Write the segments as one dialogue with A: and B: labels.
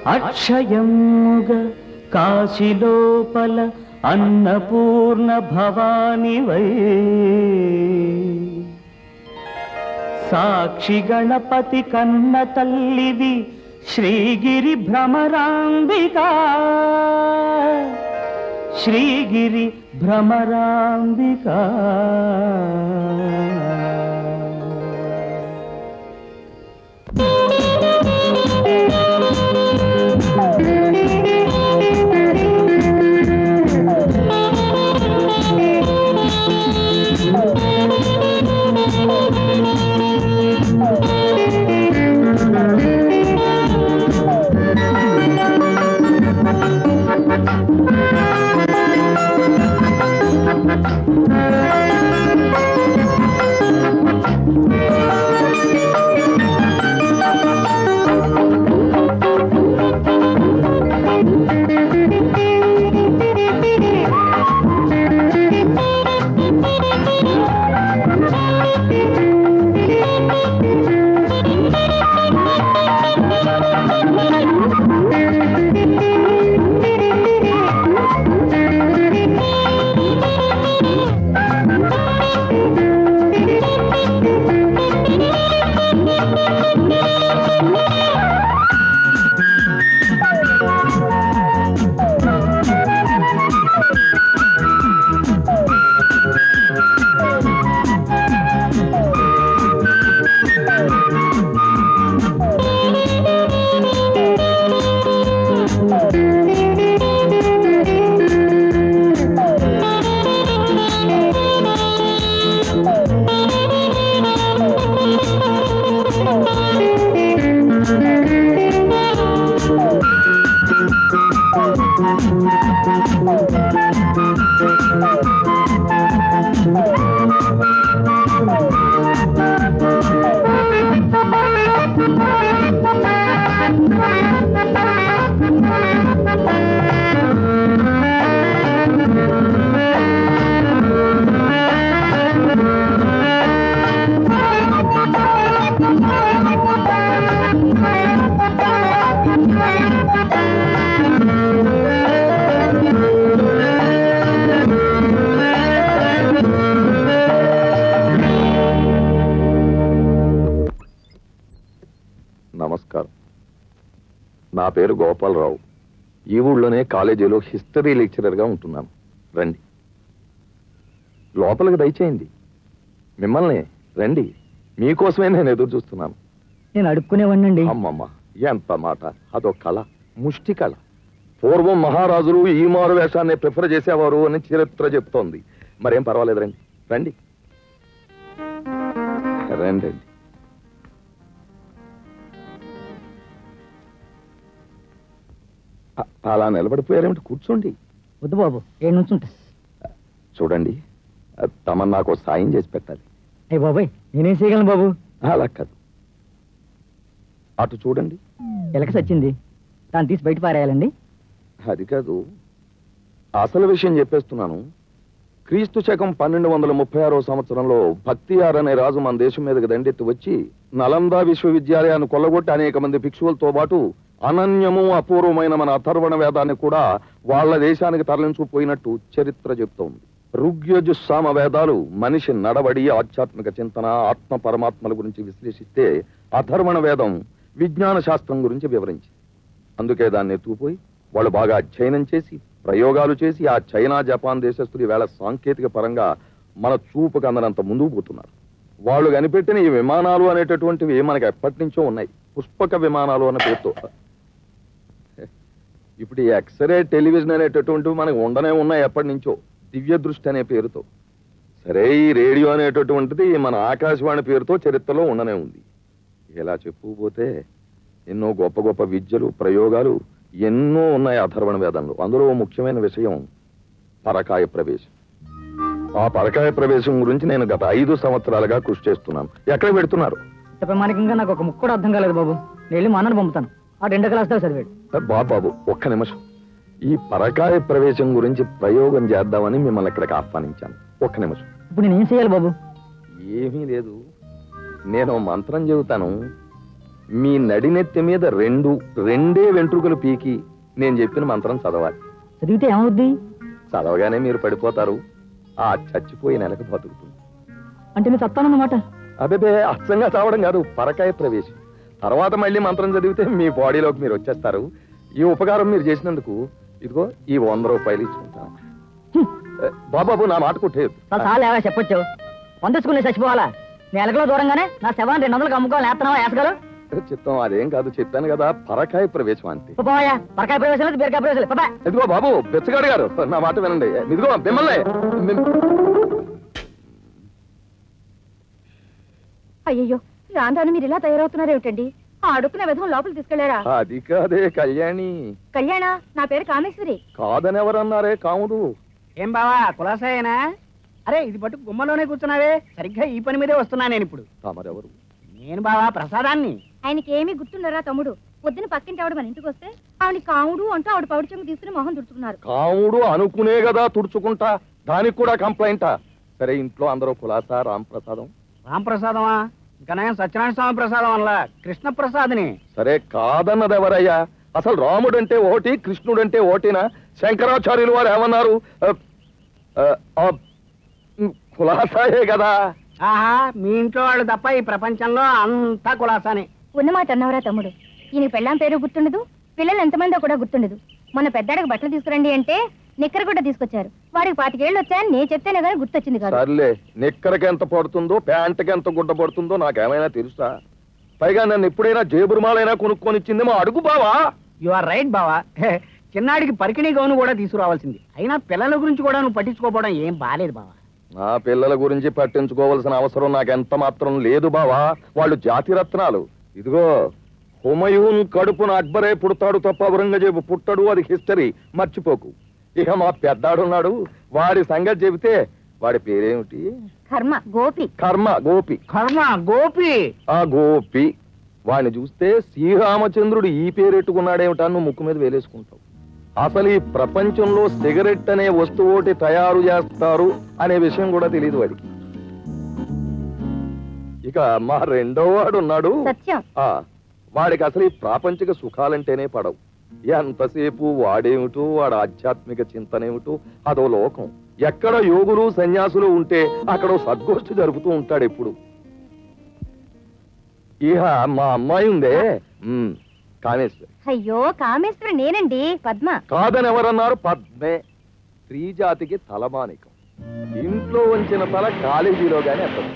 A: అక్షయముగ కాశీలోపల అన్నపూర్ణ భవానివై సాక్షి గణపతి కన్న తల్లివి శ్రీగిరి భ్రమరాంబికా శ్రీగిరి భ్రమరాంబికా
B: నమస్కారం నా పేరు గోపాలరావు ఈ ఊళ్ళోనే కాలేజీలో హిస్టరీ లెక్చరర్గా ఉంటున్నాను రండి లోపలికి దయచేయండి మిమ్మల్ని రండి మీకోసమే నేను ఎదురు చూస్తున్నాను
A: నేను అడుక్కునేవాడినండి
B: అమ్మమ్మ ఎంత మాట అదో కళ ముష్టి కళ పూర్వం మహారాజులు ఈ మారు వేషాన్ని ప్రిఫర్ చేసేవారు అని చరిత్ర చెప్తోంది మరేం పర్వాలేదు రండి రండి రండి రండి అ- అలా నిలబడిపోయారేమిటి కూర్చోండి
A: వద్దు బాబు ఏడు నుంచుంటా
B: చూడండి అ, తమను నాకు ఓ సాయం చేసి పెట్టాలి
A: అయ్యి బాబాయ్ నేనేం చేయగలను బాబు
B: అలా కాదు అటు చూడండి
A: ఎలక సచ్చింది దాన్ని తీసి బయట పారేయాలండి
B: అది కాదు అసలు విషయం చెప్పేస్తున్నాను క్రీస్తు శకం పన్నెండు వందల ముప్పై ఆరో సంవత్సరంలో భక్తియార్ అనే రాజు మన దేశం మీదకి దండెత్తి వచ్చి నలంద విశ్వవిద్యాలయాన్ని కొల్లగొట్టి అనేక మంది భిక్షువులతో పాటు అనన్యము అపూర్వమైన మన అథర్వణ వేదాన్ని కూడా వాళ్ళ దేశానికి తరలించుకుపోయినట్టు చరిత్ర చెప్తోంది ఋగ్యజు సామ వేదాలు మనిషి నడవడి ఆధ్యాత్మిక చింతన ఆత్మ పరమాత్మల గురించి విశ్లేషిస్తే అథర్వణ వేదం విజ్ఞాన శాస్త్రం గురించి వివరించింది అందుకే దాన్ని ఎత్తుకుపోయి వాళ్ళు బాగా అధ్యయనం చేసి ప్రయోగాలు చేసి ఆ చైనా జపాన్ దేశస్తులు ఈవేళ సాంకేతిక పరంగా మన చూపుకు అందనంత ముందుకు పోతున్నారు వాళ్ళు కనిపెట్టిన ఈ విమానాలు అనేటటువంటివి మనకి ఎప్పటి నుంచో ఉన్నాయి పుష్పక విమానాలు అన్న పేరుతో ఇప్పుడు ఈ ఎక్స్రే టెలివిజన్ అనేటటువంటివి మనకు ఉండనే ఉన్నాయి ఎప్పటి నుంచో దివ్య దృష్టి అనే పేరుతో సరే ఈ రేడియో అనేటటువంటిది మన ఆకాశవాణి పేరుతో చరిత్రలో ఉండనే ఉంది ఇలా చెప్పుకుపోతే ఎన్నో గొప్ప గొప్ప విద్యలు ప్రయోగాలు ఎన్నో ఉన్నాయి అథర్వణ వేదంలో అందులో ఓ ముఖ్యమైన విషయం పరకాయ ప్రవేశం ఆ పరకాయ ప్రవేశం గురించి నేను గత ఐదు సంవత్సరాలుగా కృషి చేస్తున్నాను ఎక్కడ పెడుతున్నారు
A: ఇంత ప్రమాణికంగా నాకు ఒక ముక్క కూడా అర్థం కాలేదు బాబు నేను వెళ్ళి మా అన్నని పంపుతాను ఆ రెండు క్లాస్ చదివాడు
B: బాబు బాబు ఒక్క నిమిషం ఈ పరకాయ ప్రవేశం గురించి ప్రయోగం చేద్దామని మిమ్మల్ని ఇక్కడికి ఆహ్వానించాను ఒక్క నిమిషం
A: ఇప్పుడు నేను ఏం చేయాలి బాబు
B: ఏమీ లేదు నేను ఓ మంత్రం చెబుతాను మీ నడినెత్తి మీద రెండు రెండే వెంట్రుకలు పీకి నేను చెప్పిన మంత్రం చదవాలి
A: చదివితే ఏమవుద్ది
B: చదవగానే మీరు పడిపోతారు ఆ చచ్చిపోయి నెలకు బతుకుతుంది
A: అంటే నేను చస్తానన్నమాట
B: అబేబే అచ్చంగా చావడం కాదు పరకాయ ప్రవేశం తర్వాత మళ్ళీ మంత్రం చదివితే మీ బాడీలోకి మీరు వచ్చేస్తారు ఈ ఉపకారం మీరు చేసినందుకు ఇదిగో ఈ వంద రూపాయలు ఇచ్చుకుంటాను
A: హ్మ్.
B: ఏ, బాబాబు నా మాట కొట్టేయద్దు
A: చాలా చాలా ఏవో చెప్పొచ్చు వంద స్కూల్ చచ్చిపోవాలా నేను ఎలకలో దూరంగానే నా శవాన్ని రెండు వందలకు అమ్ముకోవాలి వేస్తున్నావా వేసగలు
B: చిత్తం అదేం కాదు చెప్పాను కదా పరకాయ ప్రవేశం అంతే
A: పోయా పరకాయ ప్రవేశం లేదు బీరకాయ ప్రవేశం లేదు పాపా
B: ఇదిగో బాబు బెచ్చగాడు గారు నా మాట వినండి ఇదిగో మిమ్మల్ని మిమ్-
C: అయ్యయ్యో రాను రాను మీరు ఇలా తయారవుతున్నారేమిటండి ఆ అడుక్కున విధం లోపల తీసుకెళ్లారా
B: అది కాదే కళ్యాణి
C: కళ్యాణ నా పేరు కామేశ్వరి
B: కాదని ఎవరన్నారే కాముడు
D: ఏం బావా కులాసాయేనా అరే ఇది పట్టు గుమ్మలోనే కూర్చున్నావే సరిగ్గా ఈ పని మీదే వస్తున్నా నేను ఇప్పుడు
B: తమరెవరు
D: నేను బావా ప్రసాదాన్ని
C: ఆయనకి ఏమీ గుర్తుండరా తమ్ముడు పొద్దున పక్కింటి ఆవిడ మన ఇంటికి వస్తే ఆవిడ కావుడు అంటూ ఆవిడ పౌడి చెంగు తీసుకుని మొహం తుడుచుకున్నారు
B: కాముడు అనుకునే కదా తుడుచుకుంటా దానికి కూడా కంప్లైంటా సరే ఇంట్లో అందరూ కులాసా రాంప్రసాదం
D: రాంప్రసాదమా ఇంకా నేను సత్యనారాయణ స్వామి ప్రసాదం అనలా కృష్ణ ప్రసాద్ని
B: సరే కాదన్నది ఎవరయ్యా అసలు రాముడంటే ఓటి కృష్ణుడంటే ఓటినా శంకరాచార్యులు వారు ఏమన్నారు ఆ, ఆ, ఆ, ఉమ్, కులాసాయే కదా
D: ఆహా మీ ఇంట్లో వాళ్ళు తప్ప ఈ ప్రపంచంలో అంతా కులాసానే
C: ఉన్నమాట అన్నవరా తమ్ముడు ఈయన పెళ్ళాం పేరు గుర్తుండదు పిల్లలు ఎంతమందో కూడా గుర్తుండదు మొన్న పెద్దాడికి బట్టలు తీసుకురండి అంటే నిక్కర కూడా తీసుకొచ్చారు వాడికి పాతికేళ్ళు వచ్చాయని నేను చెప్తేనే కానీ గుర్తొచ్చింది కాదు
B: సర్లే నిక్కరకి ఎంత పడుతుందో ప్యాంటుకి ఎంత గుడ్డ పడుతుందో నాకేమైనా తెలుసా పైగా నన్ను ఎప్పుడైనా జేబురుమాలైనా కొనుక్కొని ఇచ్చింది మా అడుగు బావా
D: యు ఆర్ రైట్ బావా హే, చిన్నాడికి పరికిణీ గౌను కూడా తీసుకురావాల్సింది అయినా పిల్లల గురించి కూడా నువ్వు పట్టించుకోపోవడం ఏం బాలేదు బావా
B: నా పిల్లల గురించి పట్టించుకోవాల్సిన అవసరం నాకెంత మాత్రం లేదు బావా వాళ్ళు జాతి రత్నాలు ఇదిగో హుమయూన్ కడుపున అక్బరే పుడతాడు తప్ప ఔరంగజేబు పుట్టడు అది హిస్టరీ మర్చిపోకు ఇక మా పెద్దాడున్నాడు వాడి సంగతి చెబితే వాడి పేరేమిటి
C: కర్మ గోపి
B: కర్మ గోపి
D: కర్మ గోపి
B: ఆ గోపి వాడిని చూస్తే శ్రీరామచంద్రుడు ఈ పేరెట్టుకున్నాడేమిటా నువ్వు ముక్కు మీద వేలేసుకుంటావు అసలు ఈ ప్రపంచంలో సిగరెట్ అనే వస్తువు ఒకటి తయారు చేస్తారు అనే విషయం కూడా తెలియదు వాడికి ఇక మా రెండో వాడు ఉన్నాడు
C: సత్యం
B: ఆ వాడికి అసలు ఈ ప్రాపంచిక సుఖాలంటేనే పడవు ఎంతసేపు వాడేమిటో వాడు ఆధ్యాత్మిక చింతనేమిటో అదో లోకం ఎక్కడ యోగులు సన్యాసులు ఉంటే అక్కడ ఓ సద్గోష్ఠి జరుపుతూ ఉంటాడు ఎప్పుడు ఇహ మా అమ్మాయి ఉందే ఉమ్, కామేశ్వరి
C: అయ్యో కామేశ్వరి నేనండి పద్మ
B: కాదని ఎవరన్నారు పద్మే స్త్రీ జాతికి తలమానికం ఇంట్లో ఉంచిన తల కాలేజీలో గాని ఎత్తదు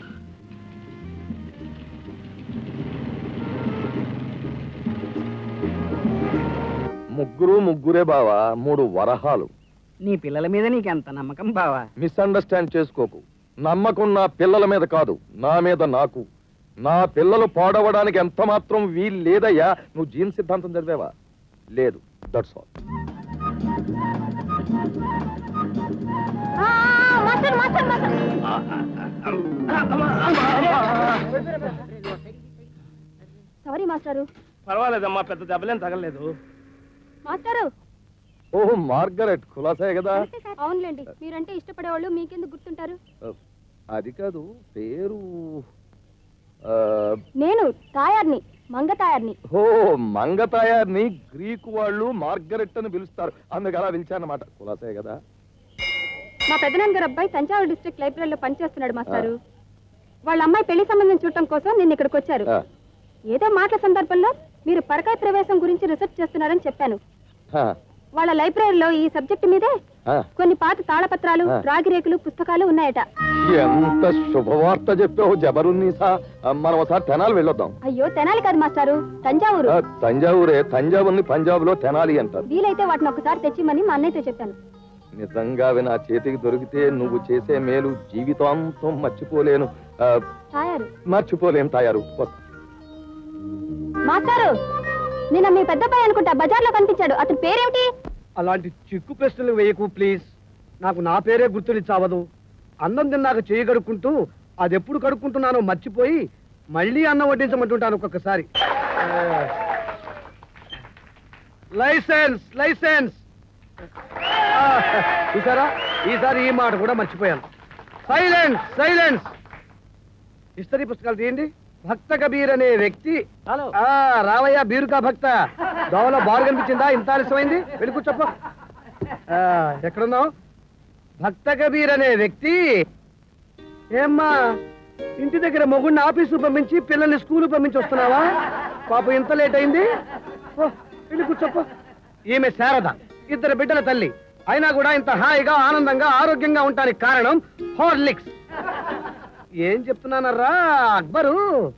B: ముగ్గురు ముగ్గురే బావా మూడు వరహాలు
D: నీ పిల్లల మీద నీకెంత నమ్మకం బావా
B: మిస్అండర్స్టాండ్ చేసుకోకు నమ్మకం నా పిల్లల మీద కాదు నా మీద నాకు నా పిల్లలు పాడవడానికి ఎంత మాత్రం వీలు లేదయ్యా నువ్వు జీన్ సిద్ధాంతం చదివావా లేదు that's all
C: master master master sorry మాస్టారు
D: పర్వాలేదమ్మా పెద్ద దెబ్బలేం తగలేదు
C: మాస్టారు
B: ఓహో మార్గరెట్ కులాసాయే కదా
C: అవునులేండి మీరంటే ఇష్టపడేవాళ్ళు మీకెందుకు గుర్తుంటారు
B: అది కాదు పేరు ఆ,
C: నేను తాయార్ని మంగ తాయార్ని
B: ఓ మంగతాయార్ని గ్రీకు వాళ్ళు మార్గరెట్ అని పిలుస్తారు అందుకు అలా పిలిచానమాట కులాసాయే కదా
C: మా పెద్దనాన్నగారు అబ్బాయి తంజావూరు డిస్ట్రిక్ట్ లైబ్రరీలో పనిచేస్తున్నాడు మాస్టారు వాళ్ళ అమ్మాయి పెళ్లి సంబంధం చూడటం కోసం నిన్న ఇక్కడికి వచ్చారు
B: ఆ,
C: ఏదో మాటల సందర్భంలో మీరు పరకాయ ప్రవేశం గురించి రీసెర్చ్ చేస్తున్నారని చెప్పాను
B: ఆ,
C: వాళ్ళ లైబ్రరీలో ఈ సబ్జెక్ట్ మీదే
B: ఆ.
C: కొన్ని పాత తాళపత్రాలు
B: ఆ.
C: రాగిరేకులు పుస్తకాలు ఉన్నాయట
B: ఎంత శుభవార్త చెప్పావు జబరున్నీసా మనం ఒకసారి తెనాలి వెళ్ళొద్దాం
C: అయ్యో తెనాలి కాదు మాస్టారు తంజావూరు
B: ఆ, తంజావూరే తంజావూర్ని పంజాబ్ లో తెనాలి అంటారు
C: వీలైతే వాటిని ఒకసారి తెచ్చిమని మా అన్నయ్యతో చెప్పాను
B: నిజంగా అవి నా చేతికి దొరికితే నువ్వు చేసే మేలు జీవితాంతం మర్చిపోలేను ఆ,
C: తాయారు
B: మర్చిపోలేను తయారు వస్తా.
C: మాస్టారు నిన్న మీ పెద్దబ్బాయి అనుకుంటా బజార్లో కనిపించాడు అతని పేరేమిటి
E: అలాంటి చిక్కు ప్రశ్నలు వేయకు ప్లీజ్ నాకు నా పేరే గుర్తుని చావదు అన్నం తిన్నాక చేయి కడుక్కుంటూ అది ఎప్పుడు కడుక్కుంటున్నానో మర్చిపోయి మళ్ళీ అన్నం వడ్డించమంటుంటాను ఒక్కొక్కసారి ఆ, లైసెన్స్ లైసెన్స్ ఆ, చూసారా ఈసారి ఈ మాట కూడా మర్చిపోయాను సైలెన్స్ సైలెన్స్ హిస్టరీ పుస్తకాలు తీయండి భక్త కబీర్ అనే వ్యక్తి
D: హలో
E: ఆ రావయ్య బీరుకా భక్త దోవలో బారు కనిపించిందా ఇంత ఆలస్యమైంది వెళ్ళి కూర్చోప్ప ఆ, ఎక్కడున్నావు భక్త కబీర్ అనే వ్యక్తి ఏమ్మా ఇంటి దగ్గర మొగుడిని ఆఫీసు పంపించి పిల్లల్ని స్కూలు పంపించి వస్తున్నావా పాపం ఇంత లేట్ అయింది ఓ, వెళ్ళి కూర్చోప్ప ఈమె శారద ఇద్దరు బిడ్డల తల్లి అయినా కూడా ఇంత హాయిగా ఆనందంగా ఆరోగ్యంగా ఉండడానికి కారణం హార్లిక్స్ ఏం చెప్తున్నానరా అక్బరు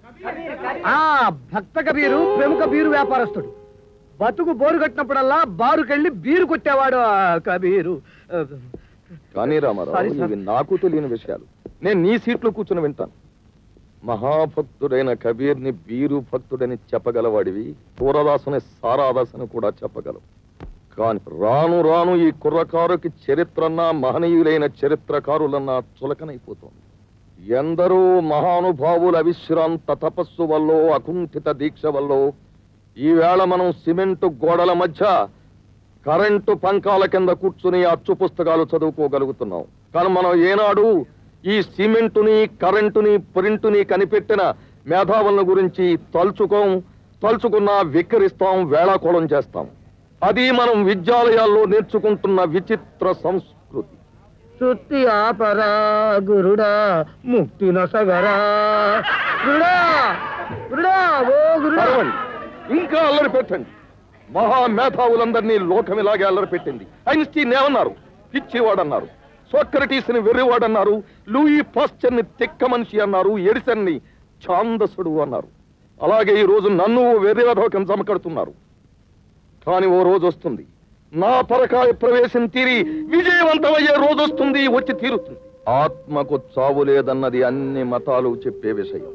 E: ఆ భక్త కబీరు ప్రముఖ బీరు వ్యాపారస్తుడు బతుకు బోరు కట్టినప్పుడల్లా బారుకెళ్ళి బీరు కొట్టేవాడు ఆ కబీరు
B: కానీ రామారావు
E: Sorry, sir.
B: ఇవి నాకు తెలియని విషయాలు నేను నీ సీట్లో కూర్చుని వింటాను మహాభక్తుడైన కబీర్ని బీరు భక్తుడని చెప్పగలవాడివి పూరదాసుని సారాదాసుని కూడా చెప్పగలవు కాని రాను రాను ఈ కుర్రకారుకి చరిత్రన్నా మహనీయులైన చరిత్రకారులన్నా చులకనైపోతోంది ఎందరో మహానుభావుల అవిశ్రాంత తపస్సు వల్ల అకుంఠిత దీక్ష వల్ల ఈవేళ మనం సిమెంటు గోడల మధ్య కరెంటు పంకాల కింద కూర్చుని అచ్చు పుస్తకాలు చదువుకోగలుగుతున్నాం కానీ మనం ఏనాడు ఈ సిమెంటుని కరెంటుని ప్రింటుని కనిపెట్టిన మేధావుల గురించి తలుచుకోం తలుచుకున్నా వికరిస్తాం వేళాకోళం చేస్తాం అది మనం విద్యాలయాల్లో నేర్చుకుంటున్న విచిత్ర సంస్కృతి
E: సుత్తి ఆపరా గురుడా ముక్తి నసగరా గురుడా గురుడా ఓ గురుడా
B: అరవండి ఇంకా అల్లరి పెట్టండి మహా మేధావులందరినీ లోకం ఇలాగే అల్లరి పెట్టింది ఐన్స్టీన్ ఏమన్నారు పిచ్చివాడన్నారు సోక్రటీస్ ని వెర్రివాడన్నారు లూయి పాస్చర్ ని తిక్క మనిషి అన్నారు ఎడిసన్ ని ఛాందసుడు అన్నారు అలాగే ఈ రోజు నన్ను ఓ వెర్రివధోకం చమకడుతున్నారు కానీ ఓ రోజు వస్తుంది నా పరకాయ ప్రవేశం తీరి విజయవంతమయ్యే రోజు వస్తుంది వచ్చి తీరుతుంది ఆత్మకు చావు లేదన్నది అన్ని మతాలు చెప్పే విషయం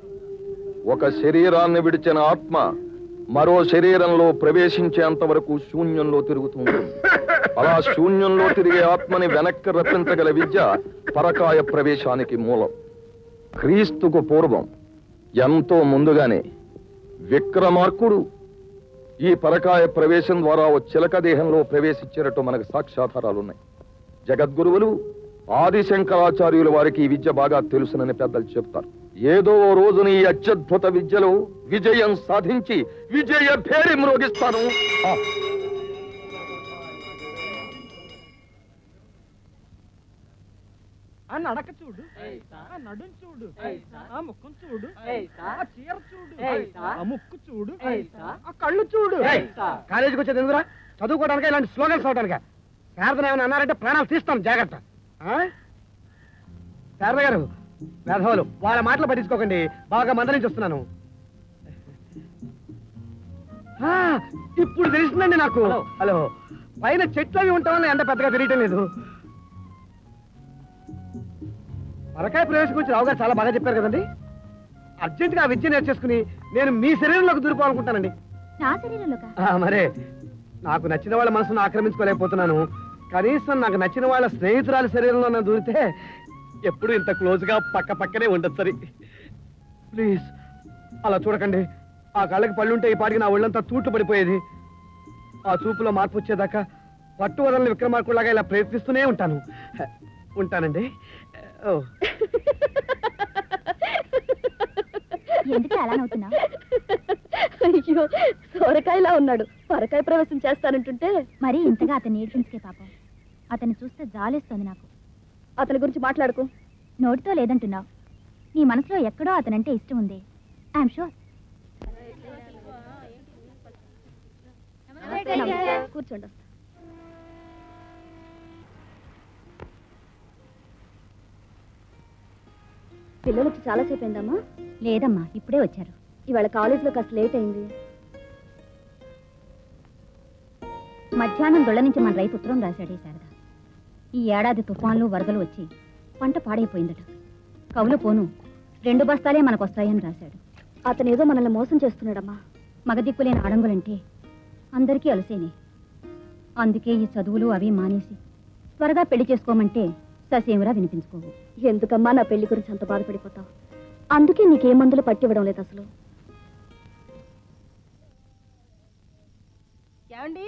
B: ఒక శరీరాన్ని విడిచిన ఆత్మ మరో శరీరంలో ప్రవేశించేంత వరకు శూన్యంలో తిరుగుతూ ఉంటుంది అలా శూన్యంలో తిరిగే ఆత్మని వెనక్కి రప్పించగల విద్య పరకాయ ప్రవేశానికి మూలం క్రీస్తుకు పూర్వం ఎంతో ముందుగానే విక్రమార్కుడు ఈ పరకాయ ప్రవేశం ద్వారా ఓ చిలక దేహంలో ప్రవేశించినట్టు మనకు సాక్ష్యాధారాలున్నాయి జగద్గురువులు ఆదిశంకరాచార్యుల వారికి ఈ విద్య బాగా తెలుసునని పెద్దలు చెప్తారు ఏదో ఓ రోజున ఈ అత్యద్భుత విద్యలో విజయం సాధించి విజయ భేరి మ్రోగిస్తాను ఆ,
F: ఆ నడక చూడు ఆ నడుం చూడు ఆ ముఖం చూడు ఆ చీర చూడు ఆ ముక్కు చూడు ఆ కళ్ళు చూడు
E: ఏయ్, కాలేజీకి వచ్చేది ఎందుకురా చదువుకోవడానికి ఇలాంటి స్లోగన్స్ అవడానికి శారదను ఏమైనా అన్నారంటే ప్రాణాలు తీస్తాం జాగ్రత్త ఆ? శారద గారు మేధావులు వాళ్ళ మాటలు పట్టించుకోకండి బాగా మందరించి వస్తున్నాను ఆ, ఇప్పుడు తెలిసిందండి నాకు హలో పైన చెట్లు అవి ఉంటాం వల్ల ఎండ పెద్దగా తిరగటం లేదు మరకాయ ప్రవేశం గురించి రావు గారు చాలా బాగా చెప్పారు కదండి అర్జెంటుగా ఆ విద్య నేర్చేసుకుని నేను మీ శరీరంలోకి దూరిపోవాలనుకుంటానండి
C: నా శరీరంలోకా
E: ఆ, మరే నాకు నచ్చిన వాళ్ళ మనసును ఆక్రమించుకోలేకపోతున్నాను కనీసం నాకు నచ్చిన వాళ్ళ స్నేహితురాలి శరీరంలో నా దూరితే ఎప్పుడు ఇంత క్లోజ్ గా పక్క పక్కనే ఉండదు సరి ప్లీజ్ అలా చూడకండి ఆ కళ్ళకి పళ్ళుంటే ఈ పాటికి నా ఒళ్ళంతా తూట్లు పడిపోయేది ఆ చూపులో మార్పు వచ్చేదాకా పట్టు వదలని విక్రమార్కులాగా ఇలా ప్రయత్నిస్తూనే ఉంటాను ఉంటానండి ఓ
C: ఎందుకు అలా నవ్వుతున్నావు
G: అయ్యో సొరకాయలా ఉన్నాడు పరకాయ ప్రవేశం చేస్తానంటుంటే
C: మరి ఇంతగా అతన్ని ఏడ్పించుకే పాపం అతన్ని చూస్తే జాలేస్తుంది నాకు
G: అతని గురించి మాట్లాడుకో
C: నోటితో లేదంటున్నావు నీ మనసులో ఎక్కడో అతనంటే ఇష్టం ఉంది ఐఎమ్ షూర్
G: కూర్చోండి పిల్లలు వచ్చి చాలాసేపు అయిందమ్మా
C: లేదమ్మా ఇప్పుడే వచ్చారు
G: ఇవాళ కాలేజీలో కాస్త లేట్ అయింది
C: మధ్యాహ్నం దొళ్ళ నుంచి మన రైతు ఉత్తరం రాశాడే శారద ఈ ఏడాది తుఫాన్లు వరదలు వచ్చి పంట పాడైపోయిందట కవులు పోను రెండు బస్తాలే మనకు వస్తాయని రాశాడు
G: అతను ఏదో మనల్ని మోసం చేస్తున్నాడమ్మా
C: మగదిక్కులేని ఆడంగులంటే అందరికీ అలసేనే అందుకే ఈ చదువులు అవి మానేసి త్వరగా పెళ్లి చేసుకోమంటే ససేమిరా వినిపించుకోవు
G: ఎందుకమ్మా నా పెళ్లి గురించి అంత బాధపడిపోతావు అందుకే నీకే మందులు పట్టివ్వడం లేదు అసలు
H: ఏమండి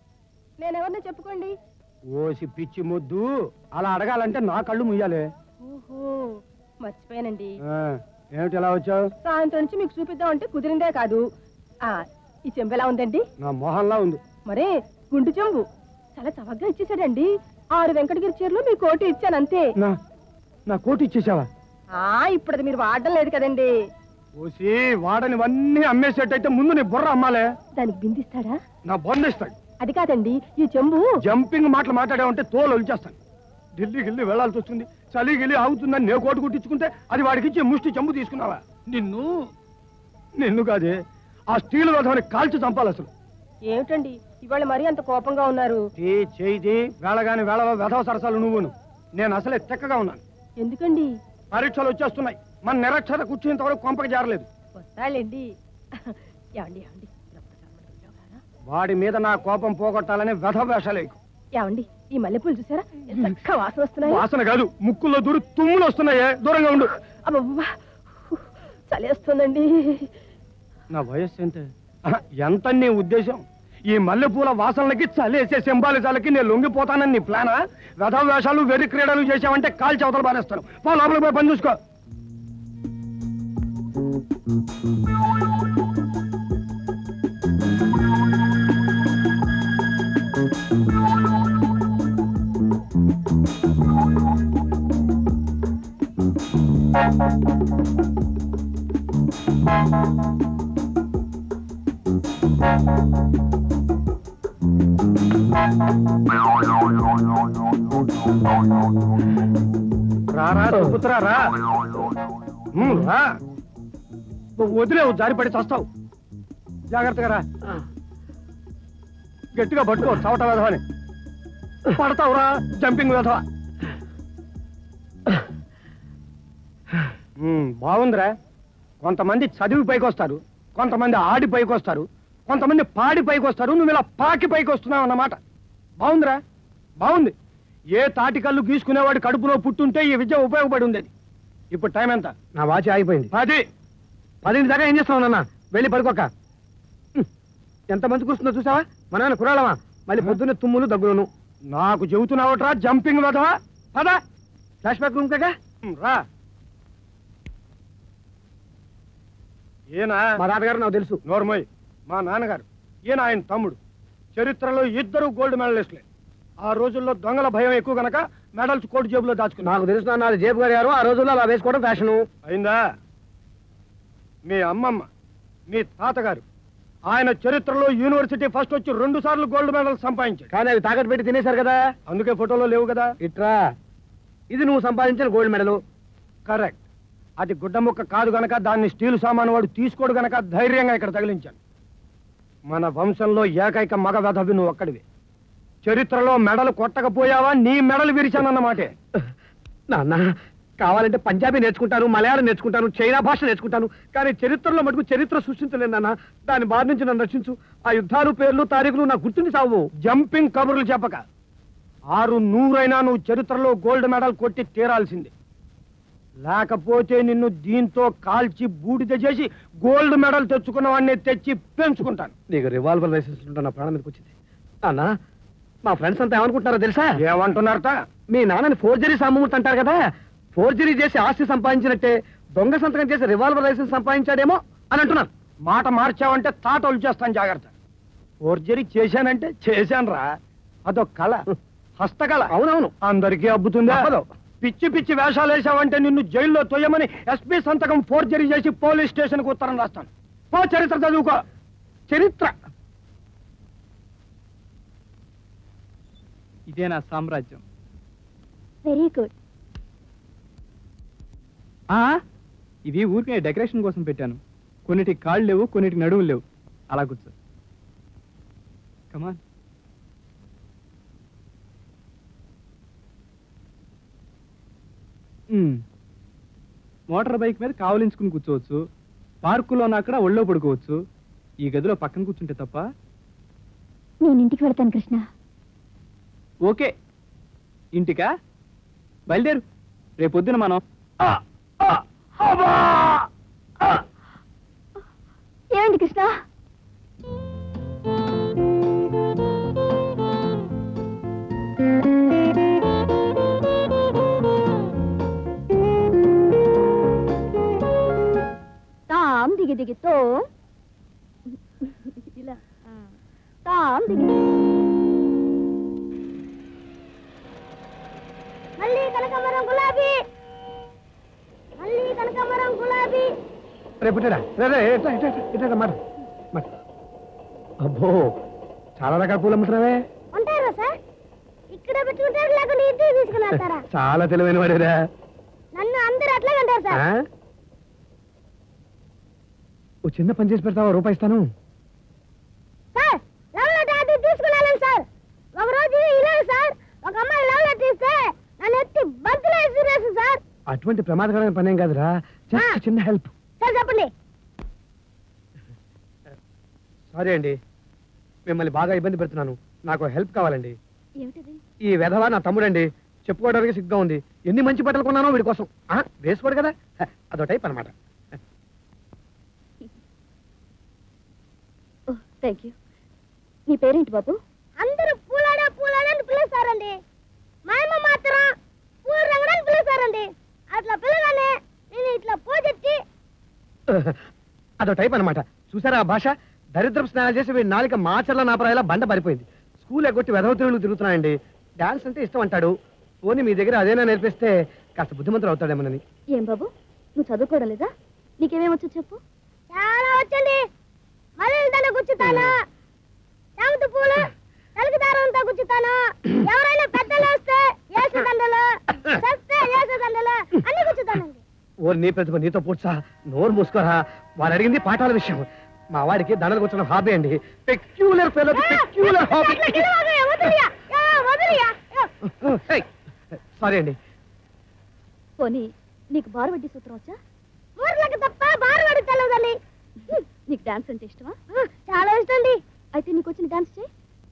H: నేనెవరిని చెప్పుకోండి
E: ఓసి పిచ్చి ముద్దు అలా అడగాలంటే నా కళ్ళు ముయ్యాలి
H: ఓహో మర్చిపోయానండి
E: ఏమిటి ఎలా వచ్చావు
H: సాయంత్రం నుంచి మీకు చూపిద్దామంటే కుదిరిందే కాదు ఆ ఈ చెంబు ఎలా ఉందండి
E: నా మొహంలా ఉంది
H: మరే గుండు చెంబు చాలా చవకగా ఇచ్చేసాడండి ఆరు వెంకటగిరి చీరలు మీ కోటి ఇచ్చాను అంతే
E: నా నా కోటు ఇచ్చేసావా
H: ఆ ఇప్పుడు అది మీరు వాడడం లేదు కదండి
E: ఓసి వాడనివన్నీ అమ్మేసేటైతే ముందు నీ బుర్ర అమ్మాలే
H: దానికి బిందిస్తాడా
E: నా బొందిస్తాడు
H: అది కాదండి ఈ చెంబు
E: జంపింగ్ మాటలు మాట్లాడావంటే తోలు వలిచేస్తాను ఢిల్లీకి వెళ్ళి వెళ్ళాల్సి వస్తుంది చలి గిలి ఆగుతుందని నేను కోటు కుట్టించుకుంటే అది వాడికి ఇచ్చి ముష్టి చెంబు తీసుకున్నావా నిన్ను నిన్ను కాదే ఆ స్టీల్ రథాన్ని కాల్చి చంపాలి అసలు
H: ఏమిటండి ఇవాళ మరీ అంత కోపంగా ఉన్నారు
E: తీ చేయి వేళగాని వేళ వెధవ సరసాలు నువ్వును నేను అసలే తెక్కగా ఉన్నాను
H: ఎందుకండి
E: పరీక్షలు వచ్చేస్తున్నాయి మన నిరక్షర కూర్చునేంత వరకు కొంపకి జారలేదు
H: వస్తాళ్ళండి ఏమండి ఏమండి
E: వాడి మీద నా కోపం పోగొట్టాలని వెధవ వేషాలు వేయకు.
H: ఏమండి ఈ మల్లెపూలు చూసారా ఎంత చక్కగా వాసన వస్తున్నాయి
E: వాసన కాదు ముక్కుల్లో దూరి తుమ్ములు వస్తున్నాయే దూరంగా ఉండు
H: అబ్బబ్బా చలేస్తుందండి
E: నా వయస్సు ఎంత ఆహా, ఎంత నీ ఉద్దేశం ఈ మల్లెపూల వాసనలకి చలేసే సింబాలిజాలకి నేను లొంగిపోతానని నీ ప్లానా వెధవ వేషాలు వెర్రి క్రీడలు చేసావంటే కాల్చి అవతల బారేస్తాను పో లోపలికి పోయి పని చూసుకో రారా సుపుత్రా రా ఉమ్, రా నువ్వు వదిలేవు జారిపడి చస్తావు జాగ్రత్తగా రా గట్టిగా పట్టుకో చవట వెధవని పడతావురా జంపింగ్ వెధవ ఉమ్, బాగుందిరా కొంతమంది చదివి పైకి వస్తారు కొంతమంది ఆడి పైకి వస్తారు కొంతమంది పాడి పైకి వస్తారు నువ్వు ఇలా పాకి పైకి వస్తున్నావు అన్నమాట బాగుందిరా బాగుంది ఏ తాటి కళ్ళు గీసుకునేవాడి కడుపులో పుట్టుంటే ఈ విద్య ఉపయోగపడి ఉండేది ఇప్పుడు టైం ఎంత
I: నా వాచి ఆగిపోయింది
E: పది
I: పదింటి దాకా ఏం చేస్తావు నాన్న వెళ్ళి పడుకోక హ్మ్. ఎంత మంచి కూర్చుందో చూసావా మా నాన్న కురాలమా మళ్ళీ పొద్దున్నే తుమ్ములు దగ్గులను
E: నాకు చెబుతున్నావట్రా జంపింగ్ వెధవా పద
I: ఫ్లాష్ బ్యాక్ రూమ్ కాక
E: ఉమ్, రా ఈయన
I: మా తాతగారు నాకు తెలుసు
E: నోర్మోయ్ మా నాన్నగారు ఈయన ఆయన తమ్ముడు చరిత్రలో ఇద్దరు గోల్డ్ మెడలిస్టులే ఆ రోజుల్లో దొంగల భయం ఎక్కువ గనక మెడల్స్ కోటి జేబులో దాచుకున్నా
I: నాకు తెలుసు నాన్న అది జేబు గారు గారు ఆ రోజుల్లో అలా వేసుకోవడం ఫ్యాషను
E: అయిందా మీ అమ్మమ్మ మీ తాతగారు ఆయన చరిత్రలో యూనివర్సిటీ ఫస్ట్ వచ్చి రెండు సార్లు గోల్డ్ మెడల్ సంపాదించాడు
I: కానీ అవి తాకట్టు పెట్టి తినేశారు కదా
E: అందుకే ఫోటోలో లేవు కదా
I: ఇట్రా ఇది నువ్వు సంపాదించిన గోల్డ్ మెడల్
E: కరెక్ట్ అది గుడ్డ ముక్క కాదు గనక దాన్ని స్టీల్ సామాను వాడు తీసుకోడు గనక ధైర్యంగా ఇక్కడ తగిలించాను మన వంశంలో ఏకైక మగ వెధవి నువ్వు ఒక్కడివి చరిత్రలో మెడలు కొట్టకపోయావా నీ మెడలు విరిచానన్నమాటే
I: నాన్న కావాలంటే పంజాబీ నేర్చుకుంటాను మలయాళం నేర్చుకుంటాను చైనా భాష నేర్చుకుంటాను కానీ చరిత్రలో మటుకు చరిత్ర సృష్టించలేను నాన్న దాని బారి నుంచి నన్ను రక్షించు ఆ యుద్ధాలు పేర్లు తారీఖులు నాకు గుర్తుండి సావు
E: జంపింగ్ కబుర్లు చెప్పక ఆరు నూరైనా నువ్వు చరిత్రలో గోల్డ్ మెడల్ కొట్టి తీరాల్సింది లేకపోతే నిన్ను దీంతో కాల్చి బూడిద చేసి గోల్డ్ మెడల్ తెచ్చుకున్న వాడిని తెచ్చి పెంచుకుంటాను
I: నీకు రివాల్వర్ లైసెన్స్ ఉంటే నా ప్రాణం మీదకి వచ్చింది నాన్న మా ఫ్రెండ్స్ అంతా ఏమనుకుంటారో తెలుసా
E: ఏమంటున్నారట
I: మీ నాన్నని ఫోర్జరీ సామూర్తి అంటారు కదా ఫోర్జరీ చేసి ఆస్తి సంపాదించినట్టే దొంగ సంతకం చేసి రివాల్వర్ లైసెన్స్ సంపాదించాడేమో అని అంటున్నారు
E: మాట మార్చావంటే తాటలు చేస్తాను జాగ్రత్త ఫోర్జరీ చేశానంటే చేశానురా అదొక కళ హస్తకళ
I: అవునవును
E: అందరికీ అబ్బుతుందా
I: తప్పదు.
E: పిచ్చి పిచ్చి వేషాలు వేసావంటే నిన్ను జైల్లో తొయ్యమని ఎస్పీ సంతకం ఫోర్జరీ చేసి పోలీస్ స్టేషన్ కు ఉత్తరం రాస్తాను పో చరిత్ర చదువుకో
I: చరిత్ర
F: ఇదే నా సామ్రాజ్యం
G: వెరీ గుడ్
F: ఆ ఇవి ఊరికే డెకరేషన్ కోసం పెట్టాను కొన్నిటికి కాళ్ళు లేవు కొన్నిటికి నడువులు లేవు అలా కూర్చో కమాన్ మోటార్ బైక్ మీద కావలించుకుని కూర్చోవచ్చు పార్కులో అక్కడ ఒళ్ళో పడుకోవచ్చు ఈ గదిలో పక్కన కూర్చుంటే తప్ప
G: నేను ఇంటికి వెళ్తాను కృష్ణ
F: ఓకే ఇంటికా బయలుదేరు రేపొద్దున మనం
G: ఏమండి కృష్ణ ఇలా తాం దిగి
J: మళ్ళీ కనకమరం గులాబీ మళ్ళీ కనకమరం గులాబీ
E: రే పుట్టాడా రే రే ఇట్లా ఇట్లా ఇట్లా, ఇట్లా మాట మాట అబ్బో చాలా రకాల పూలు అమ్ముతున్నావే
J: ఉంటారా సార్ ఇక్కడ పెట్టుకుంటారు లేకుండా ఇంటికి తీసుకుని వెళ్తారా
E: చాలా తెలివైన వాడేరా
J: నన్ను అందరూ అట్లా అంటారు సార్
E: ఆ? ఓ చిన్న పని చేసి పెడతావా రూపాయి ఇస్తాను
J: సార్ లవ్ లెటర్ అది తీసుకున్నాను సార్ ఒక రోజు ఇలాగ సార్ ఒక అమ్మాయి లవ్ లెటర్ ఇస్తే నన్ను ఎత్తి బంతులో వేసి సార్
E: అటువంటి ప్రమాదకరమైన పని ఏం కాదురా జస్ట్ చిన్న హెల్ప్
J: సార్ చెప్పండి
E: సారీ అండి మిమ్మల్ని బాగా ఇబ్బంది పెడుతున్నాను నాకు హెల్ప్ కావాలండి
G: ఏమిటిది
E: ఈ వెధవ నా తమ్ముడండి చెప్పుకోవడానికి సిగ్గా ఉంది ఎన్ని మంచి బట్టలు కొన్నానో వీడి కోసం ఆ, వేసుకోడు కదా హ, అదో టైప్ అనమాట
G: ఓ థ్యాంక్ యూ నీ పేరేంటి బాబు
J: అందరూ పూలాడా పూలాడా అని పిలుస్తారండి మా అమ్మ మాత్రం పూల రంగుడని పిలుస్తారండి అట్లా పిల్లగానే నేను ఇట్లా పోజెత్తి
E: అదో టైప్ అనమాట చూసారా ఆ భాష దరిద్రపు స్నానాలు చేసి వీడి నాలిక మాచర్ల నాపరాయిలా బండ పడిపోయింది స్కూల్ ఎగ్గొట్టి వెధవతులు తిరుగుతున్నాయండి డాన్స్ అంటే ఇష్టం అంటాడు పోనీ మీ దగ్గర అదేనా నేర్పిస్తే కాస్త బుద్ధిమంతులు అవుతాడేమోనని
G: ఏం బాబు నువ్వు చదువుకోవడం లేదా నీకేమేమొచ్చో చెప్పు
J: చాలా వచ్చండి మళ్ళీ దాన్ని గుచ్చుతాను చామంతి పూలు తలుగు దారంతో గుచ్చుతాను ఎవరైనా పెద్దలు వస్తే ఏసు దండలు చస్తే ఏసు దండలు అన్ని గుచ్చుతానండి
E: ఓ నీ ప్రతిభ నీతో పూడ్చా నోరు మూసుకోరా వారు అడిగింది పాఠాల విషయం మా వాడికి దండలు కూర్చున్న హాబీ అండి పెక్యులర్ ఫెలో పెక్యులర్ హాబీ
J: అట్లా గిలవగా వదిలియా యా, వదిలియా యా.
E: సారీ అండి
G: పోనీ నీకు బారు వడ్డీ సూత్రం వచ్చా
J: ఊర్లకు తప్ప బారవాడి తెలవదండి
G: నీకు డాన్స్ అంటే ఇష్టమా
J: చాలా ఇష్టం అండి
G: అయితే నీకు వచ్చిన డాన్స్ చేయి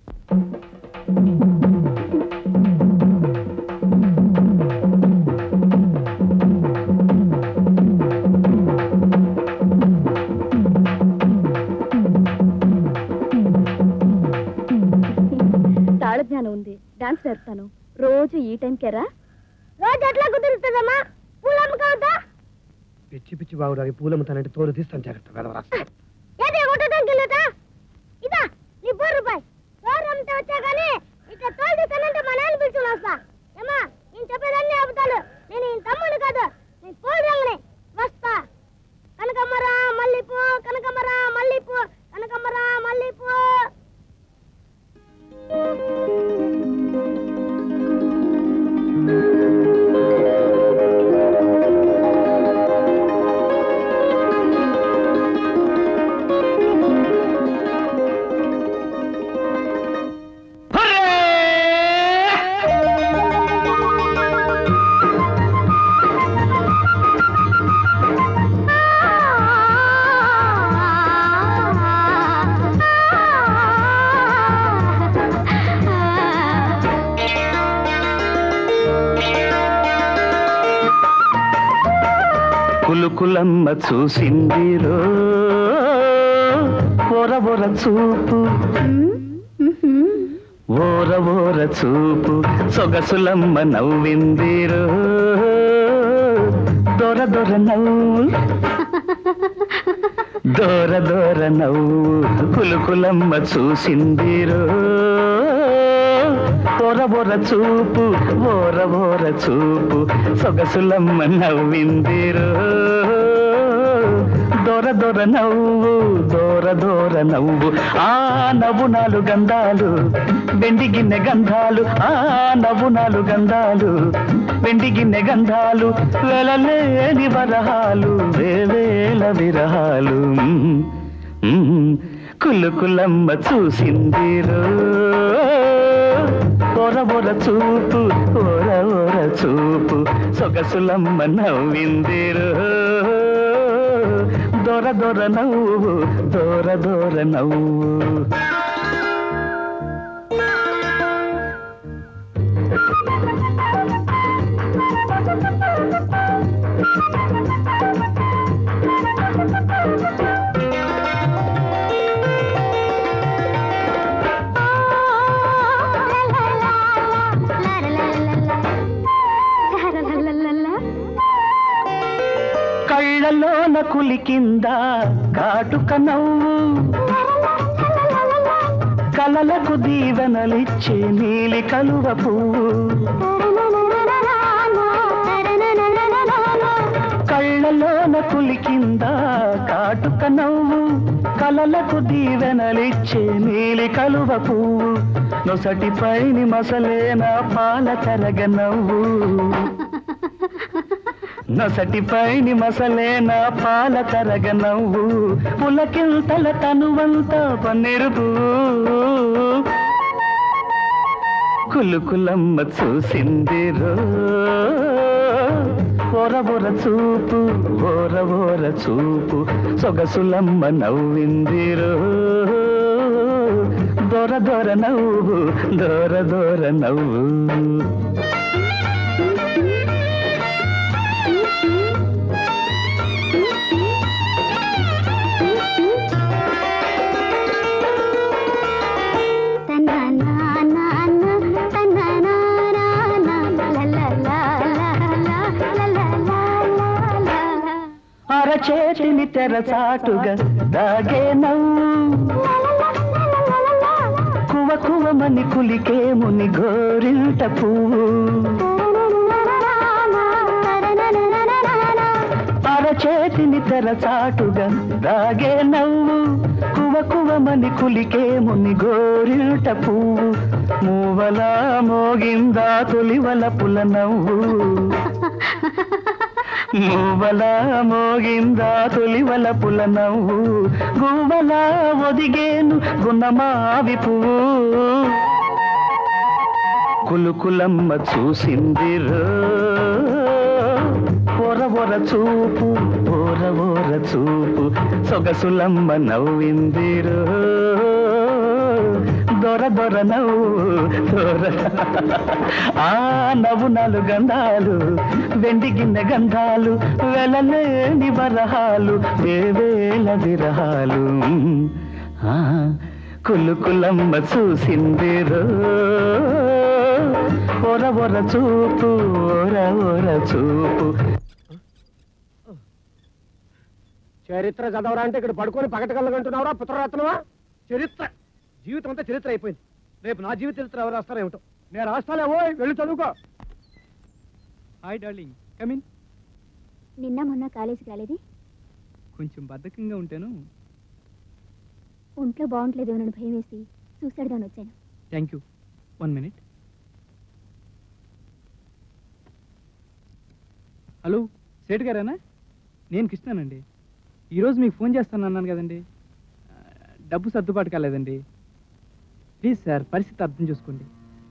G: తాళ జ్ఞానం ఉంది డాన్స్ నేర్పుతాను రోజు ఈ టైంకే రా
J: రోజు ఎట్లా కుదురుతుందమ్మా పూలు అమ్ముకోవద్దా
E: పిచ్చి పిచ్చి బాగుడు పూలమ్ముతానంటే తోలు తీస్తాను జాగ్రత్త వెధవ రాస్తా.
J: ఏది కొట్టడానికి వెళ్ళదా ఇదా నీ పో రూపాయి తోరు అమ్మితే వచ్చా కానీ ఇట్లా తోలు తీస్తానంటే మా నాన్న పిలుచుకుని వస్తా ఏమా నేను చెప్పేదన్నీ అబద్ధాలు నేను ఈ తమ్ముడు కాదు నేను పూల రంగుని వస్తా కనకమ్మరా మల్లిపూ కనకమ్మరా మల్లిపూ కనకమ్మరా మల్లిపూ
K: కులుకులమ్మ చూసిందిరో ఓర ఓర చూపు ఓర ఓర చూపు సొగసులమ్మ నవ్విందిరో దొర దొర నవ్వు దొర దొర నవ్వు కులుకులమ్మ చూసిందిరో ఓర ఓర చూపు ఓర ఓర చూపు సొగసులమ్మ నవ్విందిరో దొర దొర నవ్వు దొర దొర నవ్వు ఆ నవ్వు నాలు గంధాలు వెండి గిన్నె గంధాలు ఆ నవ్వు నాలు గంధాలు వెండి గిన్నె గంధాలు వెలలేని వరహాలు వేవేల విరహాలు మ్మ్. కులు కులమ్మ చూసిందిరో ఒర ఒర చూపు ఒర ఒర చూపు సొగసులమ్మ నవ్విందిరో దొర దొర నవ్వు దొర దొర నవ్వు కళ్ళలోన కులి కింద కాటుక నవ్వు కలలకు దీవెనలిచ్చే నీలి కలువ పువ్వు కళ్ళలోన కులికింద కాటుక నవ్వు కలలకు దీవెనలిచ్చే నీలి కలువ పువ్వు నొసటి పైని మసలేన పాల కరగ నవ్వు నొసటి పైని మసలేన పాల కరగ నవ్వు పులకింతల తనువంత పన్నెరుపు కులుకులమ్మ చూసింది రో ఓర ఓర చూపు ఓర ఓర చూపు సొగసులమ్మ నవ్వింది రో దొర దొర నవ్వు దొర దొర నవ్వు అరచేతిని తెరచాటుగా దాగే నవ్వు కువ కువమని కులికే ముని గోరింట పువ్వు అరచేతిని తెరచాటుగా దాగే నవ్వు కువ కువమని కులికే ముని గోరింట పువ్వు మూవలా మోగిందా తొలివల పుల నవ్వు మూవలా మోగిందా తొలివల పుల నవ్వు గువ్వలా ఒదిగేను గుణమావి పువ్వు కులుకులమ్మ చూసింది ఒర ఒర చూపు ఓర ఓర చూపు సొగసులమ్మ నవ్వింది దొర దొర నవ్వు దొర ఆ నవ్వు నాలు గంధాలు వెండి గిన్నె గంధాలు వెలలేని వరహాలు వేవేల విరహాలు ఆ కులుకులమ్మ చూసింది ఒర ఒర చూపు ఒర ఒర చూపు
E: చరిత్ర చదవరా అంటే ఇక్కడ పడుకొని పగటగల్లగంటున్నావురా పుత్రరత్నమా చరిత్ర జీవితం అంతా చరిత్ర అయిపోయింది రేపు నా జీవిత చరిత్ర ఎవరు రాస్తారో ఏమిటో నేను రాస్తాలేవో వెళ్ళి చదువుకో
F: హాయ్ డార్లింగ్ కమిన్
G: నిన్న మొన్న కాలేజీకి రాలేది
F: కొంచెం బద్ధకంగా ఉంటాను
G: ఒంట్లో బాగుంటలేదేమోనని భయం వేసి చూసాడుదాని వచ్చాను
F: thank you one minute hello సేటు గారేనా నేను కృష్ణానండి ఈరోజు మీకు ఫోన్ చేస్తాను అన్నాను కదండి ఆ, డబ్బు సర్దుబాటు కాలేదండి ప్లీజ్ సార్ పరిస్థితి అర్థం చూసుకోండి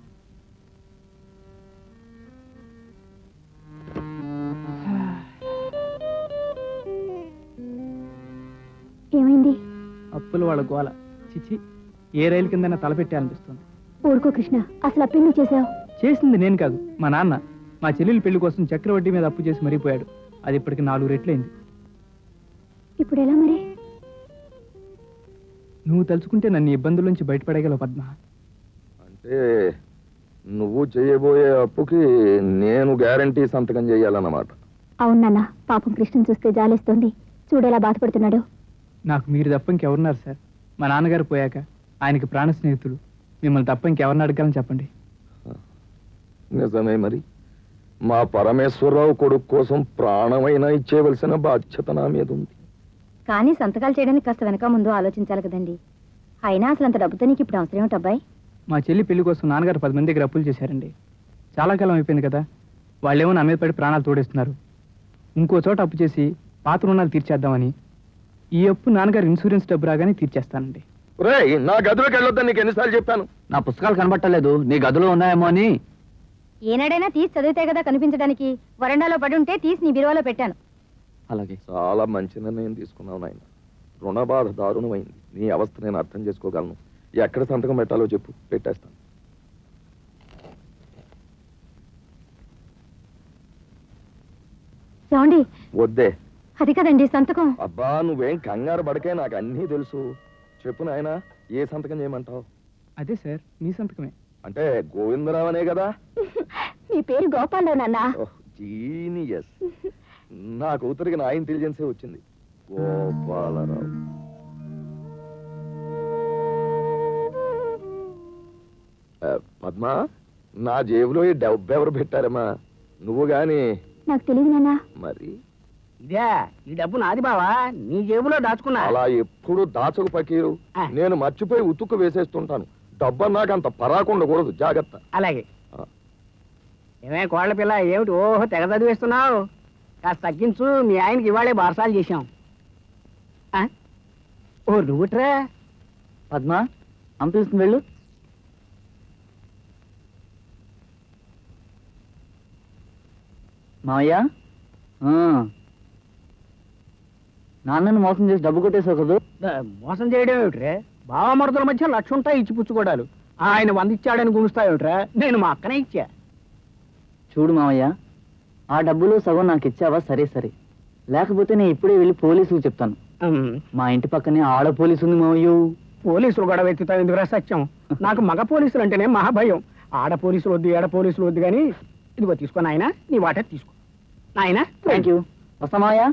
G: ఏమైంది
F: అప్పులు వాళ్ళ గోల చిచి ఏ రైలు కిందైనా తలపెట్టే అనిపిస్తుంది
G: ఊరుకో కృష్ణ అసలు అప్పు చేసావు
F: చేసింది నేను కాదు మా నాన్న మా చెల్లెలి పెళ్లి కోసం చక్రవడ్డీ మీద అప్పు చేసి మరిపోయాడు అది ఇప్పటికి నాలుగు రెట్లయింది
G: ఇప్పుడు ఎలా మరి
F: నువ్వు తలుచుకుంటే నన్ను ఈ ఇబ్బందుల నుంచి బయటపడగలవు పద్మ
B: అంటే నువ్వు చేయబోయే అప్పుకి నేను గ్యారంటీ సంతకం చేయాలన్నమాట
G: అవును నాన్న పాపం కృష్ణను చూస్తే జాలేస్తోంది చూడేలా బాధపడుతున్నాడు
F: నాకు మీరు తప్ప ఇంకెవరున్నారు సార్ మా నాన్నగారు పోయాక ఆయనకి ప్రాణ స్నేహితులు మిమ్మల్ని తప్ప ఇంకెవరిని అడగాలని చెప్పండి
B: నిజమే మరి మా పరమేశ్వరరావు కొడుకు కోసం ప్రాణమైనా ఇచ్చేవలసిన బాధ్యత నా మీద ఉంది
C: కానీ సంతకాలు చేయడానికి కాస్త వెనక ముందు ఆలోచించాలి కదండి అయినా అసలు అంత డబ్బుతో నీకు ఇప్పుడు అవసరం ఏమిటి అబ్బాయి
F: మా చెల్లి పెళ్లి కోసం నాన్నగారు పది మంది దగ్గర అప్పులు చేశారండి చాలా కాలం అయిపోయింది కదా వాళ్ళేమో నా మీద పడి ప్రాణాలు తోడేస్తున్నారు ఇంకో చోట అప్పు చేసి పాత రుణాలు తీర్చేద్దామని ఈ అప్పు నాన్నగారు ఇన్సూరెన్స్ డబ్బు రాగానే తీర్చేస్తానండి
B: రేయ్ నా గదిలోకి వెళ్ళొద్దని నీకు ఎన్నిసార్లు చెప్పాను
L: నా పుస్తకాలు కనబట్టలేదు నీ గదిలో ఉన్నాయేమో అని
C: ఏనాడైనా తీసి చదివితే కదా కనిపించడానికి వరండాలో పడి ఉంటే తీసి నీ బిరువాలో పెట్టాను
L: అలాగే
B: చాలా మంచి నిర్ణయం తీసుకున్నావు నాయన రుణ బాధ దారుణమైంది నీ అవస్థ నేను అర్థం చేసుకోగలను ఎక్కడ సంతకం పెట్టాలో చెప్పు పెట్టేస్తాను
C: చూడండి
B: వద్దే
C: అది కదండి సంతకం
B: అబ్బా నువ్వేం కంగారు పడకే నాకు అన్నీ తెలుసు చెప్పు నాయన ఏ సంతకం చేయమంటావు
F: అదే సార్ మీ సంతకమే
B: అంటే గోవిందరావు అనే కదా
G: నీ పేరు గోపాలరావు నాన్న
B: జీనియస్ నా కూతురికి నా ఇంటెలిజెన్సే వచ్చింది గోపాలరావు ఆ, పద్మ నా జేబులో ఈ డబ్బు ఎవరు పెట్టారమ్మా నువ్వు గాని
G: నాకు తెలియదు నాన్న
B: మరి
D: ఇదే ఈ డబ్బు నాది బావా నీ జేబులో దాచుకున్నా
B: అలా ఎప్పుడు దాచకు పకీరు నేను మర్చిపోయి ఉతుక్కు వేసేస్తుంటాను డబ్బు నాకు అంత పరాకు ఉండకూడదు జాగ్రత్త
D: అలాగే ఏమే కోళ్ళ పిల్ల ఏమిటి ఓహో తెగ చదివేస్తున్నావు కాస్త తగ్గించు మీ ఆయనకి ఇవాళే బారసాలు చేశాం ఆ? ఓ నువ్వుట్రా
A: పద్మ అమ్మ పిలుస్తుంది వెళ్ళు మావయ్య ఆ. నాన్నని మోసం చేసి డబ్బు కొట్టేసావు కదూ
D: ద- మోసం చేయడం ఏమిట్రే బావమరుదుల మధ్య లక్ష ఉంటాయి ఇచ్చి పుచ్చుకోడాలు ఆయన వంద ఇచ్చాడని గుణుస్తావేమిట్రా నేను మా అక్కనే ఇచ్చా
A: చూడు మావయ్య ఆ డబ్బులు సగం నాకు ఇచ్చావా సరే సరే లేకపోతే నేను ఇప్పుడే వెళ్ళి పోలీసుకు చెప్తాను మా ఇంటి పక్కనే ఆడ పోలీసు ఉంది మావయ్య
D: పోలీసులు గొడవ ఎత్తుతావు ఎందుకురా సత్యం నాకు మగ పోలీసులు అంటేనే మహాభయం ఆడ పోలీసులు వద్దు ఏడ పోలీసులు వద్దు కానీ ఇదిగో తీసుకో నాయన నీ వాట తీసుకో నాయన
A: థ్యాంక్ యూ వస్తా మావయ్య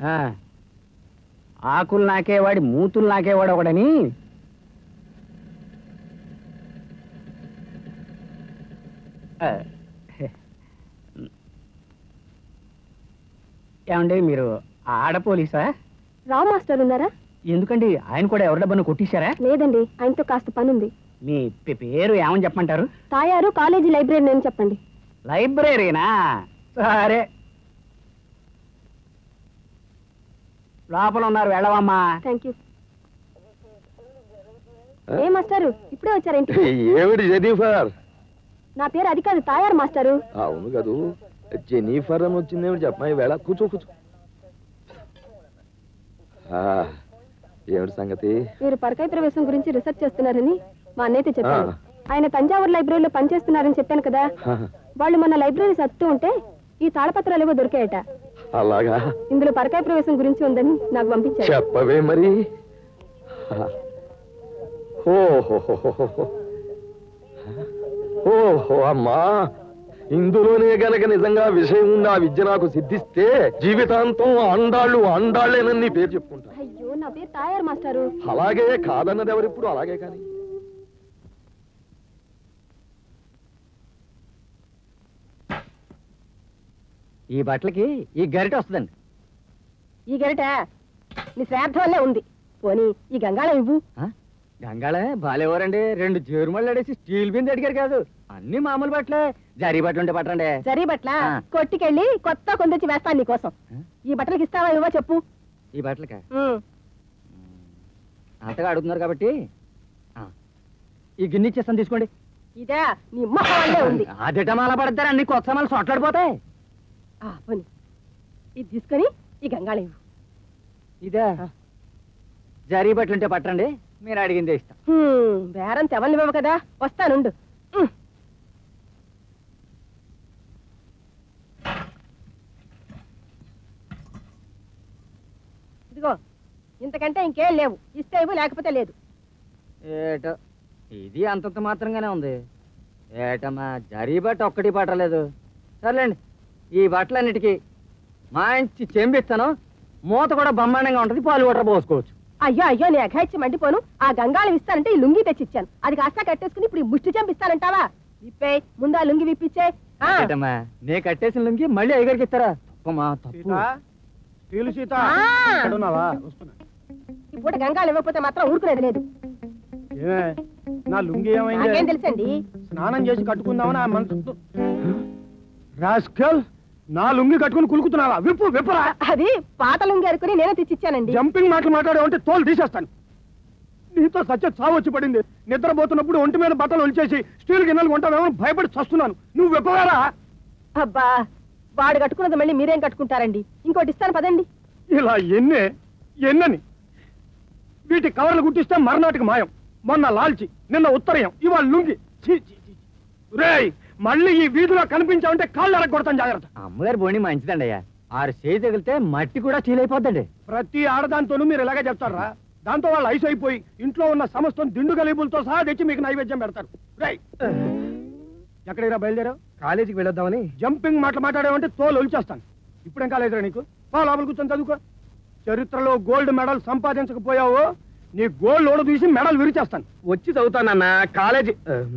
D: ఆకులు నాకేవాడి మూతులు నాకేవాడు ఒకడని ఆ, ఏమండి మీరు ఆడ పోలీసా
G: రావు మాస్టర్ ఉన్నారా
D: ఎందుకండి ఆయన కూడా ఎవరి డబ్బును కొట్టేశారా
G: లేదండి ఆయనతో కాస్త పనుంది
D: మీ పే- పేరు ఏమని చెప్పమంటారు
G: తాయారు కాలేజీ లైబ్రరీ అని చెప్పండి
D: లైబ్రరీనా సరే లోపల ఉన్నారు వెళ్ళవమ్మా
G: థ్యాంక్ యూ ఏ మాస్టారు ఇప్పుడే వచ్చారేంటి
B: ఏమిటి జెనీఫర్
G: నా పేరు అది కాదు తాయారు మాస్టారు
B: అవును కదూ జెనీఫర్ అని వచ్చిందేమిటి చెప్పమా ఈవేళ కూర్చో కూర్చో ఆ, ఏమిటి సంగతి
G: మీరు పరకాయ ప్రవేశం గురించి రీసెర్చ్ చేస్తున్నారని మా అన్నయ్యతో చెప్పాను
B: ఆ.
G: ఆయన తంజావూరు లైబ్రరీలో పనిచేస్తున్నారని చెప్పాను కదా వాళ్ళు మన లైబ్రరీ సత్తు ఉంటే ఈ తాళపత్రాలు ఏవో దొరికాయట
B: అలాగా
G: ఇందులో పరకాయ ప్రవేశం గురించి ఉందని నాకు పంపించారు
B: చెప్పవే మరి ఓహో ఓహో అమ్మా ఇందులోనే గనక నిజంగా విషయం ఉంది ఆ విద్య నాకు సిద్ధిస్తే జీవితాంతం అండాళ్ళు అండాళ్ళేనని నీ పేరు చెప్పుకుంటా
G: అయ్యో నా పేరు తాయారు మాస్టారు
B: అలాగే కాదన్నది ఎవరిప్పుడు అలాగే కానీ
D: ఈ బట్టలకి ఈ గరిట వస్తుందండి
H: ఈ గరిట నీ శ్రాద్ధం వల్లే ఉంది పోనీ ఈ గంగాళం ఇవ్వు
D: గంగాళే బాలేవారండి రెండు జేరుమళ్ళు అడేసి స్టీల్ బిందె అడిగారు కాదు అన్ని మామూలు బట్టలే జరీ బట్టలు ఉంటే పట్టండి
H: జరీ బట్ల
D: ఆ.
H: కొట్టుకెళ్ళి కొత్త కొందొచ్చి వేస్తాను నీకోసం ఈ బట్టలకి ఇస్తావా ఇవ్వా చెప్పు
D: ఈ బట్టలకా
H: ఉమ్.
D: అంతగా అడుగుతున్నారు కాబట్టి ఆ, ఈ గిన్నె ఇచ్చేస్తాను తీసుకోండి
H: ఇదే నీ మొహం వల్లే ఉంది
D: అదేట మాల పడతారు అన్ని కొత్త సామాన్లు సొట్లాడిపోతాయి
H: ఆ, పోనీ ఇది తీసుకొని ఈ గంగాళం ఇవ్వు
D: ఇదే జరీ బట్టలు ఉంటే పట్టండి మీరు అడిగిందే ఇస్తాం
H: హ్మ్, బేరం తెవల్ని ఇవ్వవు కదా వస్తానుండు ఉమ్. ఇదిగో ఇంతకంటే ఇంకేం లేవు ఇస్తే ఇవ్వు లేకపోతే లేదు
D: ఏటో ఇది అంతంత మాత్రంగానే ఉంది ఏటమ్మా జరీ బట్ట ఒక్కటి పట్టలేదు సర్లేండి ఈ బట్టలన్నిటికీ మంచి చెంబిస్తాను మూత కూడా బ్రహ్మాండంగా ఉంటుంది పాలు కూడా పోసుకోవచ్చు
H: అయ్యో అయ్యో నీ అఘాయిచ్చి మండిపోను ఆ గంగాళం ఇస్తానంటే ఈ లుంగి తెచ్చి ఇచ్చాను అది కాస్త కట్టేసుకుని ఇప్పుడు ఈ ముష్టి చంపిస్తానంటావా విప్పే ముందు ఆ లుంగి విప్పిచ్చే ఆ.
D: ఏటమ్మా నే కట్టేసిన లుంగి మళ్ళీ అయ్యగారికి ఇస్తారా తప్పమ్మా తప్పు
E: స్టీలు సీత
H: ఆ.
E: ఇక్కడ ఉన్నావా వస్తున్నా
H: ఈ పూట గంగాళం ఇవ్వకపోతే మాత్రం ఊరుకునేది లేదు
E: ఏమే నా లుంగి
H: నాకేం
E: ఏమైంది
H: తెలుసండి
E: స్నానం చేసి కట్టుకుందామని ఆ మనసు రాస్కల్ నా లుంగి కట్టుకుని కులుకుతున్నావా విప్పు విప్పరా
H: అది పాత లుంగి అనుకుని నేనే తెచ్చిచ్చానండి
E: జంపింగ్ మాటలు మాట్లాడావంటే తోలు తీసేస్తాను నీతో సత్య చావు వచ్చి పడింది నిద్రపోతున్నప్పుడు ఒంటి మీద బట్టలు ఒలిచేసి స్టీల్ గిన్నెలు కొంటావేమో భయపడి చస్తున్నాను నువ్వు విప్పవారా
H: అబ్బా వాడు కట్టుకున్నది మళ్ళీ మీరేం కట్టుకుంటారండి ఇంకోటి ఇస్తాను పదండి
E: ఇలా ఎన్నే ఎన్నని వీటి కవర్లు గుట్టిస్తే మర్నాటికి మాయం మొన్న లాల్చి నిన్న ఉత్తరయం ఇవాళ లుంగి ఛీ, ఛీ, ఛీ. రేయ్ మళ్ళీ ఈ వీధిలో కనిపించావంటే కాళ్ళు ఎరగొడతాను జాగ్రత్త
D: అమ్మగారి బోణి మంచిదండి అయ్యా ఆరు చేయి తగిలితే మట్టి కూడా చీలైపోద్దండి
E: ప్రతి ఆడదాంతోనూ మీరు ఇలాగే చెప్తారా దాంతో వాళ్ళు ఐస్ అయిపోయి ఇంట్లో ఉన్న సమస్తం దిండు గలీబులతో సహా తెచ్చి మీకు నైవేద్యం పెడతారు రై ఎక్కడైనా బయలుదేరావు కాలేజీకి వెళ్ళొద్దామని జంపింగ్ మాటలు మాట్లాడామంటే తోలు ఒలిచేస్తాను ఇప్పుడేం కాలేదురా నీకు పో లోపల కూర్చొని చదువుకో చరిత్రలో గోల్డ్ మెడల్ సంపాదించకపోయావో నీ గోల్డ్ ఓడ తీసి మెడల్ విరిచేస్తాను వచ్చి చదువుతానన్న కాలేజీ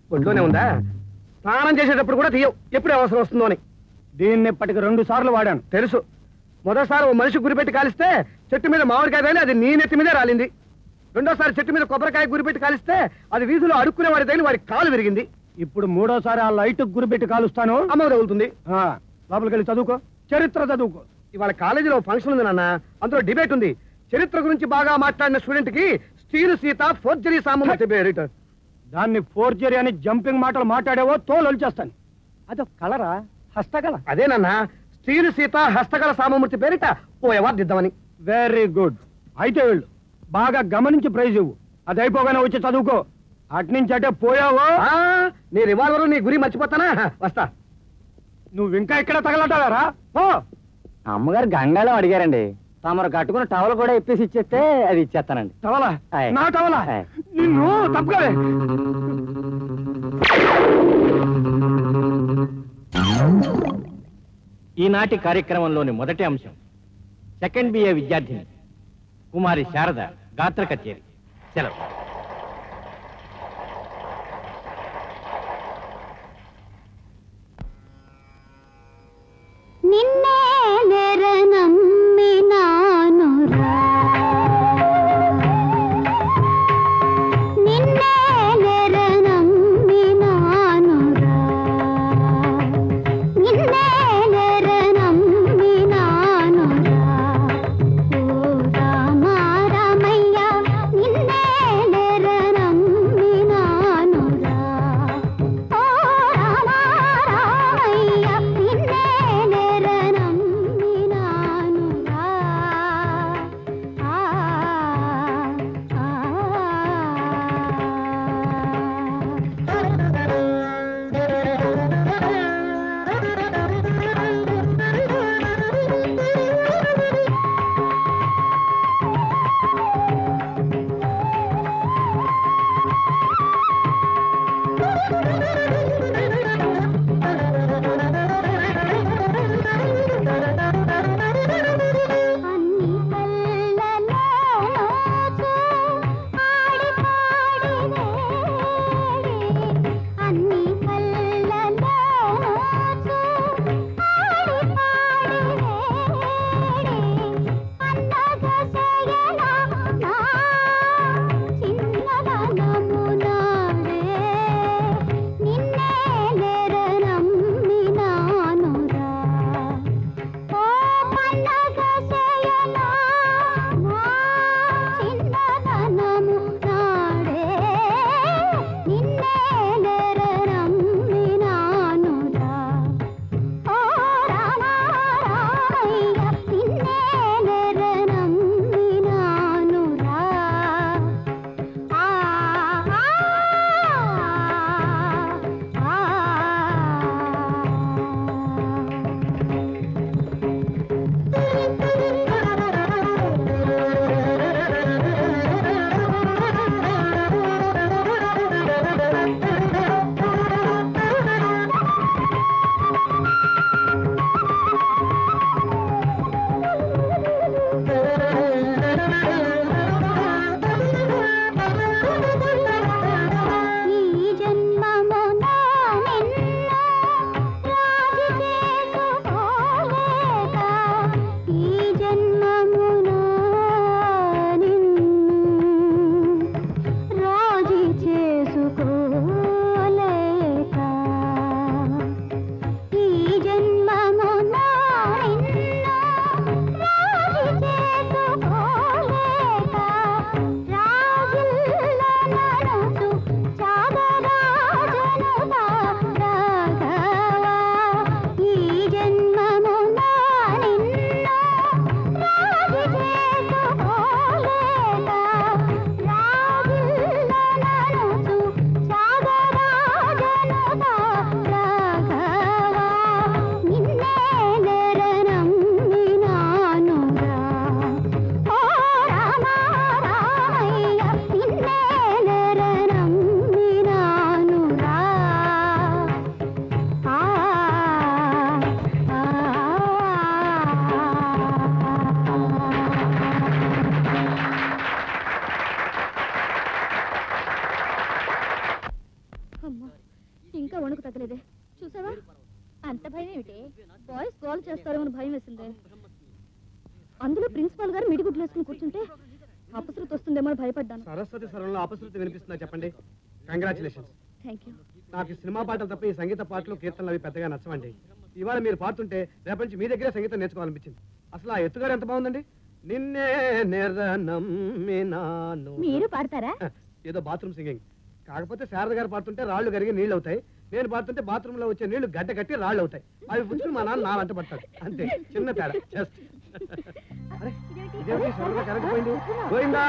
E: ఒంట్లోనే ఉందా స్నానం చేసేటప్పుడు కూడా తీయవు ఎప్పుడు అవసరం వస్తుందో అని
I: దీన్ని ఇప్పటికి రెండు సార్లు వాడాను
E: తెలుసు మొదటిసారి ఓ మనిషి గురిపెట్టి కాలిస్తే చెట్టు మీద మామిడికాయ తగిలి అది నీ నెత్తి మీదే రాలింది రెండోసారి చెట్టు మీద కొబ్బరికాయ గురిపెట్టి కాలిస్తే అది వీధిలో అడుక్కునే వాడి తగిలి వాడి కాలు విరిగింది
I: ఇప్పుడు మూడోసారి ఆ లైట్ గురిపెట్టి కాలుస్తాను
E: అమ్మ తగులుతుంది
I: ఆ, లోపలికి వెళ్ళి చదువుకో చరిత్ర చదువుకో
E: ఇవాళ కాలేజీలో ఫంక్షన్ ఉంది నాన్న అందులో డిబేట్ ఉంది చరిత్ర గురించి బాగా మాట్లాడిన స్టూడెంట్ కి స్టీల్ సీత ఫోర్జరీ సామర్థ్య పేరిట
I: దాన్ని ఫోర్జరీ అని జంపింగ్ మాటలు మాట్లాడేవో తోలు వచ్చేస్తాను అదొక కలరా హస్తకళ
E: అదేనన్నా స్టీల్ సీత హస్తకళ సామమూర్తి పేరిట ఓ అవార్డు ఇద్దామని
I: వెరీ గుడ్ అయితే వెళ్ళు బాగా గమనించి ప్రైజ్ ఇవ్వు అది అయిపోగానే వచ్చి చదువుకో అట్నుంచి అటే పోయావో
E: ఆ, నీ రివాల్వర్ నీ గురి మర్చిపోతానా వస్తా
I: నువ్వు ఇంకా ఇక్కడ తగలటారా పో
D: అమ్మగారు గంగాళం అడిగారండి తమరు కట్టుకున్న టవల్ కూడా ఇప్పేసి ఇచ్చేస్తే అది ఇచ్చేస్తానండి
I: టవలా
D: ఆయ్.
I: నా టవలా
D: ఆయ్.
I: నిన్ను తప్పకలే
M: ఈనాటి కార్యక్రమంలోని మొదటి అంశం సెకండ్ బిఏ విద్యార్థిని కుమారి శారద గాత్ర కచేరి సెలవు
J: నిన్నే నెరనమ్మినానురా నిన్నే నెరనమ్మినానురా నిన్నే నెరనమ్మినానురా ఓ రామ రామయ్య నిన్నే
C: కొడతారేమో భయం వేసిందే అందులో ప్రిన్సిపాల్ గారు మిడిగుడ్లు వేసుకుని కూర్చుంటే అపశృతి వస్తుందేమో అని భయపడ్డాను
I: సరస్వతి స్వరంలో అపశృతి వినిపిస్తుందా చెప్పండి కంగ్రాచులేషన్స్
C: థ్యాంక్ యూ
I: నాకు ఈ సినిమా పాటలు తప్ప ఈ సంగీత పాటలు కీర్తనలు అవి పెద్దగా నచ్చవండి ఇవాళ మీరు పాడుతుంటే రేపటి నుంచి మీ దగ్గరే సంగీతం నేర్చుకోవాలనిపించింది అసలు ఆ ఎత్తుగారు ఎంత బాగుందండి నిన్నే నిరనమ్మినాను
C: మీరు పాడతారా
I: ఏదో బాత్రూమ్ సింగింగ్ కాకపోతే శారద గారు పాడుతుంటే రాళ్ళు కరిగి నీళ్ళు అవుతాయి నేను పాడుతుంటే బాత్రూమ్ లో వచ్చే నీళ్లు గడ్డ కట్టి రాళ్ళు అవుతాయి అవి పుచ్చుకుని మా నాన్న నా వెంట పడతాడు అంతే చిన్న తేడా జస్ట్ అరే ఇదేమిటి సడన్గా కరెంట్ పోయింది పోయిందా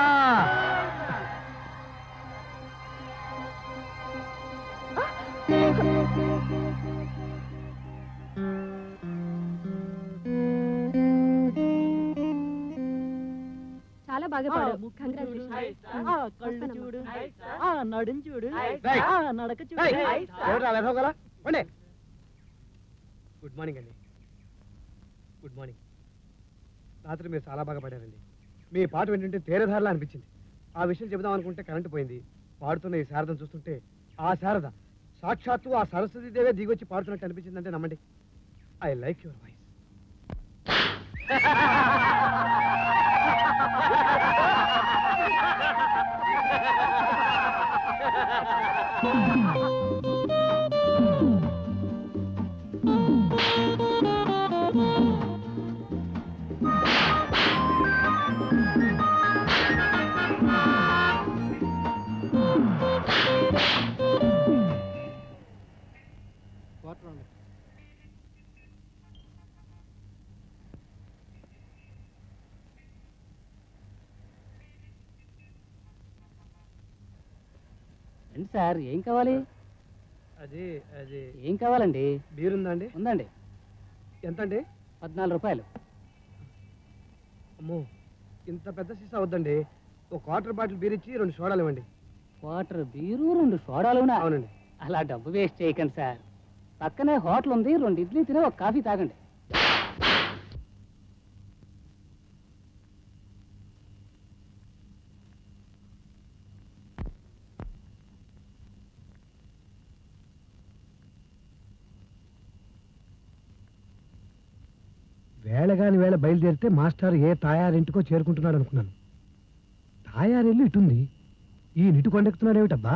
G: చాలా బాగా పాడావు కంగ్రాచులేషన్
A: చూడు ఆ నడుం చూడు
I: రేయ్.
A: ఆ నడక చూడు
I: ఏయ్, ఎవరురా వెధవగల? పోండి. గుడ్ మార్నింగ్ అండి గుడ్ మార్నింగ్ రాత్రి మీరు చాలా బాగా పాడారండి మీ పాట వింటుంటే తేరధారలా అనిపించింది ఆ విషయం చెబుదాం అనుకుంటే కరెంటు పోయింది పాడుతున్న ఈ శారదను చూస్తుంటే ఆ శారద సాక్షాత్తు ఆ సరస్వతి దేవే దిగొచ్చి పాడుతున్నట్టు అనిపించిందంటే నమ్మండి ఐ లైక్ యువర్ వాయిస్
A: ఏంటి సార్ ఏం కావాలి
I: అది అది
A: ఏం కావాలండి
I: బీర్ ఉందా అండి
A: ఉందండి
I: ఎంత అండి
A: పద్నాలుగు రూపాయలు
I: అమ్మో ఇంత పెద్ద సీసా వద్దండి ఒక క్వార్టర్ బాటిల్ బీర్ ఇచ్చి రెండు సోడాలు ఇవ్వండి
A: వాటర్ బీరు రెండు సోడాలునా
I: అవునండి
A: అలా డబ్బు వేస్ట్ చేయకండి సార్ పక్కనే హోటల్ ఉంది రెండు ఇడ్లీ తిని ఒక కాఫీ తాగండి
E: వేళగాని వేళ బయలుదేరితే మాస్టర్ ఏ తాయారింటికో చేరుకుంటున్నాడు అనుకున్నాను తాయారిల్లు ఇటుంది ఈ నిటు కొండెక్కుతున్నాడు ఏమిటబ్బా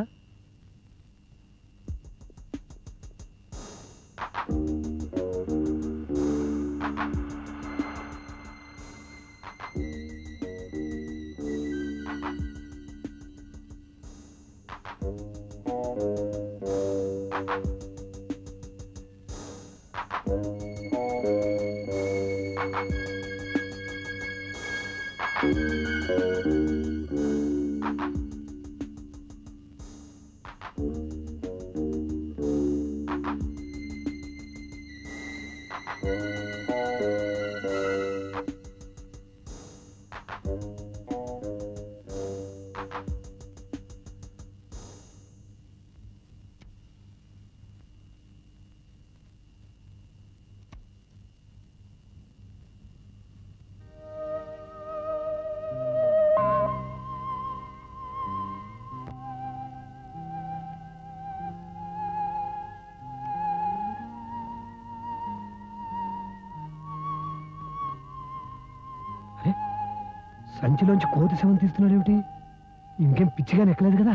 E: అరే సంచిలోంచి కోతి శవం తీస్తున్నాడు ఏమిటి ఇంకేం పిచ్చిగా ఎక్కలేదు కదా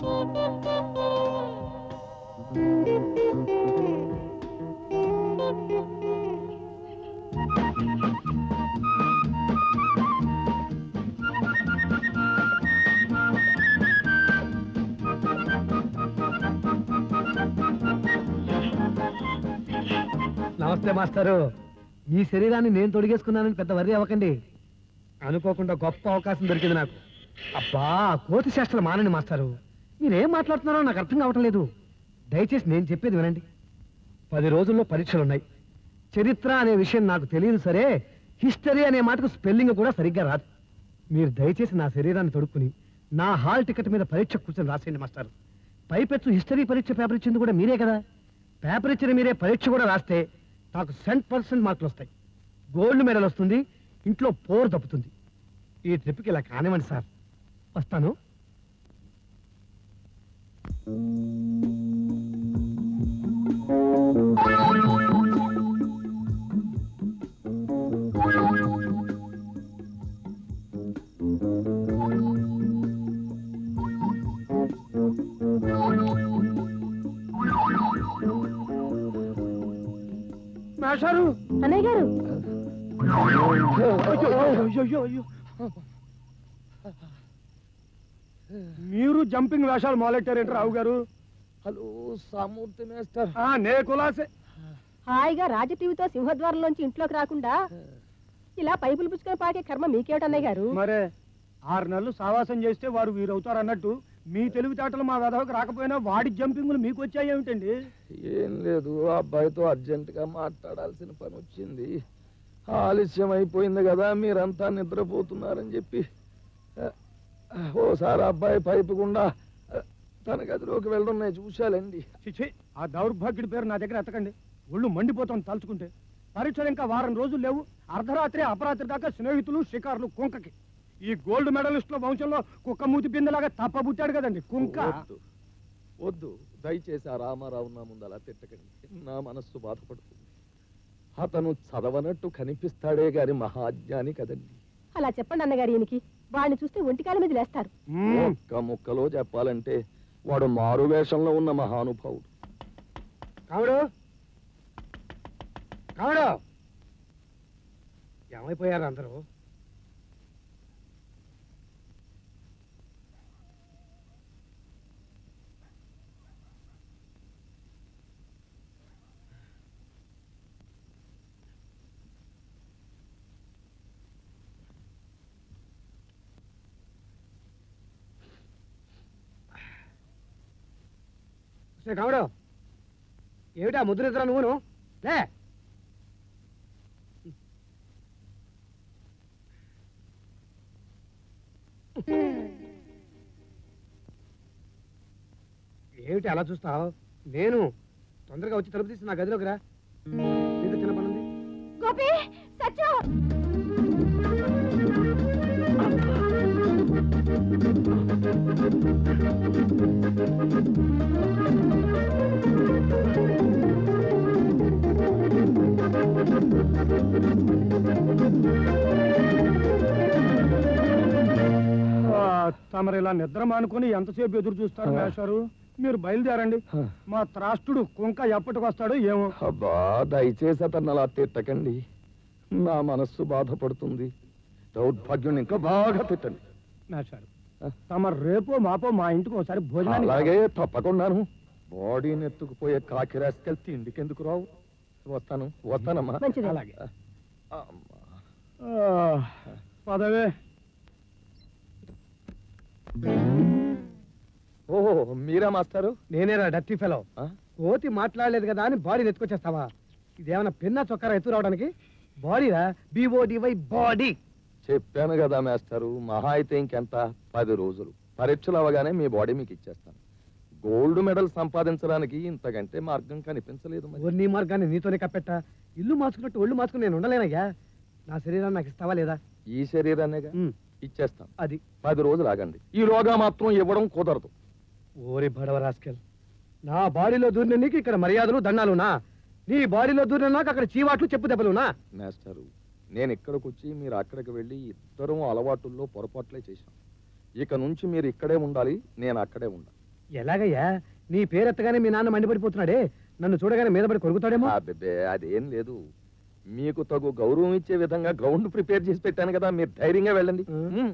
E: నమస్తే మాస్టారు మీ శరీరాన్ని నేను తొడిగేసుకున్నానని పెద్ద వర్రీ అవ్వకండి అనుకోకుండా గొప్ప అవకాశం దొరికింది నాకు అబ్బా కోతి శాస్త్రాలు మానండి మాస్టారు మీరేం మాట్లాడుతున్నారో నాకు అర్థం కావటం లేదు దయచేసి నేను చెప్పేది వినండి పది రోజుల్లో పరీక్షలు ఉన్నాయి చరిత్ర అనే విషయం నాకు తెలియదు సరే హిస్టరీ అనే మాటకు స్పెల్లింగ్ కూడా సరిగ్గా రాదు మీరు దయచేసి నా శరీరాన్ని తొడుక్కుని నా హాల్ టికెట్ మీద పరీక్ష కూర్చొని రాసేయండి మాస్టర్ పైపెచ్చు హిస్టరీ పరీక్ష పేపర్ ఇచ్చింది కూడా మీరే కదా పేపర్ ఇచ్చిన మీరే పరీక్ష కూడా రాస్తే నాకు సెంట్ పర్సెంట్ మార్కులు వస్తాయి గోల్డ్ మెడల్ వస్తుంది ఇంట్లో పోర్ తప్పుతుంది ఈ ట్రిప్కి ఇలా కానివ్వండి సార్ వస్తాను
I: మేషారు
H: అన్నయ్య గారు
I: మీరు జంపింగ్ వేషాలు మొదలెట్టారేంటి రావు గారు
B: హలో సామూర్తి మేస్టర్
I: ఆ, నే కులాసే
H: హాయిగా రాజ టీవీతో సింహద్వారంలోంచి ఇంట్లోకి రాకుండా ఇలా పైపులు పుచ్చుకొని పాకే కర్మ మీకేమిటి అన్నయ్య గారు
I: మరే ఆరు నెలలు సావాసం చేస్తే వారు వీరవుతారు అన్నట్టు మీ తెలివితేటలు మా వెధవకు రాకపోయినా వాడి జంపింగులు మీకు వచ్చాయి ఏమిటండి
B: ఏం లేదు ఆ అబ్బాయితో అర్జెంటుగా మాట్లాడాల్సిన పని వచ్చింది ఆలస్యం అయిపోయింది కదా మీరంతా నిద్రపోతున్నారని చెప్పి ఆ, ఓసారి ఆ అబ్బాయి పైపు గుండా ఆ, తన గదిలోకి వెళ్ళడం చూశాలండి
I: చిచి ఆ దౌర్భాగ్యుడి పేరు నా దగ్గర ఎత్తకండి ఒళ్ళు మండిపోతాం తలుచుకుంటే పరీక్షలు ఇంకా వారం రోజులు లేవు అర్ధరాత్రి అపరాత్రి దాకా స్నేహితులు షికారులు కుంకకి ఈ గోల్డ్ మెడలిస్టుల వంశంలో కుక్క మూతి బిందెలాగా తప్పబుట్టాడు కదండి కుంక
B: వద్దు వద్దు దయచేసి ఆ రామారావు నా ముందు అలా తిట్టకండి నా మనస్సు బాధపడుతుంది అతను చదవనట్టు కనిపిస్తాడే గాని మహాజ్ఞాని కదండి
H: అలా చెప్పండి అన్నగారు ఈయనకి వాడిని చూస్తే ఒంటికాల మీద లేస్తారు
B: ఒక్క ముక్కలో చెప్పాలంటే వాడు మారు వేషంలో ఉన్న మహానుభావుడు
E: కావుడు కావుడు ఏమైపోయారు అందరూ సరే కావుడు ఏమిటా ముద్ర నిద్ర నువ్వును లే ఏమిటి అలా చూస్తావు నేను తొందరగా వచ్చి తలుపు తీసి నా గదిలోకి రా నీతో చిన్న పని ఉంది
J: గోపి సత్యం
I: ఆ, తమరు ఇలా నిద్ర మానుకొని ఎంతసేపు ఎదురు చూస్తారు మేషారు మీరు బయలుదేరండి మా త్రాష్టుడు కుంక ఎప్పటికి వస్తాడో ఏమో
B: అబ్బా దయచేసి అతన్ని అలా తిట్టకండి నా మనస్సు బాధపడుతుంది దౌర్భాగ్యం ఇంకా బాగా తిట్టండి
I: మేషారు తమ రేపో మాపో మా ఇంటికి ఒకసారి భోజనానికి
B: అలాగే తప్పకుండాను బాడీని ఎత్తుకుపోయే కాకి రాసుకెళ్ళి తిండికి ఎందుకు రావు వస్తాను వస్తానమ్మా
H: మంచిది.
I: అలాగే ఆ, పదవే
B: ఓహో మీరా మాస్టారు
E: నేనేరా డర్టీ ఫెలో
B: ఆ?
E: కోతి మాట్లాడలేదు కదా అని బాడీని ఎత్తుకొచ్చేస్తావా ఇదేమన్నా పిన్న చొక్కారా ఎత్తు రావడానికి బాడీరా బీఓడివై బాడీ
B: చెప్పాను కదా మాస్టారు మహా అయితే ఇంకెంత పది రోజులు పరీక్షలు అవగానే మీ బాడీ మీకు ఇచ్చేస్తాను గోల్డ్ మెడల్ సంపాదించడానికి ఇంతకంటే మార్గం కనిపించలేదు మరి.
E: నీ మార్గాన్ని నీతోనే కప్పెట్ట ఇల్లు మార్చుకున్నట్టు ఒళ్ళు మార్చుకుని నేను ఉండలేనయ్యా నా శరీరాన్ని నాకు ఇస్తావా లేదా
B: ఈ శరీరాన్నేగా ఇచ్చేస్తాను
E: అది
B: పది రోజులు ఆగండి ఈలోగా మాత్రం ఇవ్వడం కుదరదు
E: ఓరి బడవ రాస్కెల్ నా బాడీలో దూరిన నీకు ఇక్కడ మర్యాదలు దండాలునా నీ బాడీలో దూరిన నాకు అక్కడ చీవాట్లు చెప్పు దెబ్బలునా
B: మాస్టారు నేను ఇక్కడికి వచ్చి మీరు అక్కడికి వెళ్ళి ఇద్దరం అలవాటుల్లో పొరపాట్లే చేశాం ఇక నుంచి మీరు ఇక్కడే ఉండాలి నేను అక్కడే ఉండాలి
E: ఎలాగయ్యా నీ పేరెత్తగానే మీ నాన్న మండిపడిపోతున్నాడే నన్ను చూడగానే మీద పడి కొరుకుతాడేమో
B: అబ్బే అదేం లేదు మీకు తగు గౌరవం ఇచ్చే విధంగా గ్రౌండ్ ప్రిపేర్ చేసి పెట్టాను కదా మీరు ధైర్యంగా వెళ్ళండి మ్మ్.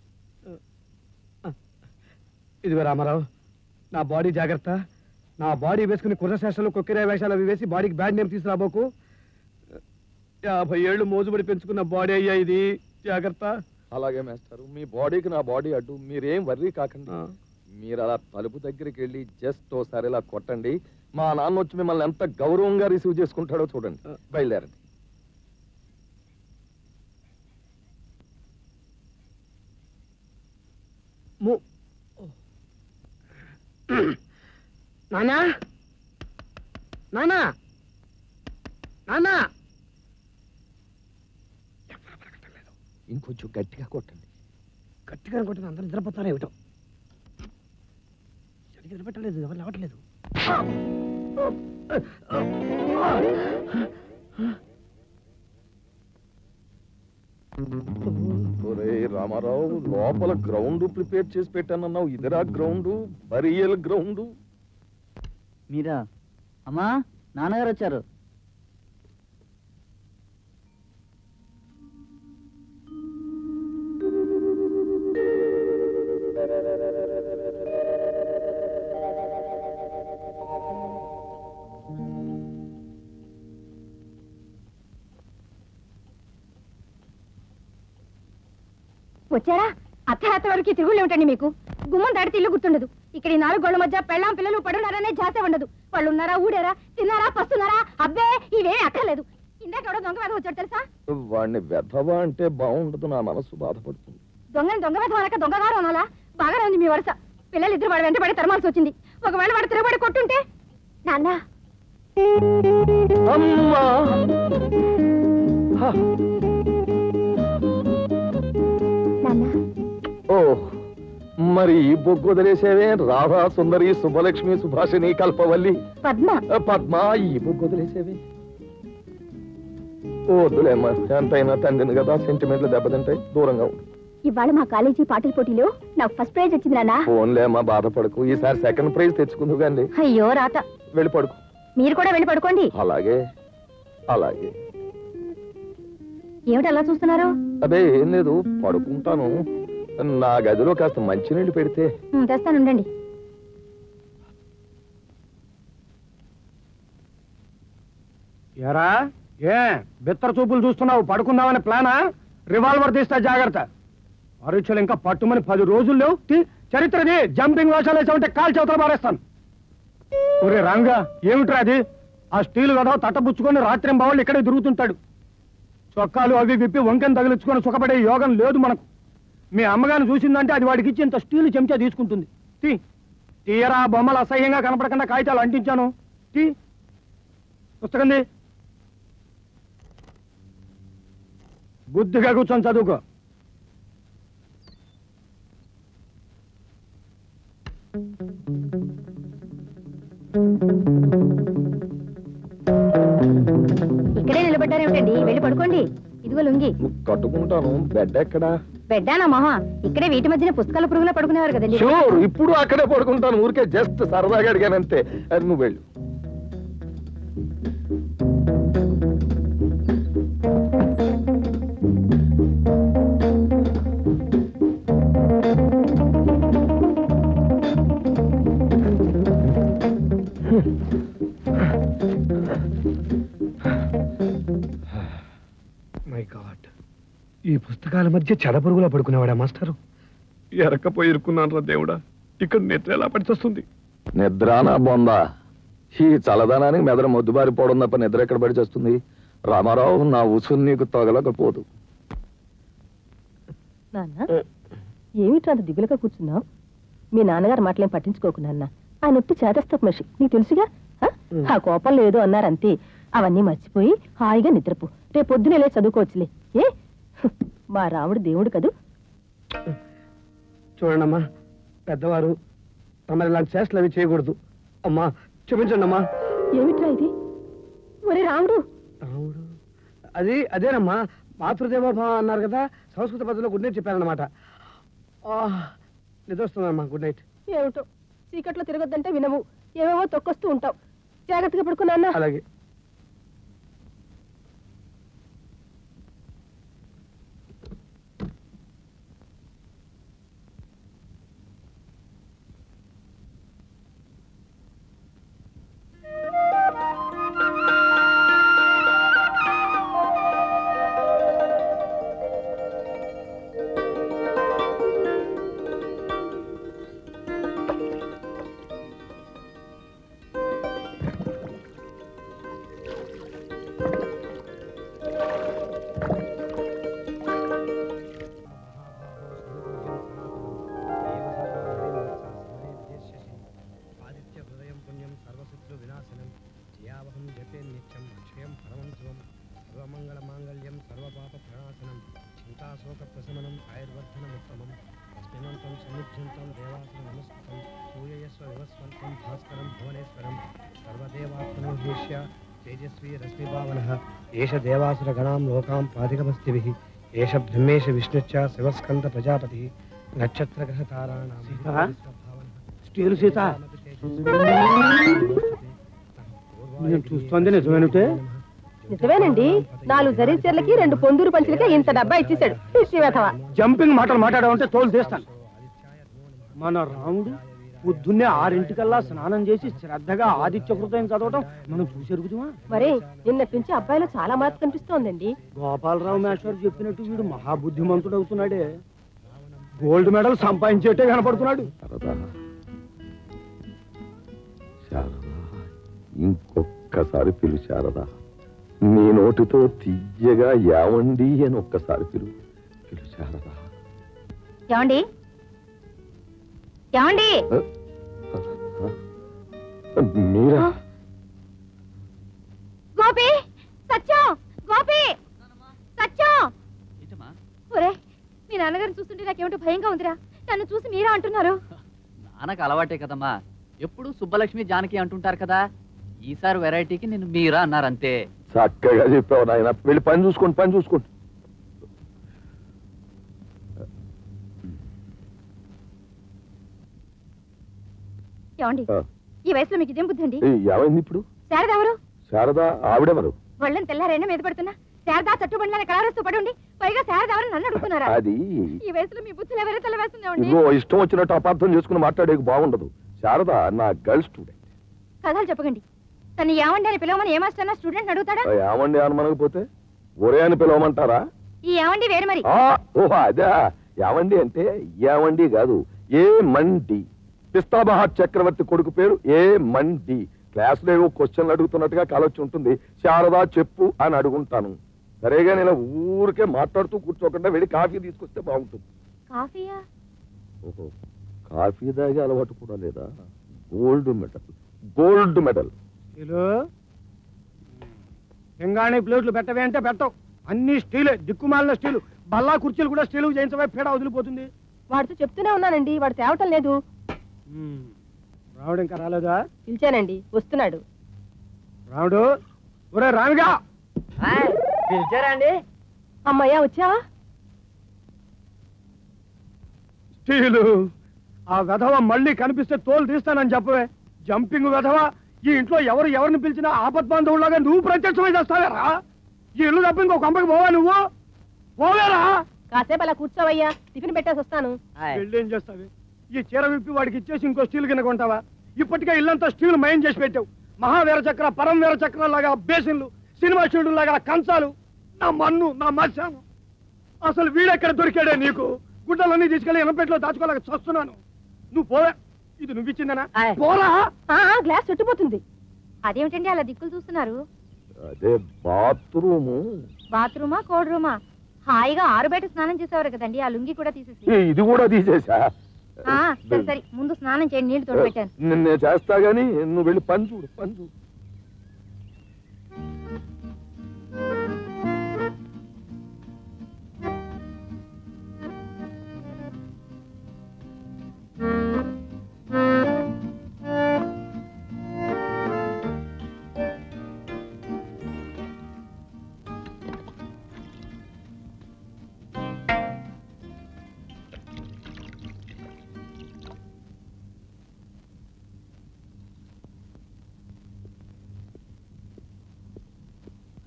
E: ఇదిగో రామారావు నా బాడీ జాగ్రత్త నా బాడీ వేసుకుని కుర్రశాస్త్రాలు కొక్కిరా వేషాలు అవి వేసి బాడీకి బ్యాడ్ నేమ్ తీసుకురాబోకు యాభై ఏళ్ళు మోజుబడి పెంచుకున్న బాడీ అయ్యా ఇది జాగ్రత్త
B: అలాగే మేస్తారు మీ బాడీకి నా బాడీ అడ్డు మీరేం వర్రీ కాకండి మీరు అలా తలుపు దగ్గరికి వెళ్ళి జస్ట్ ఓసారి ఇలా కొట్టండి మా నాన్న వచ్చి మిమ్మల్ని ఎంత గౌరవంగా రిసీవ్ చేసుకుంటాడో చూడండి బయలుదేరండి
E: ము- నానా నానా నానా
B: ఇంకొంచెం గట్టిగా కొట్టండి
E: గట్టిగా అనుకుంటున్నా అందరూ నిద్రపోతారా ఏమిటో సరిగ్గా నిద్రపెట్టలేదు ఎవరు లేవట్లేదు
B: ఒరేయ్ రామారావు లోపల గ్రౌండ్ ప్రిపేర్ చేసి పెట్టానన్నావు ఇదిరా గ్రౌండ్ బరియల్ గ్రౌండ్
A: మీరా అమ్మా నాన్నగారు వచ్చారు
H: వచ్చారా అర్ధరాత్రి వరకు తిరుగుళ్ళు ఏమిటండి మీకు గుమ్మం దాడితే ఇల్లు గుర్తుండదు ఇక్కడ ఈ నాలుగు గోళ్ల మధ్య పెళ్ళాం పిల్లలు పడున్నారనే జాత ఉండదు వాళ్ళు ఉన్నారా ఊడారా తిన్నారా పస్తున్నారా అబ్బే ఇవేమీ అక్కర్లేదు ఇందాక ఎవడో దొంగ వేధం వచ్చాడు తెలుసా
B: వాడిని వెధవా అంటే బాగుండదు నా మనసు బాధపడుతుంది
H: దొంగని దొంగ వేధం అనక దొంగగారు అనాలా బాగానే ఉంది మీ వరుస పిల్లలు ఇద్దరు వాడు వెంటబడి తరమాల్సి వచ్చింది ఒకవేళ వాడు తిరగబడి కొట్టుంటే నాన్న
B: అమ్మా ఓ మరి ఈ బొగ్గు వదిలేసేవే రాధా సుందరి శుభలక్ష్మి సుభాషిణి కల్పవల్లి
H: పద్మ
B: ఆ, పద్మ ఈ బొగ్గు వదిలేసేవే ఓ వద్దులేమ్మా ఎంతైనా తండ్రిని కదా సెంటిమెంట్లు దెబ్బతింటాయి దూరంగా ఉండు
H: ఇవాళ మా కాలేజీ పాటల పోటీలో నాకు ఫస్ట్ ప్రైజ్ వచ్చింది నాన్న
B: ఫోన్లేమ్మా బాధపడకు ఈసారి సెకండ్ ప్రైజ్ తెచ్చుకుందు కానీ
H: అయ్యో రాత
B: వెళ్ళి పడుకు
H: మీరు కూడా వెళ్ళి పడుకోండి
B: అలాగే అలాగే
H: ఏమిటి అలా చూస్తున్నారు
B: అదే ఏం లేదు పడుకుంటాను నా గదిలో కాస్త మంచినీళ్ళు పెడితే
H: ఉమ్, తెస్తానుండండి
E: ఎరా ఏ బిత్తర చూపులు చూస్తున్నావు పడుకుందామని ప్లానా రివాల్వర్ తీస్తా జాగ్రత్త పరీక్షలు ఇంకా పట్టుమని పది రోజులు లేవు తీ, చరిత్రది జంపింగ్ వేషాలు వేసామంటే కాల్ చేతులు మారేస్తాను ఒరే రంగా ఏమిట్రా అది ఆ స్టీల్ గదవ తట్టబుచ్చుకొని రాత్రి బావాళ్ళు ఇక్కడే తిరుగుతుంటాడు చొక్కాలు అవి విప్పి వంకెను తగిలించుకొని సుఖపడే యోగం లేదు మనకు మీ అమ్మగారిని చూసిందంటే అది వాడికి ఇచ్చి ఇంత స్టీల్ చెంచా తీసుకుంటుంది తీ తీయరా బొమ్మలు అసహ్యంగా కనపడకుండా కాగితాలు అంటించాను తీ పుస్తకంది బుద్ధిగా కూర్చొని చదువుకో
H: ఇక్కడే నిలబడ్డారేమిటండి వెళ్ళి పడుకోండి ఇదిగో లుంగి
B: కట్టుకుంటాను బెడ్ ఎక్కడా
H: బెడ్డానా మొహ ఇక్కడే వీటి మధ్యన పుస్తకాల పురుగులో పడుకునేవారు కదండి
B: షూర్ ఇప్పుడు అక్కడే పడుకుంటాను ఊరికే జస్ట్ సరదాగా అడిగానంతే అది నువ్వు వెళ్ళు
E: మై గాడ్ ఈ పుస్తకాల మధ్య చెడపురుగులా పడుకునేవాడా మాస్టారు ఎరకపోయి ఇరుక్కున్నాను రా దేవుడా ఇక్కడ నిద్ర ఎలా పడిచొస్తుంది
B: నిద్ర నా బొందా ఈ చల్లదనానికి మెదడు మొద్దుబారిపోవడం తప్ప నిద్ర ఎక్కడ పడి చేస్తుంది రామారావు నా ఉసురు నీకు తగలకపోదు
H: నాన్న ఏమిట్రా అంత దిగులుగా కూర్చున్నావు మీ నాన్నగారు మాటలేం పట్టించుకోకు నాన్న ఆయన ఒట్టి చేతస్తపు మనిషి నీకు తెలుసుగా ఆ? ఆ కోపం లేదు అన్నారంతే అవన్నీ మర్చిపోయి హాయిగా నిద్రపో రేపు పొద్దున లే చదువుకోవచ్చులే ఏ హ్, మా రాముడు దేవుడు కదూ
E: చూడండమ్మా పెద్దవారు తమరి ఇలాంటి చేష్టలు అవి చేయకూడదు అమ్మా క్షమించండి అమ్మా
H: ఏమిట్రా ఇది ఒరే రాముడు
E: రాముడు అది అదేనమ్మా మాతృదేవోభవ అన్నారు కదా సంస్కృత పద్ధతిలో గుడ్ నైట్ చెప్పారనమాట నిద్ర వస్తుందమ్మా గుడ్ నైట్
H: ఏమిటో చీకట్లో తిరగొద్దంటే వినవు ఏమేమో తొక్కొస్తూ ఉంటావు జాగ్రత్తగా పడుకున్నా
I: అలాగే ఆదిత్య హృదయం పుణ్యం సర్వశత్రు వినాశనం జియావహం జపే నిత్యం అక్షయం పరమం శివం సర్వమంగళ మాంగళ్యం సర్వపాప ప్రణాశనం చింతాశోక ప్రశమనం ఆయుర్వర్ధనముత్తమం తస్మినంతం సముజ్జంతం దేవాసుర నమస్కృతం సూయయస్వ వివస్వంతం భాస్కరం భువనేశ్వరం సర్వదేవాత్మనోద్దేశ్య తేజస్వీ రశ్మిభావన ఏష దేవాసుర గణాం లోకాం పాదికమస్తిభిః ఏష బ్రహ్మేశ విష్ణుశ్చ శివస్కంద ప్రజాపతి నక్షత్రగ్రహ తారాణాం
E: స్టీలు సీత నేను చూస్తోంది నిజమేనుటే
H: నిజమేనండి నాలుగు జరీ చీరలకి రెండు పొందూరు పంచులకి ఇంత డబ్బా ఇచ్చేశాడు పిచ్చి వెధవ
E: జంపింగ్ మాటలు మాట్లాడామంటే తోలు తీస్తాను మన రాముడు పొద్దున్నే ఆరింటికల్లా స్నానం చేసి శ్రద్ధగా ఆదిత్య హృదయం చదవటం మనం చూసి ఎరుగుతామా
H: మరే నిన్నటి నుంచి అబ్బాయిలో చాలా మార్పు కనిపిస్తోందండి
E: గోపాలరావు మేస్టర్ చెప్పినట్టు వీడు మహాబుద్ధిమంతుడు అవుతున్నాడే గోల్డ్ మెడల్ సంపాదించేటే కనపడుతున్నాడు
B: శారదా శారదా ఇంకొక్కసారి పిలు శారదా నీ నోటితో తీయగా యావండి అని ఒక్కసారి పిలు పిలు శారదా
C: ఏమండి ఏమండి
B: మీరా
C: గోపి సత్యం గోపి సత్యం ఒరే మీ నాన్నగారిని చూస్తుంటే నాకేమిటో భయంగా ఉందిరా నన్ను చూసి మీరా అంటున్నారు
A: నాన్నకు అలవాటే కదమ్మా ఎప్పుడు సుబ్బలక్ష్మి జానకి అంటుంటారు కదా ఈసారి వెరైటీకి నేను మీరా అన్నారంతే
B: చక్కగా చెప్పావు నాయన వెళ్ళి పని చూసుకోండి పని చూసుకోండి
C: ఏమండి
B: ఆ.
C: ఈ వయసులో మీకు ఇదేం బుద్ధి అండి
B: ఏ, ఏమైంది ఇప్పుడు
C: శారద ఎవరు
B: శారదా ఆవిడెవరు
C: వాళ్ళని తెల్లారైనా మీద పడుతున్నా శారదా చట్టుబండ్లని కలరస్తూ పడి ఉండి పైగా శారద ఎవరు నన్ను అడుగుతున్నారా
B: అది
C: ఈ వయసులో మీ బుద్ధులు ఎవరే తెల్లవేస్తుందేమండి
B: ఇదిగో ఇష్టం వచ్చినట్టు అపార్థం చేసుకుని మాట్లాడేకి బాగుండదు శారద నా గర్ల్ స్టూడెంట్
C: కథలు చెప్పకండి తను ఏమండి అని పిలవమని ఏ మాస్టర్ స్టూడెంట్ అడుగుతాడా
B: ఏమండి అనమనకపోతే ఒరే అని పిలవమంటారా
C: ఈ ఏమండి వేరు మరి
B: ఆ, ఓహో అదే ఏమండి అంటే ఏమండి కాదు ఏ మండి పిస్తాబహార్ చక్రవర్తి కొడుకు పేరు ఏ మండి క్లాసులో ఏవో క్వశ్చన్లు అడుగుతున్నట్టుగా కాలొచ్చి ఉంటుంది శారదా చెప్పు అని అడుగుంటాను సరేగా నేను ఊరికే మాట్లాడుతూ కూర్చోకుండా వెళ్ళి కాఫీ తీసుకొస్తే బాగుంటుంది
C: కాఫీయా
B: ఓహో కాఫీ తాగే అలవాటు కూడా లేదా gold medal gold medal
E: steel పింగాణి ప్లేట్లు పెట్టవే అంటే పెట్టవు అన్ని స్టీలే దిక్కుమాలిన స్టీలు బల్లా కుర్చీలు కూడా స్టీలు చేయించవే పీడ వదిలిపోతుంది
H: వాడితో చెప్తూనే ఉన్నానండి వాడు తేవటం లేదు
E: రాముడు ఇంకా రాలేదా
H: పిలిచానండి వస్తున్నాడు
E: రాముడు ఒరే రామిగా
D: పిలిచారా అండి
H: అమ్మయ్యా వచ్చావా
E: స్టీలు ఆ వెధవ మళ్ళీ కనిపిస్తే తోలు తీస్తానని చెప్పవే జంపింగ్ వెధవ ఈ ఇంట్లో ఎవరు ఎవరిని పిలిచినా ఆపత్ బాంధవులాగా నువ్వు ప్రత్యక్షమై చేస్తావేరా ఈ ఇల్లు తప్ప ఇంకో కంపకి పోవా నువ్వు పోవేరా
H: కాసేపు అలా కూర్చోవయ్యా టిఫిన్ పెట్టేసి వస్తాను
E: వెళ్ళి ఏం చేస్తావి ఈ చీర విప్పి వాడికి ఇచ్చేసి ఇంకో స్టీల్ కింద కొంటావా ఇప్పటికే ఇల్లంతా స్టీల్ మయం చేసి పెట్టావు మహావీర చక్ర పరం వీర చక్ర లాగా బేసిన్లు సినిమా షూడు లాగా కంచాలు నా మన్ను నా మత్స్యాను అసలు వీడెక్కడ దొరికాడే నీకు గుడ్డలన్నీ తీసుకెళ్లి ఎనపెట్లో దాచుకోలేక చస్తున్నాను నువ్వు పోవే ఇది నువ్వు ఇచ్చిందనా పోరా
H: గ్లాస్ చుట్టుపోతుంది
C: అదేమిటండి అలా దిక్కులు చూస్తున్నారు
B: అదే బాత్రూము
C: బాత్రూమా కోడ్ రూమా హాయిగా ఆరు బయట స్నానం చేసేవారు కదండి ఆ లుంగి కూడా తీసేసి
B: ఏ, ఇది కూడా తీసేసా
C: ఆ, సరే సరే ముందు స్నానం చేయండి నీళ్లు తోడు పెట్టాను
B: నిన్నే చేస్తా గానీ నువ్వు వెళ్ళి పని చూడు పని చూడు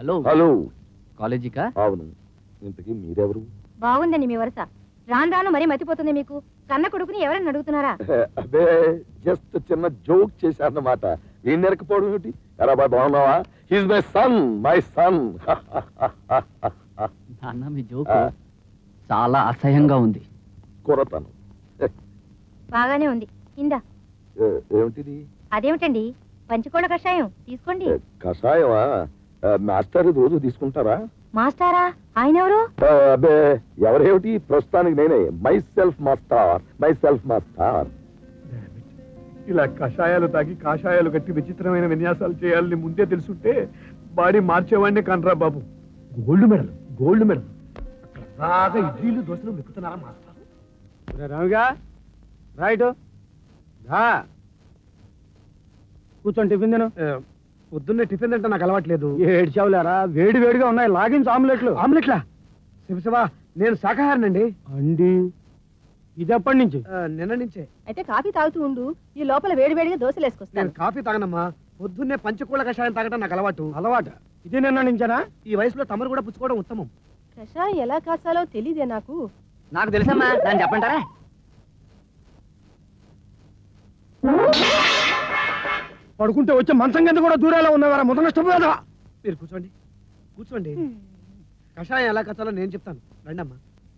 L: హలో
B: హలో
L: కాలేజీకా
B: అవును ఇంతకీ మీరెవరు
C: బాగుందండి మీ వరుస రాను రాను మరీ మతిపోతుంది మీకు కన్న కొడుకుని ఎవరైనా అడుగుతున్నారా
B: అదే జస్ట్ చిన్న జోక్ చేశారన్నమాట ఏం నెరకపోవడం ఏమిటి ఎరా బాయ్ బాగున్నావా he's my son my son
L: నాన్న మీ జోక్ చాలా అసహ్యంగా ఉంది
B: కొరతను
C: బాగానే ఉంది ఇందా
B: ఏ- ఏమిటిది
C: అదేమిటండి పంచకోళ్ళ కషాయం తీసుకోండి
B: ఏ, కషాయమా ఆ, మాస్టర్ రోజు తీసుకుంటారా
C: మాస్టారా ఆయన ఎవరు
B: ఆ, అబ్బే ఎవరేమిటి ప్రస్తుతానికి నేనే myself master myself master
I: ఇలా కషాయాలు తాగి కాషాయాలు కట్టి విచిత్రమైన విన్యాసాలు చేయాలని ముందే తెలుసుంటే బాడీ మార్చేవాడిని కనరా బాబు గోల్డ్ మెడల్ గోల్డ్ మెడల్ బాగా ఇడ్లీలు దోశలు మెక్కుతున్నారా మాస్టర్ రాముగా రైట్ కూర్చోండి టిఫిన్ తిను పొద్దున్నే టిఫిన్ తింటే నాకు అలవాట్లేదు ఏడ్చావులేరా వేడి వేడిగా ఉన్నాయి లాగిన్స్ ఆమ్లెట్లు ఆమ్లెట్లా శివశివా నేను శాకాహారనండి అండి ఇది ఎప్పటి నుంచి నిన్న నుంచే
H: అయితే కాఫీ తాగుతూ ఉండు ఈ లోపల వేడివేడిగా దోశలు వేసుకొస్తాను
I: నేను కాఫీ తాగనమ్మా పొద్దున్నే పంచకూల కషాయం తాగటం నాకు అలవాటు అలవాటు ఇది నిన్న నుంచేనా ఈ వయసులో తమరు కూడా పుచ్చుకోవడం ఉత్తమం
H: కషాయం ఎలా కాసాలో తెలీదే నాకు
D: నాకు తెలుసమ్మా దాన్ని చెప్పంటారా
I: పడుకుంటే వచ్చే మంచం కింద కూడా దూరాలో ఉన్నవారా ముద్ద నష్టపోదా మీరు కూర్చోండి కూర్చోండి కషాయం ఎలా కచ్చాలో నేను చెప్తాను రండమ్మా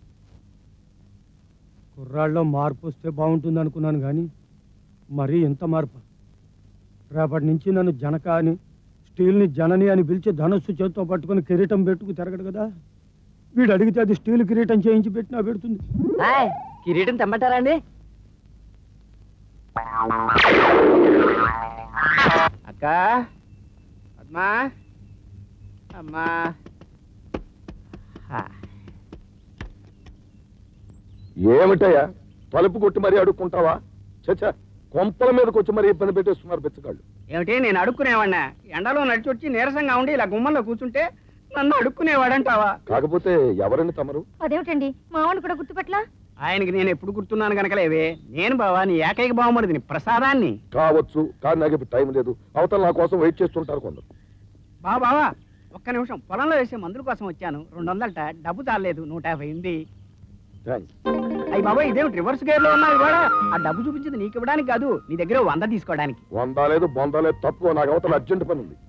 I: కుర్రాళ్ళలో మార్పు వస్తే బాగుంటుంది అనుకున్నాను కానీ మరీ ఎంత మార్పు రేపటి నుంచి నన్ను జనక అని స్టీల్ని జనని అని పిలిచి ధనస్సు చేత్తో పట్టుకుని కిరీటం పెట్టుకు తిరగడు కదా వీడు అడిగితే అది స్టీల్ కిరీటం చేయించి పెట్టినా పెడుతుంది
D: హాయ్, కిరీటం తెమ్మంటారా అండి అక్క పద్మా అమ్మా
B: ఏమిటయ్యా తలుపు కొట్టి మరీ అడుక్కుంటావా చచ్చా కొంపల మీదకి వచ్చి మరీ ఇబ్బంది పెట్టేస్తున్నారు బెచ్చగాళ్ళు
D: ఏమిటి నేను అడుక్కునేవాడినా ఎండలో నడిచి వచ్చి నీరసంగా ఉండి ఇలా గుమ్మంలో కూర్చుంటే నన్ను అడుక్కునేవాడంటావా
B: కాకపోతే ఎవరని తమరు
C: అదేమిటండి మా వాడిని కూడా గుర్తుపట్లా
D: ఆయనకి నేను ఎప్పుడు గుర్తున్నాను కనుకలేవే నేను బావా నీ ఏకైక బావమరిదిని ప్రసాదాన్ని
B: కావచ్చు కానీ నాకు ఇప్పుడు టైం లేదు అవతల నా కోసం వెయిట్ చేస్తుంటారు కొందరు
D: బావా బావా ఒక్క నిమిషం పొలంలో వేసే మందుల కోసం వచ్చాను రెండు వందలట డబ్బు చాలేదు నూట యాభై ఉంది
B: థ్యాంక్స్
D: అయ్యి బాబా ఇదేమిటి రివర్స్ గేర్ లో ఉన్నావు కూడా ఆ డబ్బు చూపించింది నీకు ఇవ్వడానికి కాదు నీ దగ్గర వంద తీసుకోవడానికి
B: వంద లేదు బొంద లేదు తక్కువ నాకు అవతల అర్జెంట్ పని ఉంది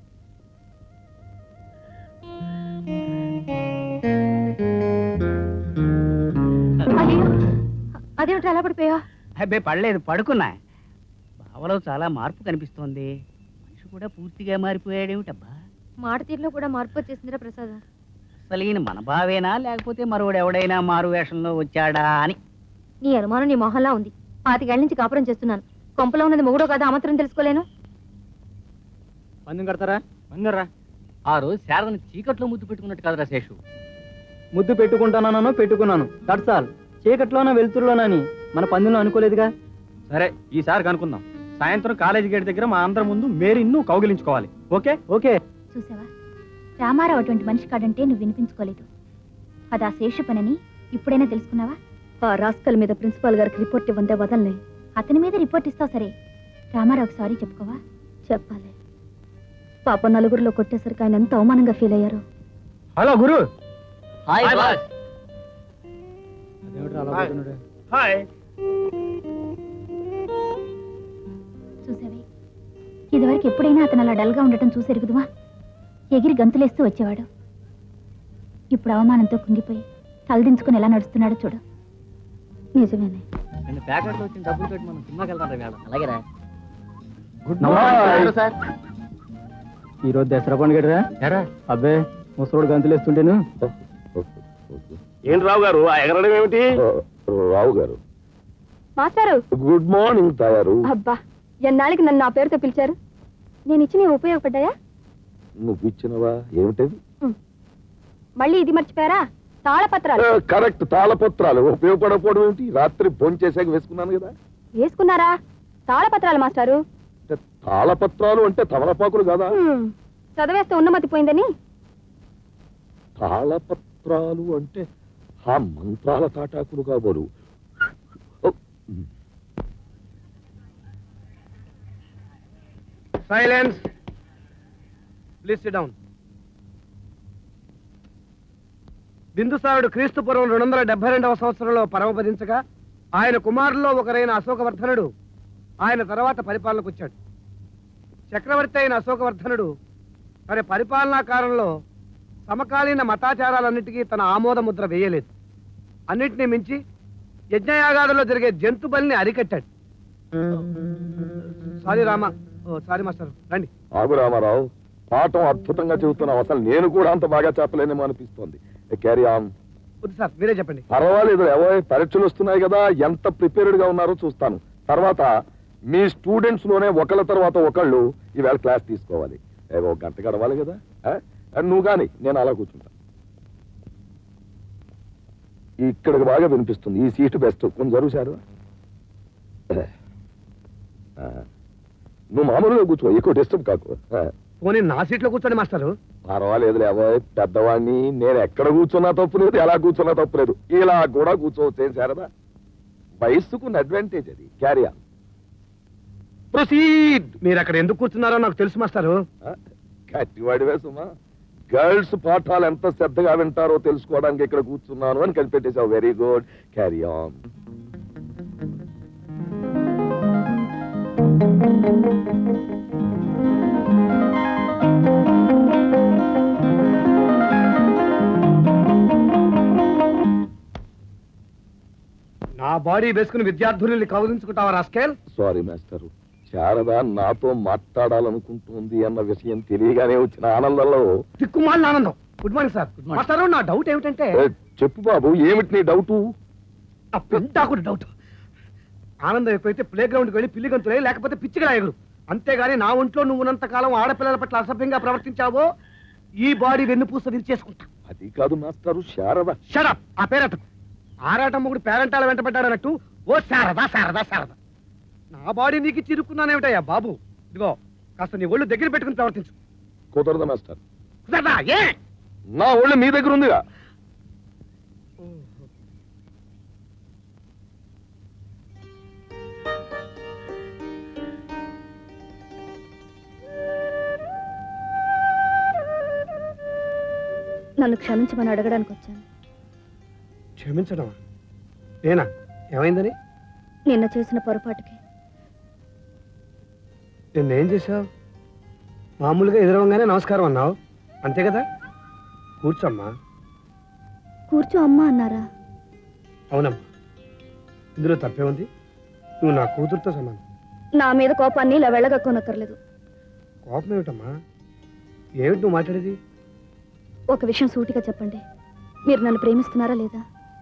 C: అయ్యో అదేమిటి అలా పడిపోయా
D: అబ్బే పడలేదు పడుకున్నా బావలో చాలా మార్పు కనిపిస్తోంది మనిషి కూడా పూర్తిగా మారిపోయాడేమిటబ్బా
C: మాట తీరులో కూడా మార్పు వచ్చేసిందిరా ప్రసాద్
D: అసలు ఈయన మన బావేనా లేకపోతే మరోడు ఎవడైనా మారు వేషంలో వచ్చాడా అని
C: నీ అనుమానం నీ మొహంలా ఉంది పాతికేళ్ల నుంచి కాపురం చేస్తున్నాను కొంపలో ఉన్నది మొగుడో కదా ఆమాత్రం తెలుసుకోలేను
D: పందెం కడతారా పందెంరా
L: ఆ రోజు శారదని చీకట్లో ముద్దు పెట్టుకున్నట్టు కదరా శేషు
A: ముద్దు పెట్టుకుంటానో పెట్టుకున్నాను దట్స్ ఆల్ చీకట్లోనా వెలుతురులోనని మన పందెంలో అనుకోలేదుగా
F: సరే ఈసారి కనుక్కుందాం సాయంత్రం కాలేజీ గేట్ దగ్గర మా అందరి ముందు మేరిన్ను కౌగిలించుకోవాలి ఓకే
A: ఓకే
C: చూసావా రామారావు అటువంటి మనిషి కాడంటే నువ్వు వినిపించుకోలేదు అది ఆ శేష పనని ఇప్పుడైనా తెలుసుకున్నావా ఆ రాస్కల్ మీద ప్రిన్సిపాల్ గారికి రిపోర్ట్ ఇవ్వందే వదలనే అతని మీద రిపోర్ట్ ఇస్తావు సరే రామారావుకి సారీ చెప్పుకోవా చెప్పాలి పాప నలుగురిలో కొట్టేసరికి ఆయన ఎంత అవమానంగా ఫీల్ అయ్యారు
I: హలో గురు
L: హాయ్ బాస్
I: హాయ్
C: చూసావే ఇదివరకు ఎప్పుడైనా అతను అలా డల్గా ఉండటం చూసెరుగుదువా ఎగిరి గంతులేస్తూ వచ్చేవాడు ఇప్పుడు అవమానంతో కుంగిపోయి తలదించుకుని ఎలా నడుస్తున్నాడో చూడు నిజమేనే
L: రెండు ప్యాకెట్లు వచ్చిన డబ్బులు పెట్టి మనం సినిమాకి వెళ్తాం రా మేడం అలాగేరా
A: గుడ్
L: మార్నింగ్ సార్
A: ఈ రోజు దసరా పండుగ
L: ఎరా
A: అబ్బే ముసలోడు గంతులేస్తుంటేను
B: ఏంటి రావు గారు ఆ ఎగరడం ఏమిటి రావు గారు
G: మాస్టారు
B: గుడ్ మార్నింగ్ తయారు
G: అబ్బా ఎన్నాళ్ళకి నన్ను నా పేరుతో పిలిచారు నేను ఇచ్చి ఉపయోగపడ్డాయా
B: నువ్వు ఇచ్చినవా ఏమిటది
G: మళ్ళీ ఇది మర్చిపోయారా తాళపత్రాలు
B: కరెక్ట్ తాళపత్రాలు ఉపయోగపడకపోవడం ఏమిటి రాత్రి ఫోన్ చేసాక వేసుకున్నాను కదా
G: వేసుకున్నారా తాళపత్రాలు మాస్టారు
B: అంటే తాళపత్రాలు అంటే తమలపాకులు కదా
G: హ్మ్, చదివేస్తే ఉన్నమతి పోయిందని
B: తాళపత్రాలు అంటే ఆ మంత్రాల తాటాకులు కాబోలు
I: సైలెన్స్ ప్లీజ్ సిట్ డౌన్
E: బిందుసారుడు క్రీస్తు పూర్వం రెండు వందల డెబ్బై రెండవ సంవత్సరంలో పరమపదించగా ఆయన కుమారుల్లో ఒకరైన అశోకవర్ధనుడు ఆయన తర్వాత పరిపాలనకు వచ్చాడు చక్రవర్తి అయిన అశోకవర్ధనుడు తన పరిపాలనా కాలంలో సమకాలీన మతాచారాలన్నిటికీ తన ఆమోద ముద్ర వేయలేదు అన్నిటినీ మించి యజ్ఞయాగాదుల్లో జరిగే జంతు బలిని అరికట్టాడు సారీ రామా ఓ సారీ మాస్టర్ రండి
B: ఆగు రామారావు పాఠం అద్భుతంగా చెబుతున్నావు అసలు నేను కూడా అంత బాగా చెప్పలేనేమో అనిపిస్తోంది క్యారీ ఆన్
E: వద్దు సార్ మీరే చెప్పండి
B: పర్వాలేదు ఏవో పరీక్షలు వస్తున్నాయి కదా ఎంత ప్రిపేర్డ్ గా ఉన్నారో చూస్తాను తర్వాత మీ స్టూడెంట్స్ లోనే ఒకళ్ళ తర్వాత ఒకళ్ళు ఈవేళ క్లాస్ తీసుకోవాలి ఏవో ఒక గంట గడవాలి కదా ఆ? ఆ, నువ్వు కానీ నేను అలా కూర్చుంటా ఇక్కడికి బాగా వినిపిస్తుంది ఈ సీటు బెస్ట్ కొంచెం జరుగుసారు నువ్వు మామూలుగా కూర్చో ఎక్కువ డిస్టర్బ్ కాకు ఆ.
E: పోనీ నా సీట్లో కూర్చోండి మాస్టారు
B: పర్వాలేదు లేవో పెద్దవాడిని నేను ఎక్కడ కూర్చున్నా తప్పు లేదు ఎలా కూర్చున్నా తప్పు లేదు ఇలా కూడా కూర్చోవచ్చు ఏం శారదా వయస్సుకున్న అడ్వాంటేజ్ అది క్యారియా
E: ప్రొసీడ్ మీరు అక్కడ ఎందుకు కూర్చున్నారో నాకు తెలుసు మాస్టారు
B: గట్టివాడివే సుమా గర్ల్స్ పాఠాలు ఎంత శ్రద్ధగా వింటారో తెలుసుకోవడానికి ఇక్కడ కూర్చున్నాను అని కనిపెట్టేశావు వెరీ గుడ్ క్యారీ ఆన్
E: నా బాడీ వేసుకుని విద్యార్థుల్ని కౌలించుకుంటావా రాస్కేల్
B: సారీ మాస్టర్ శారద నాతో మాట్లాడాలనుకుంటుంది అన్న విషయం తెలియగానే వచ్చిన ఆనందంలో
E: తిక్కుమాలిన ఆనందం గుడ్ మార్నింగ్ సార్ మాస్టారు నా డౌట్ ఏమిటంటే
B: ఏ, చెప్పు బాబు ఏమిటి నీ డౌటు
E: ఆ పెద్దాకుడు డౌట్ ఆనందం ఎక్కువైతే ప్లే గ్రౌండ్కి వెళ్ళి పిల్లి గంతులే లేకపోతే పిచ్చిగా ఎగురు అంతేగాని నా ఒంట్లో నువ్వు ఉన్నంత కాలం ఆడపిల్లల పట్ల అసభ్యంగా ప్రవర్తించావో ఈ బాడీ వెన్నుపూస విరిచేసుకుంటా
B: అది కాదు మాస్టారు శారద
E: షడప్ ఆ పేరట ఆరాటం మొగుడు పేరంటాల వెంటబడ్డాడన్నట్టు ఓ శారదా శారదా శారదా నా బాడీ నీకు చిరుక్కున్నానేమిటయ్యా బాబు ఇదిగో కాస్త నీ ఒళ్ళు దగ్గర పెట్టుకుని ప్రవర్తించు
B: కుదరదు మాస్టర్
E: కుదరదా ఏ
B: నా ఒళ్ళు మీ దగ్గర ఉందిగా
C: నన్ను క్షమించమని అడగడానికి వచ్చాను
E: క్షమించడమా నేనా ఏమైందని
C: నిన్న చేసిన పొరపాటుకి
E: నిన్నేం చేశావు మామూలుగా ఎదురవంగానే నమస్కారం అన్నావు అంతే కదా కూర్చోమ్మా
C: కూర్చో అమ్మా అన్నారా
E: అవునమ్మా ఇందులో తప్పే ఉంది నువ్వు నా కూతురుతో సమానం
C: నా మీద కోపాన్ని ఇలా వెళ్ళగక్కోనక్కర్లేదు
E: కోపం ఏమిటమ్మా ఏమిటి నువ్వు మాట్లాడేది
C: ఒక విషయం సూటిగా చెప్పండి మీరు నన్ను ప్రేమిస్తున్నారా లేదా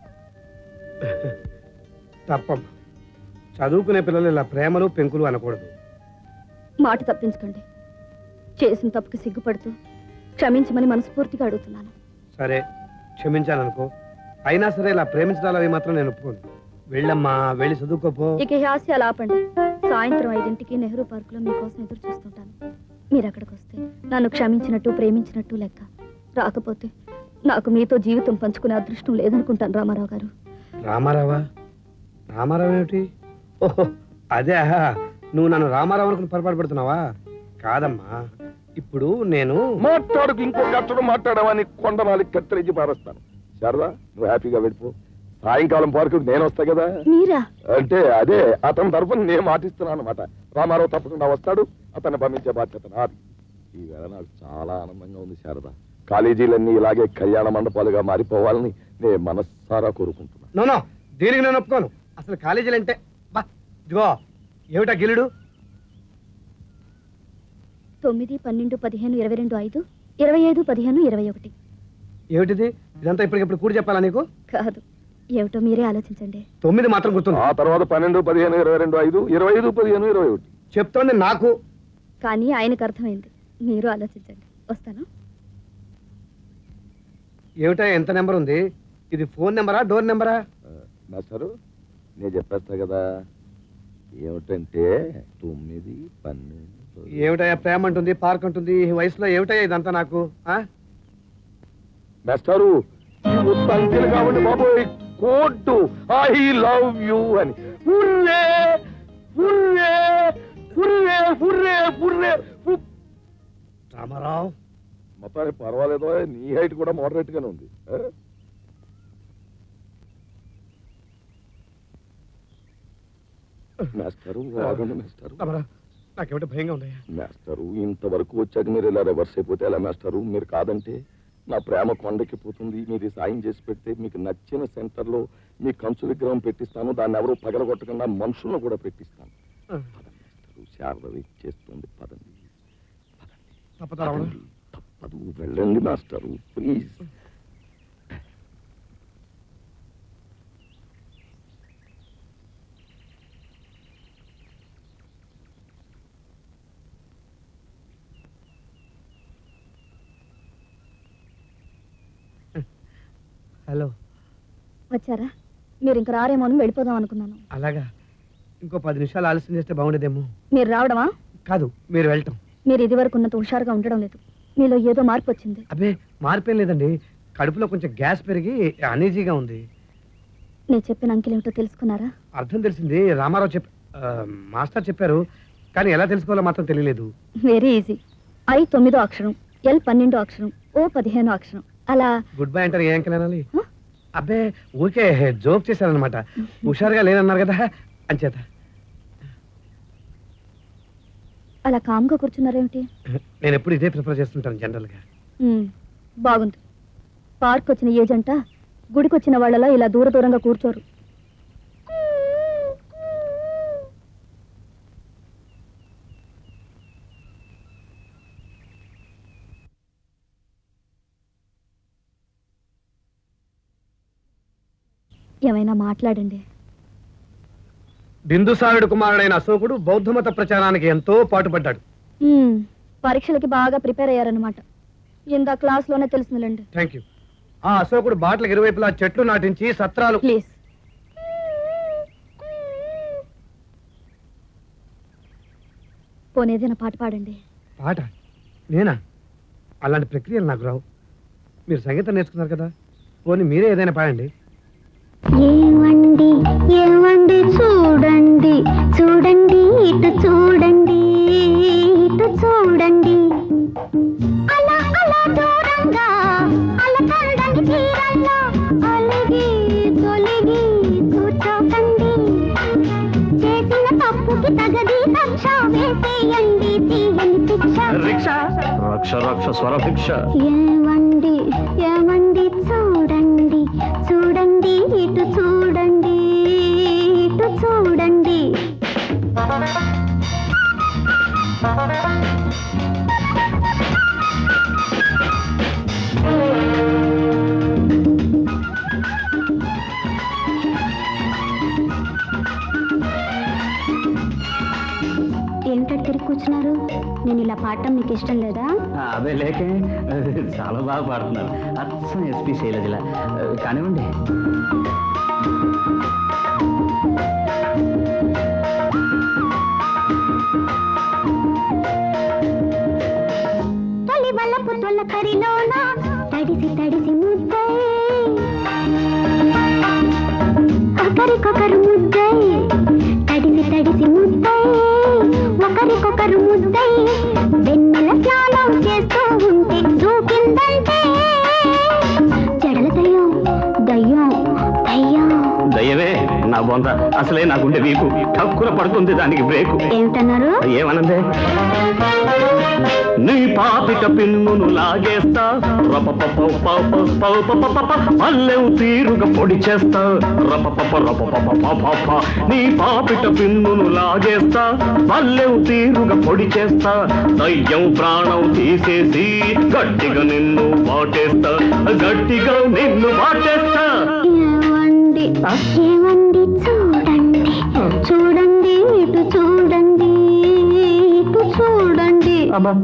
E: తప్పమ్మా చదువుకునే పిల్లలు ఇలా ప్రేమలు పెంకులు అనకూడదు
C: మాట తప్పించకండి చేసిన తప్పుకి సిగ్గుపడుతూ క్షమించమని మనస్ఫూర్తిగా అడుగుతున్నాను
E: సరే క్షమించాననుకో అయినా సరే ఇలా ప్రేమించడాలు అవి మాత్రం నేను ఒప్పుకోను వెళ్ళమ్మా వెళ్ళి చదువుకోపో
C: ఇక ఈ హాస్యాలు ఆపండి సాయంత్రం ఐదింటికి నెహ్రూ పార్కులో మీకోసం ఎదురు చూస్తుంటాను మీరు అక్కడికి వస్తే నన్ను క్షమించినట్టు ప్రేమించినట్టు లెక్క రాకపోతే నాకు మీతో జీవితం పంచుకునే అదృష్టం లేదనుకుంటాను రామారావు గారు
E: రామారావా రామారావు ఏమిటి ఓహో అదే నువ్వు నన్ను రామారావు అనుకుని పొరపాటు పడుతున్నావా కాదమ్మా ఇప్పుడు నేను
B: మాట్లాడుకు ఇంకో కట్టడం మాట్లాడమని కొండనాలి కత్తిరించి పారేస్తాను శారదా నువ్వు హ్యాపీగా వెళ్ళిపో సాయంకాలం పార్కు నేను వస్తా కదా
C: మీరా
B: అంటే అదే అతని తరఫున నేను మాటిస్తున్నాను అనమాట రామారావు తప్పకుండా వస్తాడు అతన్ని పంపించే బాధ్యత నాది ఈవేళ నాకు చాలా ఆనందంగా ఉంది శారద కాలేజీలన్నీ ఇలాగే కళ్యాణ మండపాలుగా మారిపోవాలని నేను మనస్సారా కోరుకుంటున్నాను
E: నో నో దీనికి నేను ఒప్పుకోను అసలు కాలేజీలు అంటే బా ఇదిగో ఏమిటా గిలుడు
C: తొమ్మిది పన్నెండు పదిహేను ఇరవై రెండు ఐదు ఇరవై ఐదు పదిహేను ఇరవై ఒకటి
E: ఏమిటిది ఇదంతా ఇప్పటికిప్పుడు కూడి చెప్పాలా నీకు
C: కాదు ఏమిటో మీరే ఆలోచించండి
E: తొమ్మిది మాత్రం గుర్తుంది
B: ఆ తర్వాత పన్నెండు పదిహేను ఇరవై రెండు ఐదు ఇరవై ఐదు పదిహేను ఇరవై ఒకటి
E: చెప్తోంది నాకు
C: కానీ ఆయనకు అర్థమైంది మీరు ఆలోచించండి వస్తాను
E: ఏమిటా ఎంత నెంబర్ ఉంది ఇది ఫోన్ నెంబరా డోర్ నెంబరా
B: మాస్టరు నేను చెప్పేస్తా కదా ఏమిటంటే తొమ్మిది పన్నెండు
E: ఏమిటయ్యా ప్రేమ అంటుంది పార్క్ అంటుంది ఈ వయసులో ఏమిటయ్యా ఇదంతా నాకు ఆ?
B: మాస్టారు ఈ ఉత్తంకెలు కాబట్టి బాబోయ్ కోర్టు ఐ లవ్ యూ అని hurray hurray hurray hurray hurray హు-
E: రామారావు
B: మొత్తానికి పర్వాలేదో నీ హైట్ కూడా మోడరేట్ గానే ఉంది ఆ? మాస్టారు ఆగండి మాస్టారు
I: రామారా నాకేమిటో భయంగా ఉందయ్యా
B: మాస్టారు ఇంతవరకు వచ్చాక మీరు ఇలా రివర్స్ అయిపోతే ఎలా మాస్టారు మీరు కాదంటే నా ప్రేమ కొండెక్కిపోతుంది మీరు ఈ సాయం చేసి పెడితే మీకు నచ్చిన సెంటర్లో మీ కంచు విగ్రహం పెట్టిస్తాను దాన్ని ఎవరు పగలగొట్టకుండా మనుషులను కూడా పెట్టిస్తాను పదండి మాస్టారు శారద వెయిట్ చేస్తుంది పదండి
I: తప్పదా రావణ
B: పదండి. తప్పదు వెళ్ళండి మాస్టారు ప్లీజ్
I: హలో
C: వచ్చారా మీరు ఇంక రారేమో అని వెళ్ళిపోదాం అనుకున్నాను
I: అలాగా ఇంకో పది నిమిషాలు ఆలస్యం చేస్తే బాగుండేదేమో
C: మీరు రావడమా
I: కాదు మీరు వెళ్ళటం
C: మీరు ఇదివరకు ఉన్నంత హుషారుగా ఉండడం లేదు మీలో ఏదో మార్పు వచ్చింది
I: అబ్బే మార్పేం లేదండి కడుపులో కొంచెం గ్యాస్ పెరిగి అనీజీగా ఉంది
C: నేను చెప్పిన అంకెలు ఏమిటో తెలుసుకున్నారా
I: అర్థం తెలిసింది రామారావు చెప్ ఆ, మాస్టర్ చెప్పారు కానీ ఎలా తెలుసుకోవాలో మాత్రం తెలియలేదు
C: వెరీ ఈజీ ఐ తొమ్మిదో అక్షరం ఎల్ పన్నెండో అక్షరం ఓ పదిహేనో అక్షరం అలా
I: గుడ్ బై అంటారు ఏ అంకెల్ అనాలి అబ్బే ఊరికే జోక్ చేశారనమాట హుషారుగా లేనన్నారు కదా అంచేత
C: అలా కామ్గా కూర్చున్నారేమిటి
I: నేను ఎప్పుడు ఇదే ప్రిఫర్ చేస్తుంటాను జనరల్గా
C: ఉమ్, బాగుంది పార్క్ వచ్చిన ఏజంట గుడికి వచ్చిన వాళ్ళలా ఇలా దూర దూరంగా కూర్చోరు ఏమైనా మాట్లాడండి
I: బిందుసారుడు కుమారుడైన అశోకుడు బౌద్ధమత ప్రచారానికి ఎంతో పాటుపడ్డాడు
C: ఉమ్, పరీక్షలకి బాగా ప్రిపేర్ అయ్యారనమాట ఇందా క్లాస్లోనే తెలిసిందిలేండి
I: థ్యాంక్ యూ ఆ అశోకుడు బాటలకు ఇరువైపులా చెట్లు నాటించి సత్రాలు
C: ప్లీజ్ పోనేదైనా పాట పాడండి
I: పాట నేనా అలాంటి ప్రక్రియలు నాకు రావు మీరు సంగీతం నేర్చుకున్నారు కదా పోనీ మీరే ఏదైనా పాడండి
J: ఏమండి ఏమండి చూడండి చూడండి ఇటు చూడండి ఇటు చూడండి అలా అలా దూరంగా అలకల్దని తీరంలో అలిగి తొలిగి కూర్చోకండి చేసిన తప్పుకి తగది కక్ష వేసేయండి తీయని శిక్ష
K: రిక్ష రక్ష రక్ష స్వర భిక్ష
J: ఏమండి ఏమండి చూడండి చూడండి ఇటు చూడండి ఇటు చూడండి ఏమిటో తిరిగి కూర్చున్నారు నేను ఇలా పాడటం మీకు ఇష్టం లేదా
K: అదే లేకే చాలా బాగా పాడుతున్నారు అచ్చం ఎస్పీ శైలజల కానివ్వండి
J: తొలి వల్లపు తొల్ల కరిలోన తడిసి తడిసి ముద్దై ఒకరికొకరు ముద్దై తడిసి తడిసి ముద్దై ఒకరికొకరు ముద్దై వెన్నెల స్నానం చేస్తూ ఉంటే దూకిందంటే జడల దయ్యం దయ్యం దయ్యం
K: దయ్యవే నా బొంద అసలే నాకుండే వీపు తక్కువ పడుతుంది దానికి బ్రేకు
J: ఏమిటన్నారు
K: ఏమన్నదే నీ పాపిట పిన్నును లాగేస్తా పల్లెవు తీరుగా పొడి చేస్తా రపపప రపపపపప నీ పాపిట పిన్నును లాగేస్తా పల్లెవు తీరుగా పొడి చేస్తా దయ్యం ప్రాణం తీసేసి గట్టిగా నిన్ను వాటేస్తా గట్టిగా నిన్ను వాటేస్తా
J: ఏమండి ఏమండి చూడండి చూడండి ఇటు చూడండి ఇటు చూడండి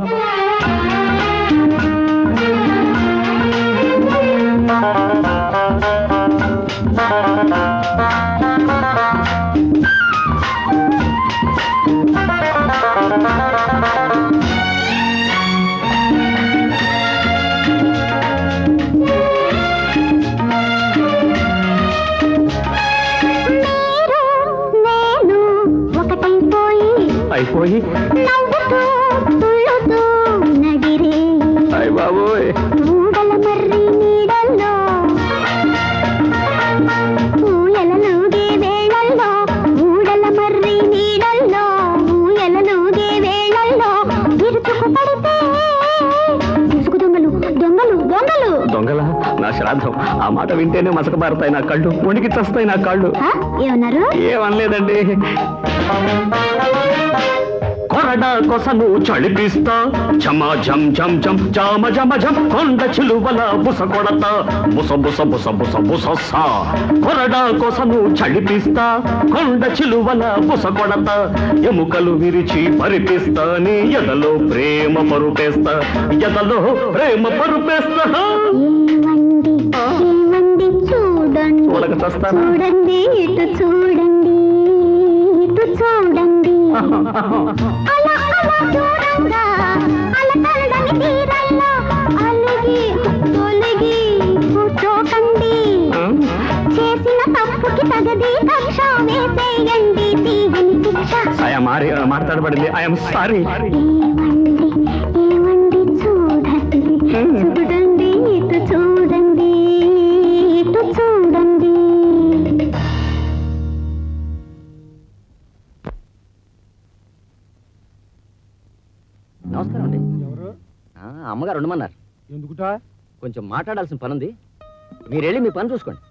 J: నేను ఒకటైపోయి
K: అయిపోయి
J: నవ్వుతూ తుళ్ళుతూ నడిరే
K: అయ్ బాబోయ్
J: ఊడల మర్రి నీడల్లో ఊయలలుగే వేళల్లో ఊడల మర్రి
K: శ్రాద్ధం ఆ మాట వింటేనే మసకబారుతాయి నా కళ్ళు ఉనికి చస్తాయి నా కాళ్ళు
J: ఆ? ఏమన్నారు
K: ఏమనలేదండి కొరడా కొసను చడిపిస్తా చమ జం జం జం జామ జమ జం కొండ చిలువల బుస కొడత బుస బుస బుస బుస బుస కొరడా కొసను చడిపిస్తా కొండ చిలువల బుస కొడత ఎముకలు విరిచి పరిపిస్తా నీ ఎదలో ప్రేమ పరుపేస్తా ఎదలో ప్రేమ పరుపేస్తా
J: ఏమండి ఏమండి చూడండి
K: చూడక చస్తానా?
J: చూడండి ఇటు చూడండి ఇటు చూడండి అలా అలా చూడంగా అల తలడని తీరల్లో అలిగి తొలగి కూర్చోకండి చేసిన తప్పుకి తగది కక్ష వేసేయండి తీయని శిక్ష
K: ఐఎమ్ ఆరి మాట్లాడబడింది ఐఎమ్ సారీ
J: ఏమండి చూడండి చూడండి ఇటు చూడండి ఇటు చూడండి
D: నమస్కారం అండి
E: ఎవరు
D: ఆ, అమ్మగారు ఉండమన్నారు
E: ఎందుకుటా
D: కొంచెం మాట్లాడాల్సిన పని ఉంది మీరు వెళ్ళి మీ పని చూసుకోండి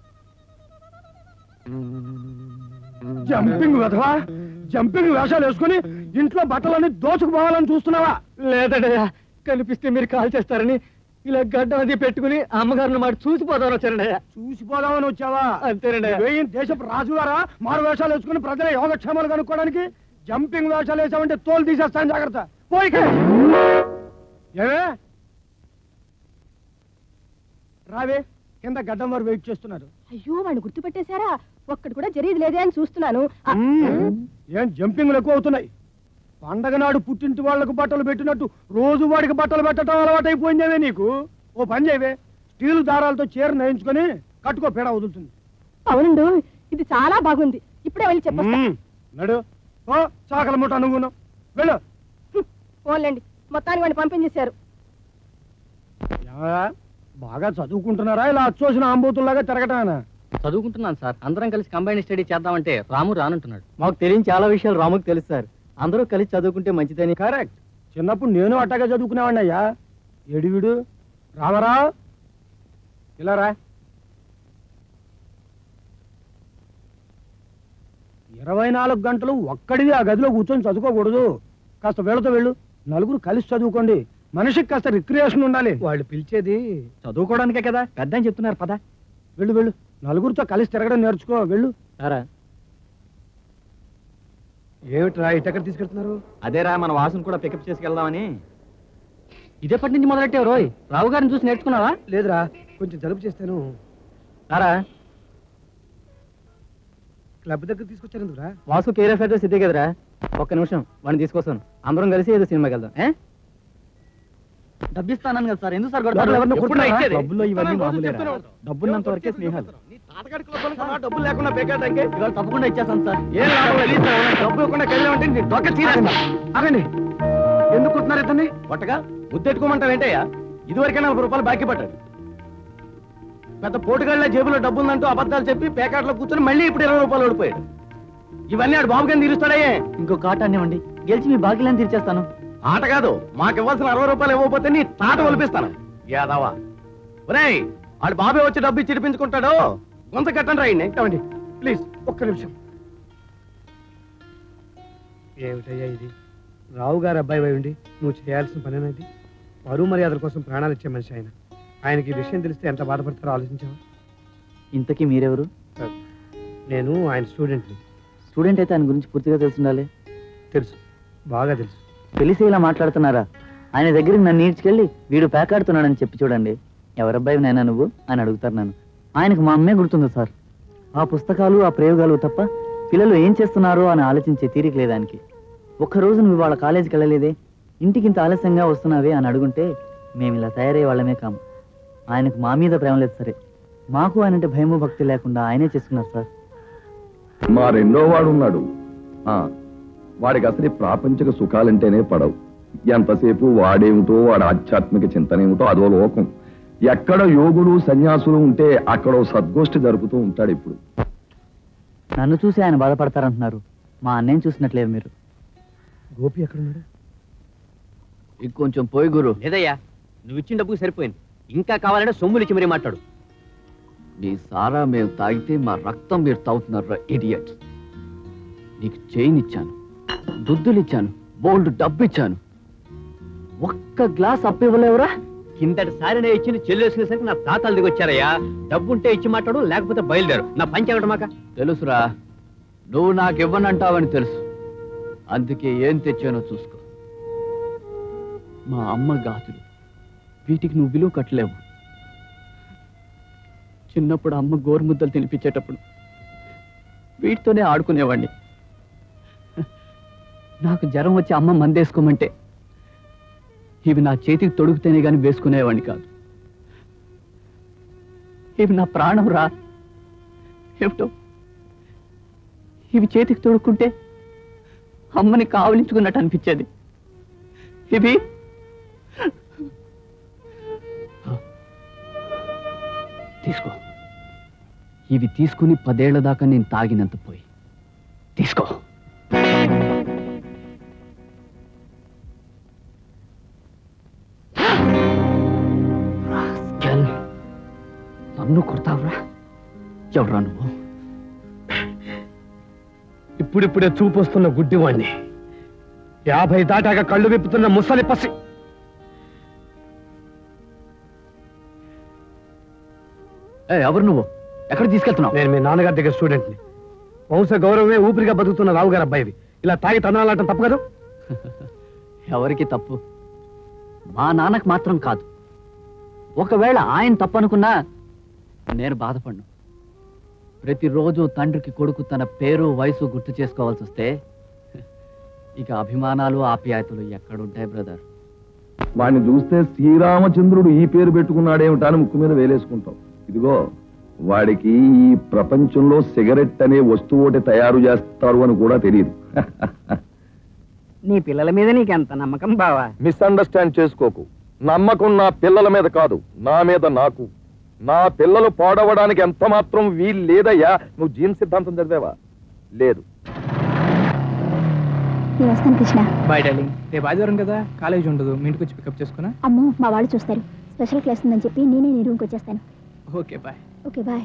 E: జంపింగ్ వెధవా జంపింగ్ వేషాలు వేసుకుని ఇంట్లో బట్టలన్నీ దోచుకుపోవాలని చూస్తున్నావా
D: లేదడయ్యా కనిపిస్తే మీరు కాల్ చేస్తారని ఇలా గడ్డం అది పెట్టుకుని అమ్మగారిని మాట చూసిపోదామని వచ్చారండయ్యా
E: చూసిపోదామని వచ్చావా
D: అంతేనండి
E: వేయి దేశపు రాజుగారా మారు వేషాలు వేసుకుని ప్రజల యోగక్షేమాలు కనుక్కోవడానికి జంపింగ్ వేషాలు వేసామంటే తోలు తీసేస్తాను జాగ్రత్త పోయికే ఏమే రావే కింద గడ్డం వారు వెయిట్ చేస్తున్నారు
H: అయ్యో వాడిని గుర్తుపెట్టేశారా ఒక్కటి కూడా జరిగేది లేదే అని చూస్తున్నాను ఆ,
E: ఏం జంపింగ్లు ఎక్కువ అవుతున్నాయి పండగ నాడు పుట్టింటి వాళ్లకు బట్టలు పెట్టినట్టు రోజు వాడికి బట్టలు పెట్టడం అలవాటైపోయిందేవే నీకు ఓ పని చేయవే స్టీల్ దారాలతో చీర నేయించుకొని కట్టుకో పేడ వదులుతుంది
H: అవునండు ఇది చాలా బాగుంది ఇప్పుడే వెళ్ళి చెప్పొస్తా
E: మ్మ్. నడు ఓ చాకల ముఠ అనుకున్నాం వెళ్ళు
H: పోన్లేండి మొత్తానికి వాడిని పంపించేశారు
E: ఏమయ్యా, బాగా చదువుకుంటున్నారా ఇలా అచ్చోసిన ఆంబోతుల్లాగా తిరగటానా
D: చదువుకుంటున్నాను సార్ అందరం కలిసి కంబైన్ స్టడీ చేద్దామంటే రాము రానంటున్నాడు మాకు తెలియని చాలా విషయాలు రాముకు తెలుసు సార్ అందరూ కలిసి చదువుకుంటే మంచిదని
E: కరెక్ట్ చిన్నప్పుడు నేను అట్టగా చదువుకునేవాడిని అయ్యా ఎడివిడు రామరా ఇలా రా ఇరవై నాలుగు గంటలు ఒక్కడిది ఆ గదిలో కూర్చొని చదువుకోకూడదు కాస్త వీళ్ళతో వెళ్ళు నలుగురు కలిసి చదువుకోండి మనిషికి కాస్త రిక్రియేషన్ ఉండాలి వాళ్ళు పిలిచేది
F: చదువుకోవడానికే కదా పెద్ద అని చెప్తున్నారు పద
E: వెళ్ళు వెళ్ళు నలుగురితో కలిసి తిరగడం నేర్చుకో వెళ్ళు
D: సారా
E: ఏమిట్రా ఇటెక్కడ తీసుకెళ్తున్నారు
F: అదేరా మన వాసును కూడా పికప్ చేసుకెళ్దామని
D: ఇదేపటి నుంచి మొదలెట్టావు రోయ్ రావు గారిని చూసి నేర్చుకున్నావా
E: లేదురా కొంచెం జలుబు చేస్తాను
D: సారా
E: క్లబ్ దగ్గర తీసుకొచ్చారు ఎందుకురా
D: వాసు కేర్ ఆఫ్ అడ్రస్ ఇదే కదరా ఒక్క నిమిషం వాడిని తీసుకొస్తాను అందరం కలిసి ఏదో సినిమాకి వెళ్దాం ఏ
A: డబ్బిస్తాను కదా సార్ ఎందుకు సార్
E: లోపల ఎవరినో
A: కొడతారు?
E: కొడుతున్నారా?
F: డబ్బుల్లో ఇవన్నీ
E: చెప్తున్నాను,
F: మామూలేరా
E: చెప్తున్నాను.
F: డబ్బున్నంత వరకే స్నేహాలు
E: డబ్బులు లేకుండా బేకాటానికి
A: ఇవాళ తప్పకుండా ఇచ్చేస్తాను సార్
E: ఏం లాభం లేదు సార్. డబ్బు ఇవ్వకుండా వెళ్ళామంటే నీ డొక్క తీరేస్తా అరండి ఎందుకు కొట్టున్నారు ఇతన్ని
M: కొట్టగా ముద్దెట్టుకోమంటావు ఏంటయ్యా ఇదివరకే నలభై రూపాయలు బాకీ పట్టాడు పెద్ద పోటుగాళ్ళ జేబులో డబ్బు ఉందంటూ అబద్ధాలు చెప్పి పేకాట్లో కూర్చొని మళ్ళీ ఇప్పుడు ఇరవై రూపాయలు ఓడిపోయాడు ఇవన్నీ ఆడు బాబు గారిని తీరుస్తాడయ్యే
A: ఇంకో కాటాన్ని ఇవ్వండి గెలిచి మీ బాకీలను తీర్చేస్తాను
M: ఆట కాదు మాకు ఇవ్వాల్సిన అరవై రూపాయలు ఇవ్వకపోతే నీ తాట ఒలిపిస్తాను యాదవా ఒరేయ్ ఆడు బాబే వచ్చి డబ్బు ఇచ్చి ఇడిపించుకుంటాడు గొంత కట్టండి రాయండి
E: ఏమండి ప్లీజ్ ఒక్క నిమిషం ఏమిటయ్యా ఇది రావు గారు అబ్బాయి అయి ఉండి నువ్వు చేయాల్సిన పనేనది పరువు మర్యాదల కోసం ప్రాణాలు ఇచ్చే మనిషి ఆయన ఆయనకి ఈ విషయం తెలిస్తే ఎంత బాధపడతారో ఆలోచించావా
A: ఇంతకీ మీరెవరు
E: నేను ఆయన స్టూడెంట్ని
A: స్టూడెంట్ అయితే ఆయన గురించి పూర్తిగా తెలుసుండాలి
E: తెలుసు బాగా తెలుసు
A: తెలిసి ఇలా మాట్లాడుతున్నారా ఆయన దగ్గరికి నన్ను ఈడ్చుకెళ్ళి వీడు పేకాడుతున్నాడని చెప్పి చూడండి ఎవరబ్బాయి నాయనా నువ్వు అని అడుగుతారు నన్ను ఆయనకు మా అమ్మే గుర్తుంది సార్ ఆ పుస్తకాలు ఆ ప్రయోగాలు తప్ప పిల్లలు ఏం చేస్తున్నారో అని ఆలోచించే తీరిక లేదానికి ఒక్కరోజు నువ్వు వాళ్ళ కాలేజీకి వెళ్ళలేదే ఇంటికి ఇంత ఆలస్యంగా వస్తున్నావే అని అడుగుంటే మేము ఇలా తయారయ్యే వాళ్ళమే కాము ఆయనకు మా మీద ప్రేమ లేదు సరే మాకు ఆయనంటే భయము భక్తి లేకుండా ఆయనే చేసుకున్నారు సార్
B: మా రెండో వాడు ఉన్నాడు ఆ, వాడికి అసలు ఈ ప్రాపంచిక సుఖాలంటేనే పడవు ఎంతసేపు వాడేమిటో వాడి ఆధ్యాత్మిక చింతనేమిటో అదో లోకం ఎక్కడ యోగులు సన్యాసులు ఉంటే అక్కడ ఓ సద్గోష్ఠి జరుపుతూ ఉంటాడు ఇప్పుడు
A: నన్ను చూసి ఆయన బాధపడతారంటున్నారు మా అన్నయ్యని చూసినట్లేదు మీరు
E: గోపి ఎక్కడున్నాడు
M: ఇంకొంచెం పోయి గురు లేదయ్యా నువ్వు ఇచ్చిన డబ్బుకి సరిపోయింది ఇంకా కావాలంటే సొమ్ములు ఇచ్చి మరీ మాట్లాడు
L: మీ సారా మేము తాగితే మా రక్తం మీరు తాగుతున్నారు ఇడియట్స్ నీకు చైన్ ఇచ్చాను దుద్దులు ఇచ్చాను బోల్డ్ డబ్బు ఇచ్చాను ఒక్క గ్లాస్ అప్పు ఇవ్వలేవురా
N: కిందటి సారినే ఇచ్చిన చెల్లేసుకునేసరికి నా తాతలు దిగొచ్చారయ్యా డబ్బు ఉంటే ఇచ్చి మాట్లాడు లేకపోతే బయలుదేరు నా పంచాగడం మాక
L: తెలుసురా నువ్వు నాకు ఇవ్వనంటావని తెలుసు అందుకే ఏం తెచ్చానో చూసుకో మా అమ్మ గాజులు వీటికి నువ్వు విలువ కట్టలేవు చిన్నప్పుడు అమ్మ గోరుముద్దలు తినిపించేటప్పుడు వీటితోనే ఆడుకునేవాడిని నాకు జ్వరం వచ్చి అమ్మ మందేసుకోమంటే ఇవి నా చేతికి తొడుగుతేనే గాని వేసుకునేవాడిని కాదు ఇవి నా ప్రాణం రా ఏమిటో ఇవి చేతికి తొడుక్కుంటే అమ్మని కావలించుకున్నట్టు అనిపించేది ఇవి తీసుకో ఇవి తీసుకుని పదేళ్ల దాకా నేను తాగినంత పోయి తీసుకో రాస్కెల్. నన్ను కొడతావురా ఎవరా నువ్వు
E: ఇప్పుడిప్పుడే చూపొస్తున్న గుడ్డివాణ్ణి యాభై దాటాక కళ్ళు విప్పుతున్న ముసలి పసి
L: ఏ, ఎవరు నువ్వు ఎక్కడ తీసుకెళ్తున్నావు
E: నేను మీ నాన్నగారి దగ్గర స్టూడెంట్ని వంశ గౌరవమే ఊపిరిగా బతుకుతున్న రావు గారు అబ్బాయివి ఇలా తాగి తనాలంటే తప్పు కదా
L: ఎవరికి తప్పు మా నాన్నకు మాత్రం కాదు ఒకవేళ ఆయన తప్పనుకున్నా నేను బాధపడ్ను ప్రతిరోజు తండ్రికి కొడుకు తన పేరు వయసు గుర్తు చేసుకోవాల్సి వస్తే ఇక అభిమానాలు ఆప్యాయతలు ఎక్కడుంటాయి బ్రదర్
B: వాడిని చూస్తే శ్రీరామచంద్రుడు ఈ పేరు పెట్టుకున్నాడేమిటా అని ముక్కు మీద వేలేసుకుంటాం ఇదిగో వాడికి ఈ ప్రపంచంలో సిగరెట్ అనే వస్తువు ఒకటి తయారు చేస్తారు అని కూడా తెలియదు
D: నీ పిల్లల మీద నీకెంత నమ్మకం బావా
B: మిస్అండర్స్టాండ్ చేసుకోకు నమ్మకం నా పిల్లల మీద కాదు నా మీద నాకు నా పిల్లలు పాడవడానికి ఎంత మాత్రం వీలు లేదయ్యా నువ్వు జీన్ సిద్ధాంతం చదివావా లేదు
C: నేను వస్తాను కృష్ణ
F: బాయ్ డార్లింగ్ రేపు ఆదివారం కదా కాలేజ్ ఉండదు మీ ఇంటికి వచ్చి పికప్ చేసుకున్నా
C: అమ్మో మా వాళ్ళు చూస్తారు స్పెషల్ క్లాస్ ఉందని చెప్పి నేనే నీ రూమ్కి వచ్చేస్తాను
F: ఓకే బాయ్
C: ఓకే బాయ్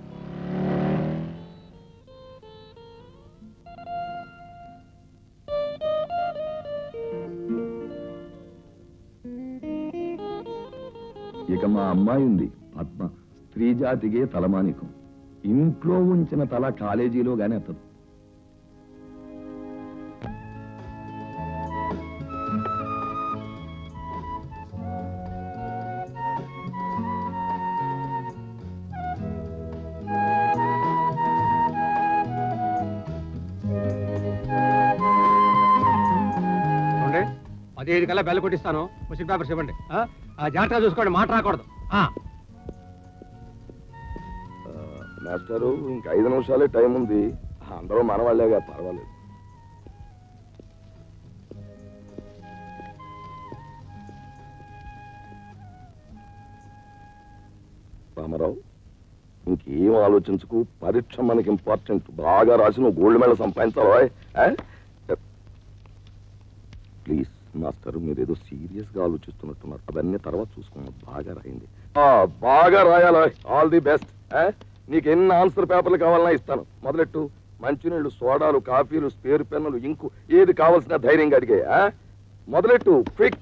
B: ఇక మా అమ్మాయి ఉంది పద్మ స్త్రీ జాతికే తలమానికం ఇంట్లో ఉంచిన తల కాలేజీలో గాని ఎత్తదు
I: చూడండి పదిహేను కల్లా బెల్ల కొట్టిస్తాను క్వశ్చన్ పేపర్స్ ఇవ్వండి ఆ? ఆ, జాగ్రత్తగా చూసుకోండి మాట రాకూడదు ఆ.
B: మాస్టారు ఇంక ఐదు నిమిషాలే టైం ఉంది అందరూ మన వాళ్ళేగా పర్వాలేదు రామారావు ఇంకేం ఆలోచించకు పరీక్ష మనకి ఇంపార్టెంట్ బాగా రాసి నువ్వు గోల్డ్ మెడల్ సంపాదించాలి ప్లీజ్ మాస్టర్ మీరు ఏదో సీరియస్ గా ఆలోచిస్తున్నట్టున్నారు అవన్నీ తర్వాత చూసుకున్నాం బాగా రాయింది బాగా రాయాలి ఆల్ ది బెస్ట్ నీకు ఎన్ని ఆన్సర్ పేపర్లు కావాలన్నా ఇస్తాను మొదలెట్టు మంచినీళ్ళు సోడాలు కాఫీలు స్పేర్ పెన్నులు ఇంకు ఏది కావాల్సిన ధైర్యంగా అడిగే ఆ? మొదలెట్టు క్విక్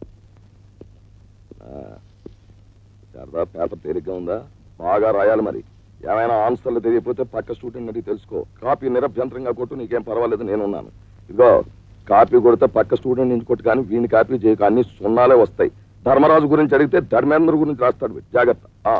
B: సరదా పేపర్ తేలిగ్గా ఉందా బాగా రాయాలి మరి ఏమైనా ఆన్సర్లు తెలియకపోతే పక్క స్టూడెంట్ అడిగి తెలుసుకో కాపీ నిరభ్యంతరంగా కొట్టు నీకేం పర్వాలేదు నేనున్నాను ఇదిగో కాపీ కొడితే పక్క స్టూడెంట్ నుంచి కొట్టు కానీ వీని కాపీ చేయకు అన్ని సున్నాలే వస్తాయి ధర్మరాజు గురించి అడిగితే ధర్మేంద్ర గురించి రాస్తాడు వీడు. జాగ్రత్త ఆ.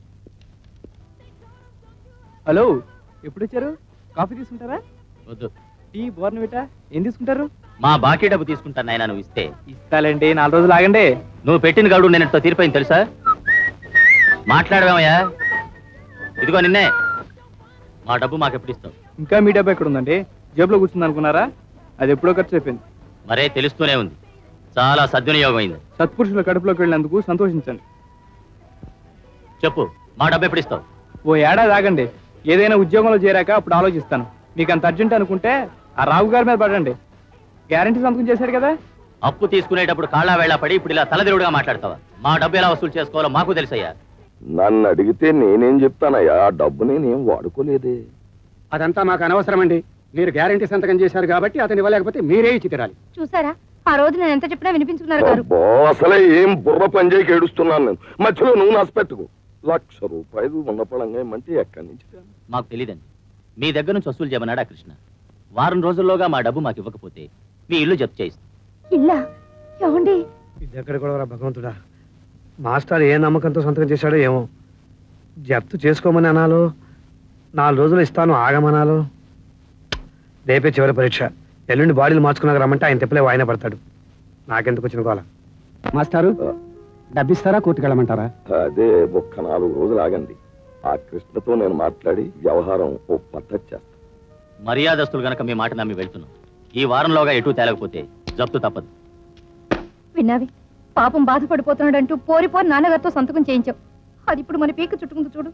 F: హలో ఎప్పుడు వచ్చారు కాఫీ తీసుకుంటారా
N: వద్దు
F: టీ బోర్నవిటా ఏం తీసుకుంటారు
N: మా బాకీ డబ్బు తీసుకుంటాను నాయన నువ్వు ఇస్తే
F: ఇస్తాలండి నాలుగు రోజులు ఆగండి
N: నువ్వు పెట్టిన గడువు నేను తీరిపోయింది తెలుసా మాట్లాడవేమయ్యా ఇదిగో నిన్నే మా డబ్బు మాకు ఎప్పుడు ఇస్తావు
F: ఇంకా మీ డబ్బు ఎక్కడ ఉందండి జేబులో కూర్చుంది అనుకున్నారా అది ఎప్పుడో ఖర్చు అయిపోయింది
N: మరే తెలుస్తూనే ఉంది చాలా సద్వినియోగం అయింది
F: సత్పురుషుల కడుపులోకి వెళ్ళినందుకు సంతోషించండి
N: చెప్పు మా డబ్బు ఎప్పుడు ఇస్తావు
F: ఓ ఏడాది ఆగండి ఏదైనా ఉద్యోగంలో చేరాక అప్పుడు ఆలోచిస్తాను మీకు అంత అర్జెంట్ అనుకుంటే ఆ రావు గారి మీద పడండి గ్యారంటీ సంతకం చేశారు కదా
N: అప్పు తీసుకునేటప్పుడు కాళ్ళ వేళ పడి ఇప్పుడు ఇలా తలదిరుడుగా మాట్లాడతావా మా డబ్బు ఎలా వసూలు చేసుకోవాలో మాకు తెలుసయ్యా
B: నన్ను అడిగితే నేనేం చెప్తానయ్యా ఆ డబ్బు నేనేం వాడుకోలేదే
E: అదంతా మాకు అనవసరం అండి మీరు గ్యారంటీ సంతకం చేశారు కాబట్టి అతను ఇవ్వలేకపోతే మీరే ఇచ్చి తీరాలి
C: చూసారా ఆ రోజు నేను ఎంత చెప్పినా వినిపించుకున్నారు గారు
B: అబ్బో, అసలే ఏం బుర్ర పనిచేయకి ఏడుస్తున్నాను నేను మధ్యలో నువ్వు నాసిపెట్టుకో లక్ష రూపాయలు ఉన్న పడంగా ఏమంటే ఎక్కడి నుంచి తేను?
O: మాకు తెలియదండి మీ దగ్గర నుంచి వసూలు చేయమన్నాడు ఆ కృష్ణ వారం రోజుల్లోగా మా డబ్బు మాకు ఇవ్వకపోతే మీ ఇల్లు జప్తు చేయిస్తాం
C: ఇల్లా ఏమండి
E: ఇది ఎక్కడ కూడా రా భగవంతుడా మాస్టర్ ఏ నమ్మకంతో సంతకం చేశాడో ఏమో జప్తు చేసుకోమని అనాలో నాలుగు రోజులు ఇస్తాను ఆగమనాలో రేపే చివరి పరీక్ష ఎల్లుండి బాడీలు మార్చుకున్నాక రమ్మంటే ఆయన తిప్పలే వాయిన పడతాడు నాకెందుకు వచ్చిన గోల మాస్టారు డబ్బిస్తారా కోర్టుకు వెళ్ళమంటారా
B: అదే ఒక్క నాలుగు రోజులు ఆగండి ఆ కృష్ణతో నేను మాట్లాడి వ్యవహారం ఓ పద్ధతి చేస్తాను
O: మర్యాదస్తులు గనక మీ మాట నమ్మి వెళ్తున్నాం ఈ వారంలోగా ఎటు తేలకపోతే జప్తు తప్పదు
C: విన్నావి పాపం బాధపడిపోతున్నాడంటూ పోరి పోరి నాన్నగారితో సంతకం చేయించావు అది ఇప్పుడు మన పీక చుట్టుకుంది చూడు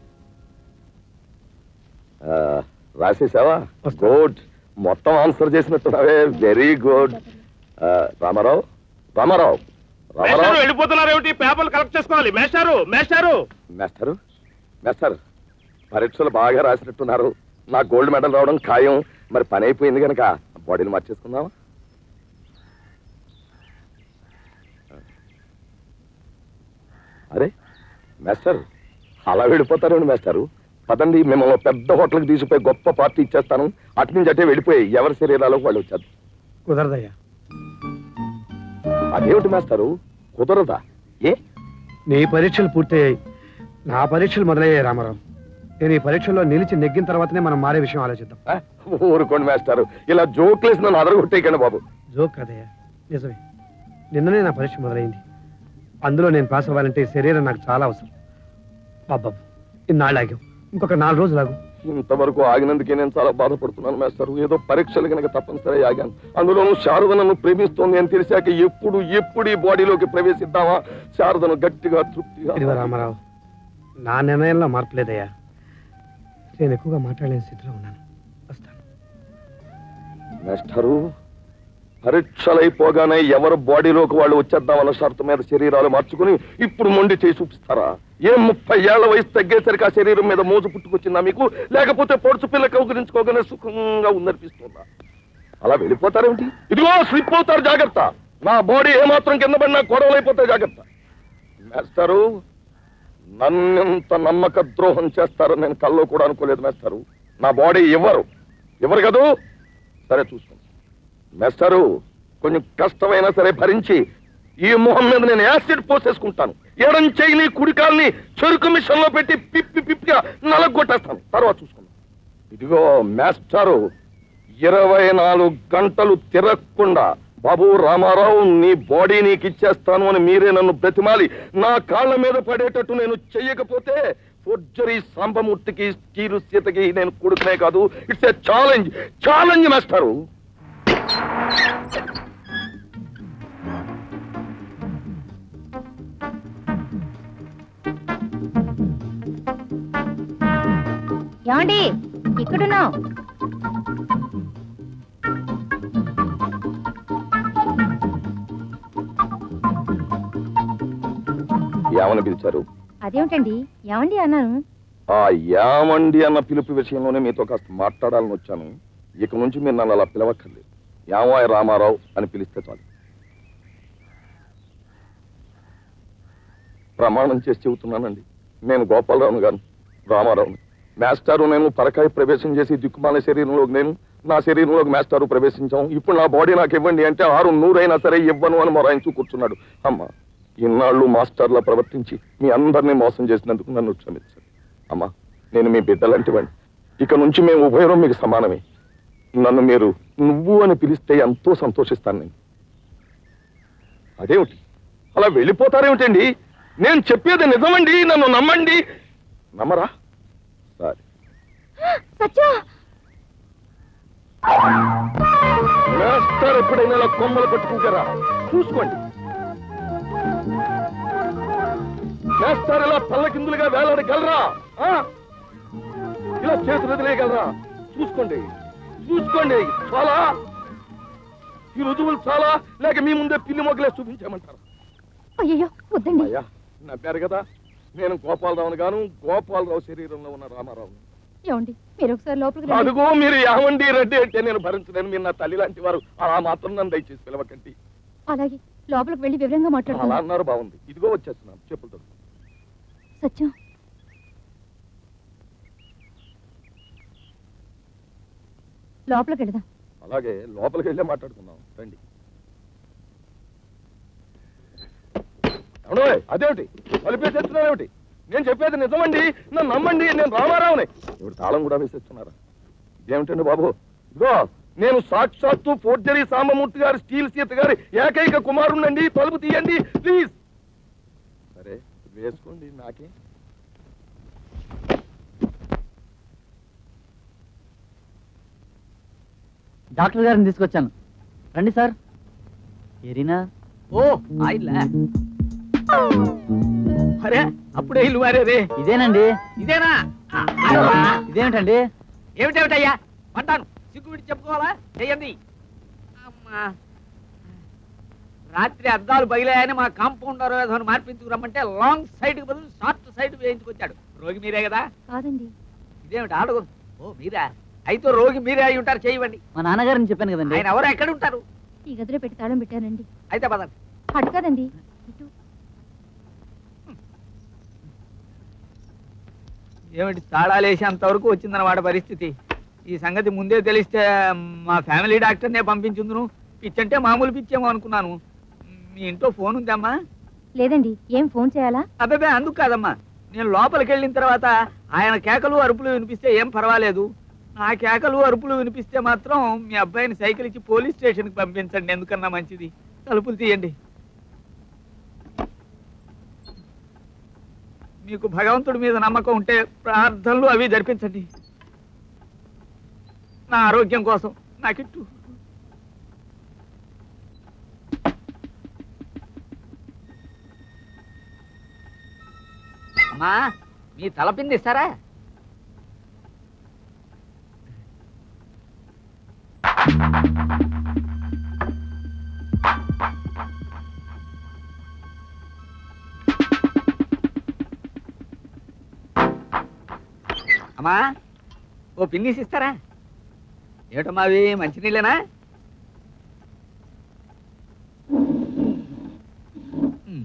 B: ఆ, రాసేసావా గుడ్ మొత్తం ఆన్సర్ చేసినట్టున్నావే వెరీ గుడ్ రామారావు రామారావు రామారావు
M: వెళ్ళిపోతున్నారు ఏమిటి పేపర్లు కలెక్ట్ చేసుకోవాలి మేస్టారు మేస్టారు
B: మేస్టారు మేస్టర్ పరీక్షలు బాగా రాసినట్టున్నారు నా గోల్డ్ మెడల్ రావడం ఖాయం మరి పని అయిపోయింది కనుక బాడీలు మార్చేసుకుందామా అరే మేస్టర్ అలా వెళ్ళిపోతారండి మేస్టారు పదండి మిమ్మల్ని ఒక పెద్ద హోటల్కి తీసుకుపోయి గొప్ప పార్టీ ఇచ్చేస్తాను అటు నుంచి అటే వెళ్ళిపోయి ఎవరి శరీరాలకు వాళ్ళు వచ్చారు
E: కుదరదయ్యా
B: అదేమిటి మేస్టారు కుదరదా ఏ
E: నీ పరీక్షలు పూర్తయ్యాయి నా పరీక్షలు మొదలయ్యాయి రామారావు నేను ఈ పరీక్షల్లో నిలిచి నెగ్గిన తర్వాతనే మనం మారే విషయం ఆలోచిద్దాం
B: ఆ, ఊరుకోండి మేస్టారు ఇలా జోక్లేసి నన్ను అదరగొట్టేయకండి బాబు
E: జోక్ కదయ్యా నిజమే నిన్ననే నా పరీక్ష మొదలైంది అందులో నేను పాస్ అవ్వాలంటే ఈ శరీరం నాకు చాలా అవసరం బాబాబు ఇన్నాళ్ళు ఆగాం ఇంకొక నాలుగు రోజులు ఆగు
B: ఇంతవరకు ఆగినందుకే నేను చాలా బాధపడుతున్నాను మేస్టారు ఏదో పరీక్షలు కనుక తప్పనిసరి ఆగాను అందులోనూ శారద నన్ను ప్రేమిస్తోంది అని తెలిసాక ఎప్పుడు ఎప్పుడు ఈ బాడీలోకి ప్రవేశిద్దామా శారదను గట్టిగా తృప్తిగా
E: ఇదిగో రామారావు నా నిర్ణయంలో మార్పు లేదయ్యా నేను ఎక్కువగా మాట్లాడలేని స్థితిలో ఉన్నాను
B: మేస్టారు పరీక్షలైపోగానే ఎవరు బాడీలోకి వాళ్ళు వచ్చేద్దామన్న షరతు మీద శరీరాలు మార్చుకుని ఇప్పుడు మొండి చేసి చూపిస్తారా ఏ ముప్పై ఏళ్ల వయసు తగ్గేసరికి ఆ శరీరం మీద మోజు పుట్టుకొచ్చిందా మీకు లేకపోతే పొడుచు పిల్ల కౌగిలించుకోగానే సుఖంగా ఉందనిపిస్తుందా అలా వెళ్ళిపోతారేమిటి ఇదిగో స్లిప్ అవుతారు జాగ్రత్త నా బాడీ ఏమాత్రం కింద పడినా గొడవలైపోతాయి జాగ్రత్త మేస్టారు నన్నెంత నమ్మక ద్రోహం చేస్తారని నేను కల్లో కూడా అనుకోలేదు మేస్టారు నా బాడీ ఇవ్వరు ఇవ్వరు కదూ సరే చూసుకోండి మేస్టారు కొంచెం కష్టమైనా సరే భరించి ఈ మొహం మీద నేను యాసిడ్ పోసేసుకుంటాను ఎడం చెయ్యిని కుడికాల్ని చెరుకు మిషన్ లో పెట్టి పిప్పి పిప్పిగా నలగొట్టేస్తాను తర్వాత చూసుకుందాం ఇదిగో మేస్టారు ఇరవై నాలుగు గంటలు తిరగకుండా బాబు రామారావు నీ బాడీ నీకు ఇచ్చేస్తాను అని మీరే నన్ను బ్రతిమాలి నా కాళ్ళ మీద పడేటట్టు నేను చెయ్యకపోతే ఫోర్జరీ సాంబమూర్తికి కీరు సీతకి నేను కొడుకునే కాదు ఇట్స్ ఎ ఛాలెంజ్ ఛాలెంజ్ మాస్టారు
C: ఏమండి ఇక్కడున్నావు
B: ఏమని పిలిచారు
C: అదేమిటండి ఏమండి అన్నాను
B: ఆ యామండి అన్న పిలుపు విషయంలోనే మీతో కాస్త మాట్లాడాలని వచ్చాను ఇక నుంచి మీరు నన్ను అలా పిలవక్కర్లేదు యామాయ రామారావు అని పిలిస్తే చాలు ప్రమాణం చేసి చెబుతున్నానండి నేను గోపాలరావును గాను రామారావుని మాస్టారు నేను పరకాయ ప్రవేశం చేసి దిక్కుమాల శరీరంలోకి నేను నా శరీరంలోకి మాస్టారు ప్రవేశించాం ఇప్పుడు నా బాడీ నాకు ఇవ్వండి అంటే ఆరు నూరైనా సరే ఇవ్వను అని మొరాయించు కూర్చున్నాడు అమ్మా ఇన్నాళ్ళు మాస్టర్లా ప్రవర్తించి మీ అందరినీ మోసం చేసినందుకు నన్ను క్షమించండి అమ్మా నేను మీ బిడ్డలంటివండి ఇక నుంచి మేము ఉభయరం మీకు సమానమే నన్ను మీరు నువ్వు అని పిలిస్తే ఎంతో సంతోషిస్తాను నేను అదేమిటి అలా వెళ్ళిపోతారేమిటండి నేను చెప్పేది నిజమండి నన్ను నమ్మండి నమ్మరా సరే
C: సత్య
B: మాస్టర్ ఎప్పుడైనా ఇలా కొమ్మలు పట్టుకుంటారా చూసుకోండి మాస్టర్ ఇలా పల్లకిందులుగా వేలాడగలరా ఆ? ఇలా చేతులు వదిలేయగలరా చూసుకోండి చూసుకోండి చాలా ఈ రుజువులు చాలా లేక మీ ముందే పిల్లి మొగలే చూపించామంటారు
C: అయ్యో వద్దండి
B: అయ్యా నవ్వారు కదా నేను గోపాలరావుని గాను గోపాలరావు శరీరంలో ఉన్న రామారావుని
C: ఏమండి మీరు ఒకసారి లోపలికి రండి.
B: అదుగో మీరు యావండి రెడ్డి అంటే నేను భరించలేను మీరు నా తల్లి లాంటి వారు అలా మాత్రం నన్ను దయచేసి పిలవకండి
C: అలాగే లోపలికి వెళ్ళి వివరంగా
B: అలా
C: మాట్లాడుకుందాం
B: అన్నారు బాగుంది ఇదిగో వచ్చేస్తున్నాను చెప్పులతో
C: సత్యం లోపలికి వెళదాం
B: అలాగే లోపలికి వెళ్ళే మాట్లాడుకుందాం రండి అవును అదేమిటి కలిపేసేస్తున్నారేమిటి నేను చెప్పేది నిజమండి నన్ను నమ్మండి నేను రామారావుని ఇప్పుడు తాళం కూడా వేసేస్తున్నారా ఇదేమిటండి బాబు ఇదిగో నేను సాక్షాత్తు ఫోర్జరీ సాంబమూర్తి గారి స్టీల్ సీత గారి ఏకైక కుమారుణ్ణండి తలుపు తీయండి ప్లీజ్ సరే వేసుకోండి నాకే
A: డాక్టర్ గారిని తీసుకొచ్చాను రండి సార్ ఎరీనా
N: ఓ ఆయిల్లా అరే అప్పుడే ఇల్లు వారేదే
A: ఇదేనండి
N: ఇదేనా
A: ఇదేమిటండి
N: ఏమిటేమిటయ్యా పడ్డాను సిగ్గు విడి చెప్పుకోవాలా చెయ్యండి అమ్మా రాత్రి అద్దాలు పగిలాయని మా కాంపౌండర్ ఏదో మార్పించుకురమ్మంటే లాంగ్ సైడ్ కి బదులు షార్ట్ సైడ్ వేయించుకొచ్చాడు రోగి మీరే కదా
C: కాదండి
N: ఇదేమిటి ఆడదు ఓ మీరా అయితే రోగి మీరే అయి ఉంటారు చేయవండి
A: మా నాన్నగారిని చెప్పాను కదండి
N: ఆయన ఎవరు ఎక్కడ ఉంటారు
C: ఈ గదిలో పెట్టి తాళం పెట్టానండి
N: అయితే పదండి
C: అటు కదండి ఇటు
N: ఏమిటి తాళాలేసేంత వరకు వచ్చిందన్నమాట పరిస్థితి ఈ సంగతి ముందే తెలిస్తే మా ఫ్యామిలీ డాక్టర్నే పంపించుందును పిచ్చంటే మామూలు పిచ్చేమో అనుకున్నాను మీ ఇంట్లో ఫోన్ ఉందమ్మా
C: లేదండి ఏం ఫోన్ చేయాలా
N: అబ్బాబే అందుకు కాదమ్మా నేను లోపలికి వెళ్ళిన తర్వాత ఆయన కేకలు అరుపులు వినిపిస్తే ఏం పర్వాలేదు నా కేకలు అరుపులు వినిపిస్తే మాత్రం మీ అబ్బాయిని సైకిల్ ఇచ్చి పోలీస్ స్టేషన్కి పంపించండి ఎందుకన్నా మంచిది తలుపులు తీయండి మీకు భగవంతుడి మీద నమ్మకం ఉంటే ప్రార్థనలు అవి జరిపించండి నా ఆరోగ్యం కోసం నాకిట్టు అమ్మా మీ తలపింది ఇస్తారా అమ్మా ఓ పిన్నీస్ ఇస్తారా ఏమిటమ్మా అవి మంచినీళ్ళేనా ఉమ్.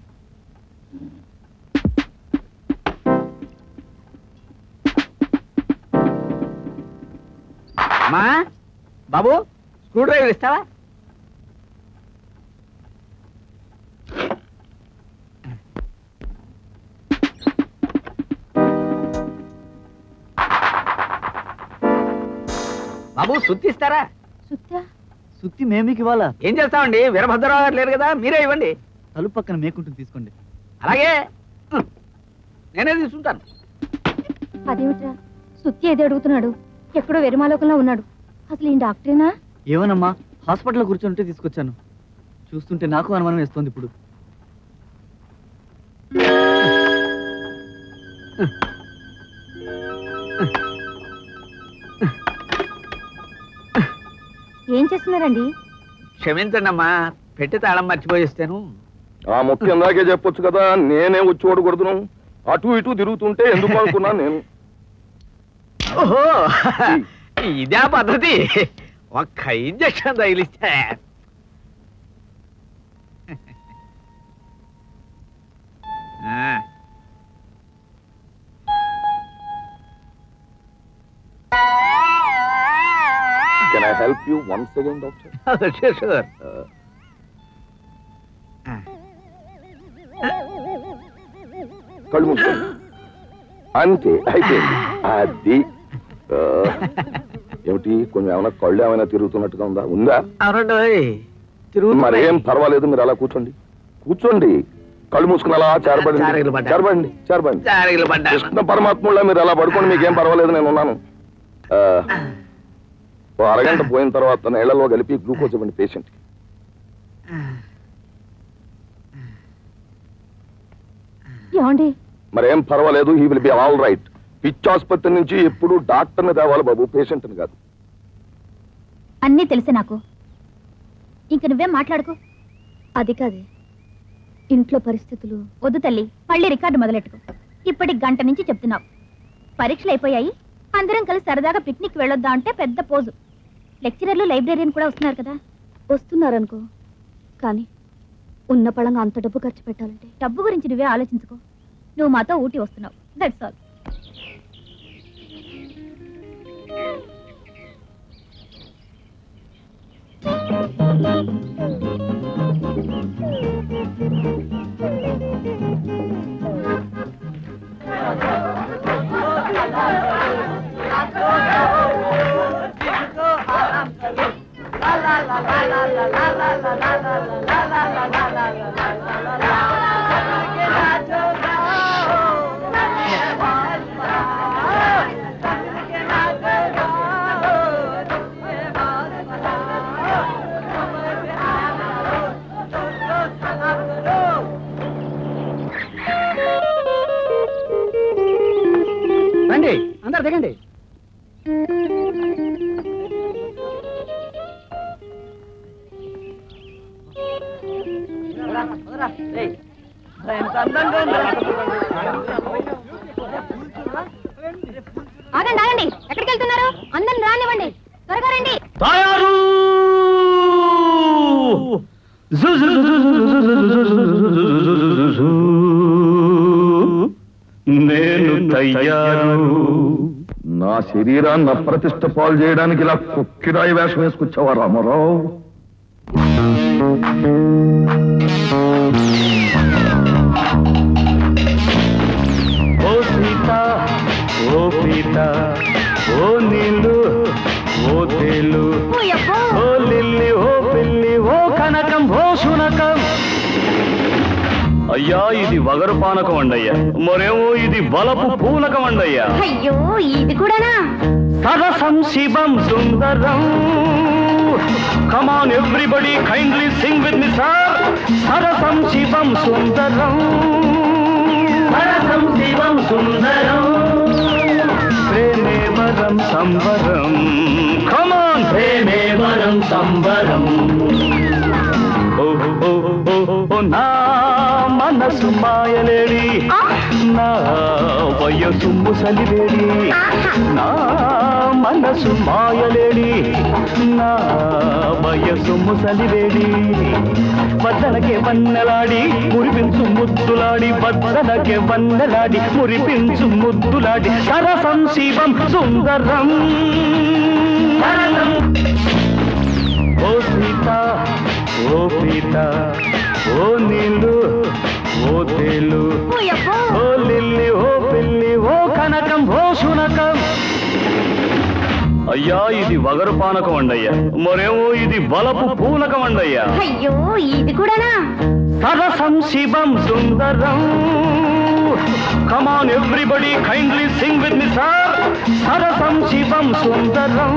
N: అమ్మా బాబు స్క్రూ డ్రైవర్ ఇస్తావా బాబు సుత్తి ఇస్తారా
C: సుత్తా
A: సుత్తి మేమీకి ఇవ్వాలా
N: ఏం చేస్తామండి వీరభద్రరావు గారు లేరు కదా మీరే ఇవ్వండి
A: తలుపు పక్కన మేకుంటుంది తీసుకోండి
N: అలాగే ఉం. నేనే తీసుకుంటాను
C: అదేమిట్రా సుత్తి ఏది అడుగుతున్నాడు ఎక్కడో వెరుమాలోకంలో ఉన్నాడు అసలు ఈ డాక్టరేనా
A: ఏమోనమ్మా హాస్పిటల్లో కూర్చుంటే తీసుకొచ్చాను చూస్తుంటే నాకు అనుమానం వేస్తోంది ఇప్పుడు
C: ఏం చేస్తున్నారండి
N: క్షమించండి అమ్మా పెట్టి తాళం మర్చిపోయిస్తాను
B: ఆ ముఖ్యం ఇందాకే చెప్పొచ్చు కదా నేనే వచ్చి ఓడకూడదును అటు ఇటు తిరుగుతుంటే ఎందుకు అనుకున్నాను నేను
N: ఓహో ఇదే పద్ధతి ఒక్క ఇంజక్షన్ తగిలిస్తే ఆ,
B: can I help you one second doctor
N: sure, sure.
B: కళ్ళు మూసుకోండి అంతే అయిపోయింది అది ఆ, ఏమిటి కొంచెం ఏమైనా కళ్ళు ఏమైనా తిరుగుతున్నట్టుగా ఉందా ఉందా
N: అవునండోయ్
B: మరి ఏం పర్వాలేదు మీరు అలా కూర్చోండి కూర్చోండి కళ్ళు మూసుకుని అలా చేరబడి
N: జారగిలు పడ్డా.
B: చేరబండి చేరబండి
N: జారగిలు పడ్డాను.
B: కృష్ణ పరమాత్ముళ్ళ మీరు అలా పడుకోండి మీకేం పర్వాలేదు నేను ఉన్నాను ఆ, ఓ అరగంట పోయిన తర్వాత నీళ్లలో కలిపి గ్లూకోజ్ ఇవ్వండి పేషెంట్
C: ఏమండి
B: మరేం పర్వాలేదు he will be all right పిచ్ ఆసుపత్రి నుంచి ఎప్పుడు డాక్టర్ని తేవాలి బాబు పేషెంట్ని కాదు
C: అన్నీ తెలిసే నాకు ఇంక నువ్వేం మాట్లాడుకో అది కాదే ఇంట్లో పరిస్థితులు వద్దు తల్లి మళ్ళీ రికార్డు మొదలెట్టుకో ఇప్పటి గంట నుంచి చెప్తున్నావు పరీక్షలు అయిపోయాయి అందరం కలిసి సరదాగా పిక్నిక్ వెళ్ళొద్దాం అంటే పెద్ద పోజు లెక్చరర్లు లైబ్రరీని కూడా వస్తున్నారు కదా
P: వస్తున్నారనుకో కానీ ఉన్న పళంగా అంత డబ్బు ఖర్చు పెట్టాలంటే
C: డబ్బు గురించి నువ్వే ఆలోచించుకో నువ్వు మాతో ఊటీ వస్తున్నావు దట్స్ ఆల్
E: రండి అందరు దిగండి
C: ఆగండి ఆగండి ఎక్కడికి వెళ్తున్నారు అందరిని రానివ్వండి త్వరగా రండి
K: తయారు నేను తయ్యారు
B: నా శరీరాన్ని అప్రతిష్ట పాలు చేయడానికి ఇలా కుక్కిరాయి వేషం వేసుకొచ్చావా రామారావు
K: ఓ సీత ఓ పీత ఓ నీళ్ళు ఓ తేలు ఓ లిల్లి ఓ పిల్లి ఓ కనకం ఓ శునకం అయ్యా ఇది వగరు పానకం అండయ్యా మరేమో ఇది బలపు పూనకం అండయ్యా
C: అయ్యో ఇది కూడానా
K: సరసం శివం సుందరం come on everybody kindly sing with me sir సరసం శివం సుందరం సరసం శివం సుందరం ప్రేమే వరం సంబరం కమాన్ ప్రేమే వరం సంబరం ఓ ఓ ఓ ఓ నా మనసు మాయలేడి నా వయసు ముసలివేడి నా మనసు మాయలేడి నా వయసు ముసలివేడి బద్దలకే వన్నెలాడి మురిపించు ముద్దులాడి బద్దలకే వన్నెలాడి మురిపించు ముద్దులాడి సరసం శివం సుందరం సరసం ఓ సీత ఓ పీత ఓ నీళ్ళు ఓ తేలు ఓ లిల్లి ఓ పిల్లి ఓ కనకం ఓ శునకం అయ్యా ఇది వగరు పానకం అండయ్యా మరేమో ఇది బలపు పూనకం అండయ్యా
C: అయ్యో ఇది కూడానా
K: సరసం శివం సుందరం come on everybody kindly sing with me sir సరసం శివం సుందరం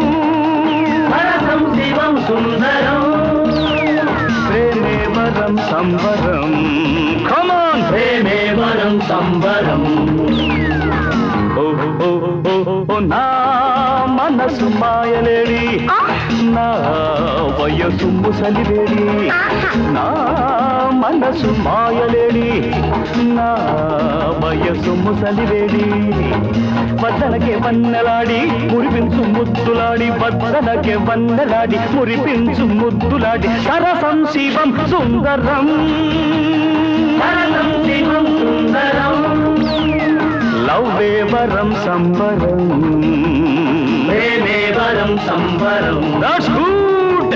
K: సరసం శివం సుందరం ప్రేమే వరం సంబరం కమాన్ ప్రేమే వరం సంబరం ఓ ఓ ఓ ఓ నా మనసు మాయలేడి నా వయసు ముసలివేడి నా మనసు మాయలేడి నా వయసు ముసలివేడి బద్దలకే వన్నెలాడి మురిపించు ముద్దులాడి బద్దలకే వన్నెలాడి మురిపించు ముద్దులాడి సరసం శివం సుందరం సరసం శివం సుందరం లవ్వే వరం సంబరం ప్రేమే వరం సంబరం దట్స్ గుడ్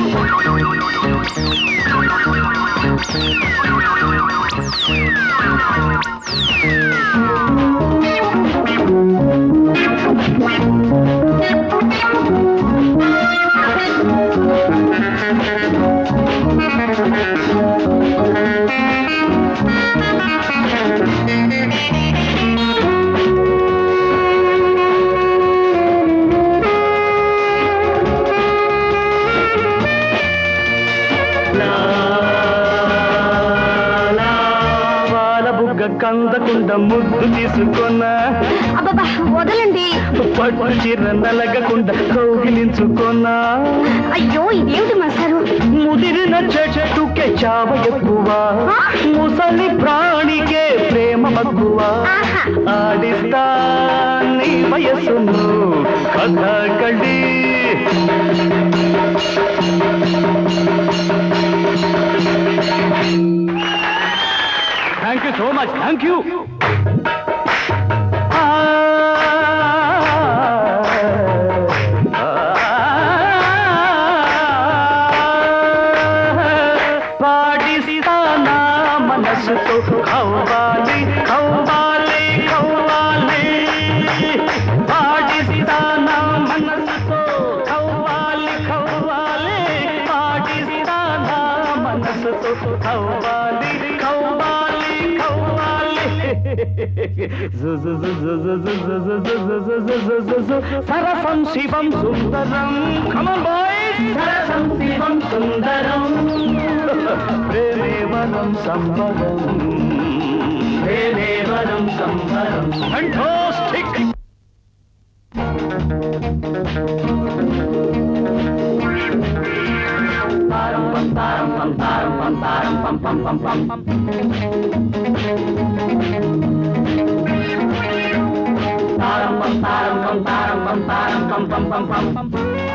K: కందకుండా ముద్దు తీసుకున్నా
J: అబ్బబ్బా వదలండి
K: పట్టు చీర నలగకుండా కౌగిలించుకున్నా
J: అయ్యో ఇదేమిటి మాస్టారు
K: ముదిరిన చెట్టుకే చావ ఎక్కువ ముసలి ప్రాణికే ప్రేమ మక్కువ ఆడిస్తా నీ వయసును Kathakali thank you so much thank you పాటిస్తానా మనసుతో కవ్వాలి కవ్వాలి కవ్వాలి పాటిస్తానా మనసుతో కవ్వాలి కవ్వాలి పాటిస్తానా మనసుతో కవ్వాలి కవ్వాలి కవ్వాలి సరసం శివం సుందరం కమన్ బాయ్స్ సరసం శివం సుందరం ప్రేమేవరం సంబరం ప్రేమేవరం సంబరం ఫంటాస్టిక్ తారం పం తారం పం తారం పం తారం పం పం పం పం పం తారం పం తారం పం తారం పం తారం పం పం పం పం పం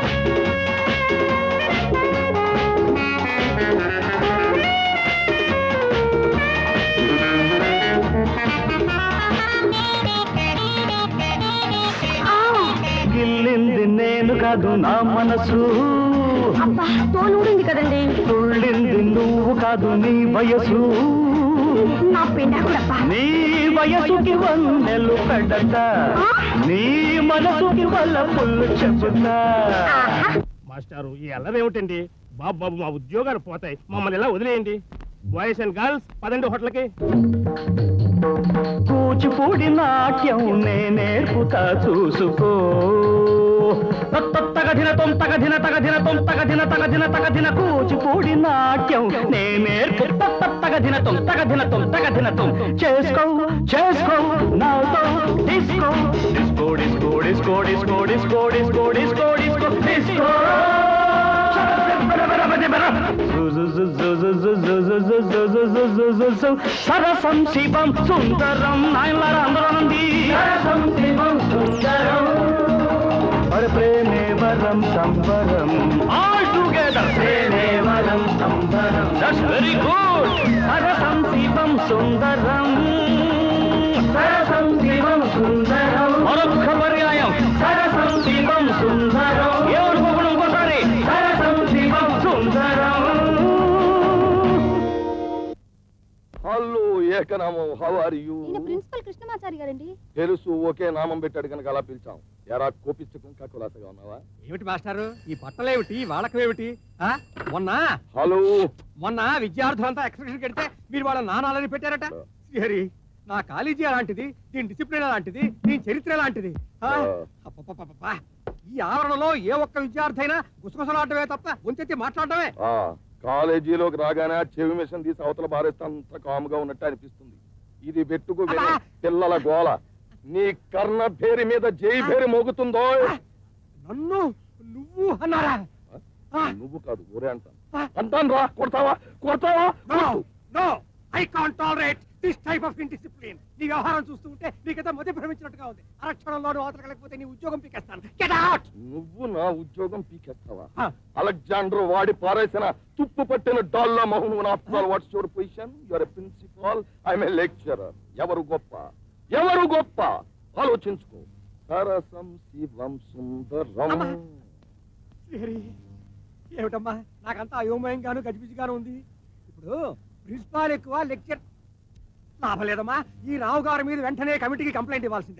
K: గిల్లింది నేను కాదు నా మనసు
J: అబ్బా తోలుడింది కదండి
K: తుళ్ళింది నువ్వు కాదు నీ వయసు
J: నా పిండాకుడప్ప
K: నీ వయసుకి వన్నెలు పెడత నీ మనసుకి వల్ల పుల్లు చెబుతా
M: మాస్టారు ఈ అల్లరి ఏమిటండి బాబు బాబు మా ఉద్యోగాలు పోతాయి మమ్మల్ని ఇలా వదిలేయండి బాయ్స్ అండ్ గర్ల్స్ పదండి హోటల్కి
K: కూచిపూడి నాట్యం నే నేర్పుతా చూసుకో తగధిన తొం తగధిన తగధిన తొం తగధిన తగధిన తగధిన కూచిపూడి నాట్యం నే నేర్పు తగధిన తొం తగధిన తొం తగధిన తొం చేసుకో చేసుకో నాతో disco disco disco disco disco disco disco disco disco disco సరసం శివం సుందరం నాయనలారా అందరూ అనండి సరసం శివం సుందరం అరే ప్రేమే వరం సంబరం ఆల్ టుగెదర్ ప్రేమే వరం సంబరం దట్స్ వెరీ గుడ్ సరసం శివం సుందరం సరసం శివం సుందరం మరొక్క పర్యాయం సరసం శివం సుందరం ఏమనుకోకుండా ఇంకోసారి సరసం శివం సుందరం
B: హలో ఏకనామం హౌ ఆర్ యూ
P: ఈయన ప్రిన్సిపల్ కృష్ణమాచారి గారండి
B: తెలుసు ఒకే నామం పెట్టాడు కనుక అలా పిలిచాం ఎరా కోపించకు కులాసగా ఉన్నావా
E: ఏమిటి మాస్టారు ఈ బట్టలేమిటి వాడకమేమిటి ఆ? మొన్న
B: హలో
E: మొన్న విద్యార్థులంతా ఎక్స్ప్రెషన్ కడితే మీరు వాళ్ళ నానాలని పెట్టారట శ్రీహరి నా కాలేజీ అలాంటిది దీని డిసిప్లిన్ అలాంటిది దీని చరిత్ర అలాంటిది ఆ? అబ్బబ్బబ్బబ్బబ్బ. ఈ ఆవరణలో ఏ ఒక్క విద్యార్థి అయినా గుసగుసలాడటమే తప్ప ఉంచెత్తి మాట్లాడటమే
B: ఆ కాలేజీలోకి రాగానే ఆ చెవి మిషన్ తీసి అవతల బారేస్తే అంత కాముగా ఉన్నట్టు అనిపిస్తుంది ఇది పెట్టుకు వినే పిల్లల గోల నీ కర్ణ భేరి మీద జై భేరి మోగుతుందో
E: నన్ను నువ్వు అన్నారా
B: నువ్వు కాదు ఊరే అంటాను అంటాను రా కొడతావా కొడతావా
E: no I can't tolerate this type of indiscipline నీ వ్యవహారం చూస్తూ ఉంటే నీకైతే మధ్య భ్రమించినట్టుగా ఉంది అరక్షణంలో నువ్వు అవతల వెళ్ళకపోతే నీ ఉద్యోగం పీకేస్తాను గెట్ అవుట్
B: నువ్వు నా ఉద్యోగం పీకేస్తావా అలెగ్జాండర్ వాడి పారేసిన తుప్పు పట్టిన డాల్లా మహును after what's your position your principal I'm a lecturer ఎవరు గొప్ప ఎవరు గొప్ప ఆలోచించుకో సరసం శివం సుందరం
E: శ్రీహరి ఏమిటమ్మా నాకంతా అయోమయంగాను గజిబిజిగాను ఉంది ఇప్పుడు ప్రిన్సిపాల్ ఎక్కువ లెక్చర్ లాభం లేదమ్మా ఈ రావు గారి మీద వెంటనే కమిటీకి కంప్లైంట్ ఇవ్వాల్సిందే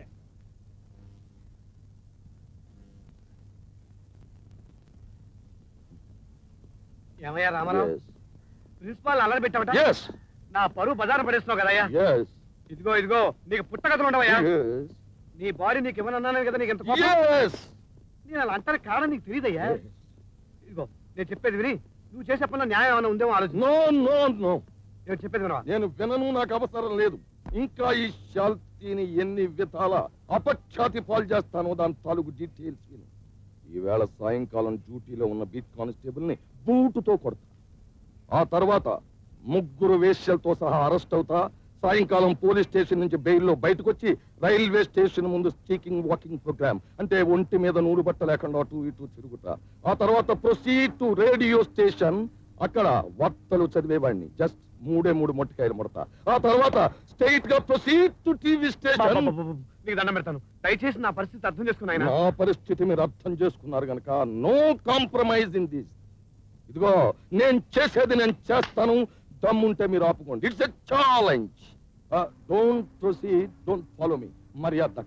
E: ఏమయ్యా రామారావు
B: Yes.
E: ప్రిన్సిపాల్ అల్లరి పెట్టావట
B: Yes.
E: నా పరువు బజారు పడేస్తున్నావు కదయ్యా
B: Yes.
E: ఇదిగో ఇదిగో నీకు పుట్టగతులు ఉండవయ్యా
B: Yes.
E: నీ బాడీ నీకు ఇవ్వనన్నాను కదా నీకు ఎంత కోపం?
B: Yes.
E: నేను అలా అంటాను కారణం నీకు తెలియదయ్యా ఇదిగో నేను చెప్పేది విని నువ్వు చేసే పనిలో న్యాయం ఏమైనా ఉందేమో ఆలోచన
B: నో నో నో
E: నేను చెప్పేది వినవా
B: నేను వినను నాకు అవసరం లేదు ఇంకా ఈ శాల్తీని ఎన్ని విధాల అపఖ్యాతి పాలు చేస్తానో దాని తాలూకు డీటెయిల్స్ విను ఈవేళ సాయంకాలం డ్యూటీలో ఉన్న బీట్ కానిస్టేబుల్ ని బూటుతో కొడతా ఆ తర్వాత ముగ్గురు వేశ్యలతో సహా అరెస్ట్ అవుతా సాయంకాలం పోలీస్ స్టేషన్ నుంచి బెయిల్లో బయటకు వచ్చి రైల్వే స్టేషన్ ముందు స్పీకింగ్ వాకింగ్ ప్రోగ్రామ్ అంటే ఒంటి మీద నూరు బట్ట లేకుండా అటు ఇటు తిరుగుతా ఆ తర్వాత ప్రొసీడ్ టు రేడియో స్టేషన్ అక్కడ వార్తలు చదివేవాడిని జస్ట్ మూడే మూడు మొట్టికాయలు ముడతా ఆ తర్వాత స్ట్రైట్ గా ప్రొసీడ్ టు టీవీ స్టేషన్
I: నీకు దండం పెడతాను దయచేసి నా పరిస్థితి అర్థం చేసుకుని ఆయన
B: నా పరిస్థితి మీరు అర్థం చేసుకున్నారు గనక నో కాంప్రమైజ్ ఇన్ దిస్ ఇదిగో నేను చేసేది నేను చేస్తాను దమ్ముంటే మీరు ఆపుకోండి it's a challenge don't proceed don't follow me మర్యాద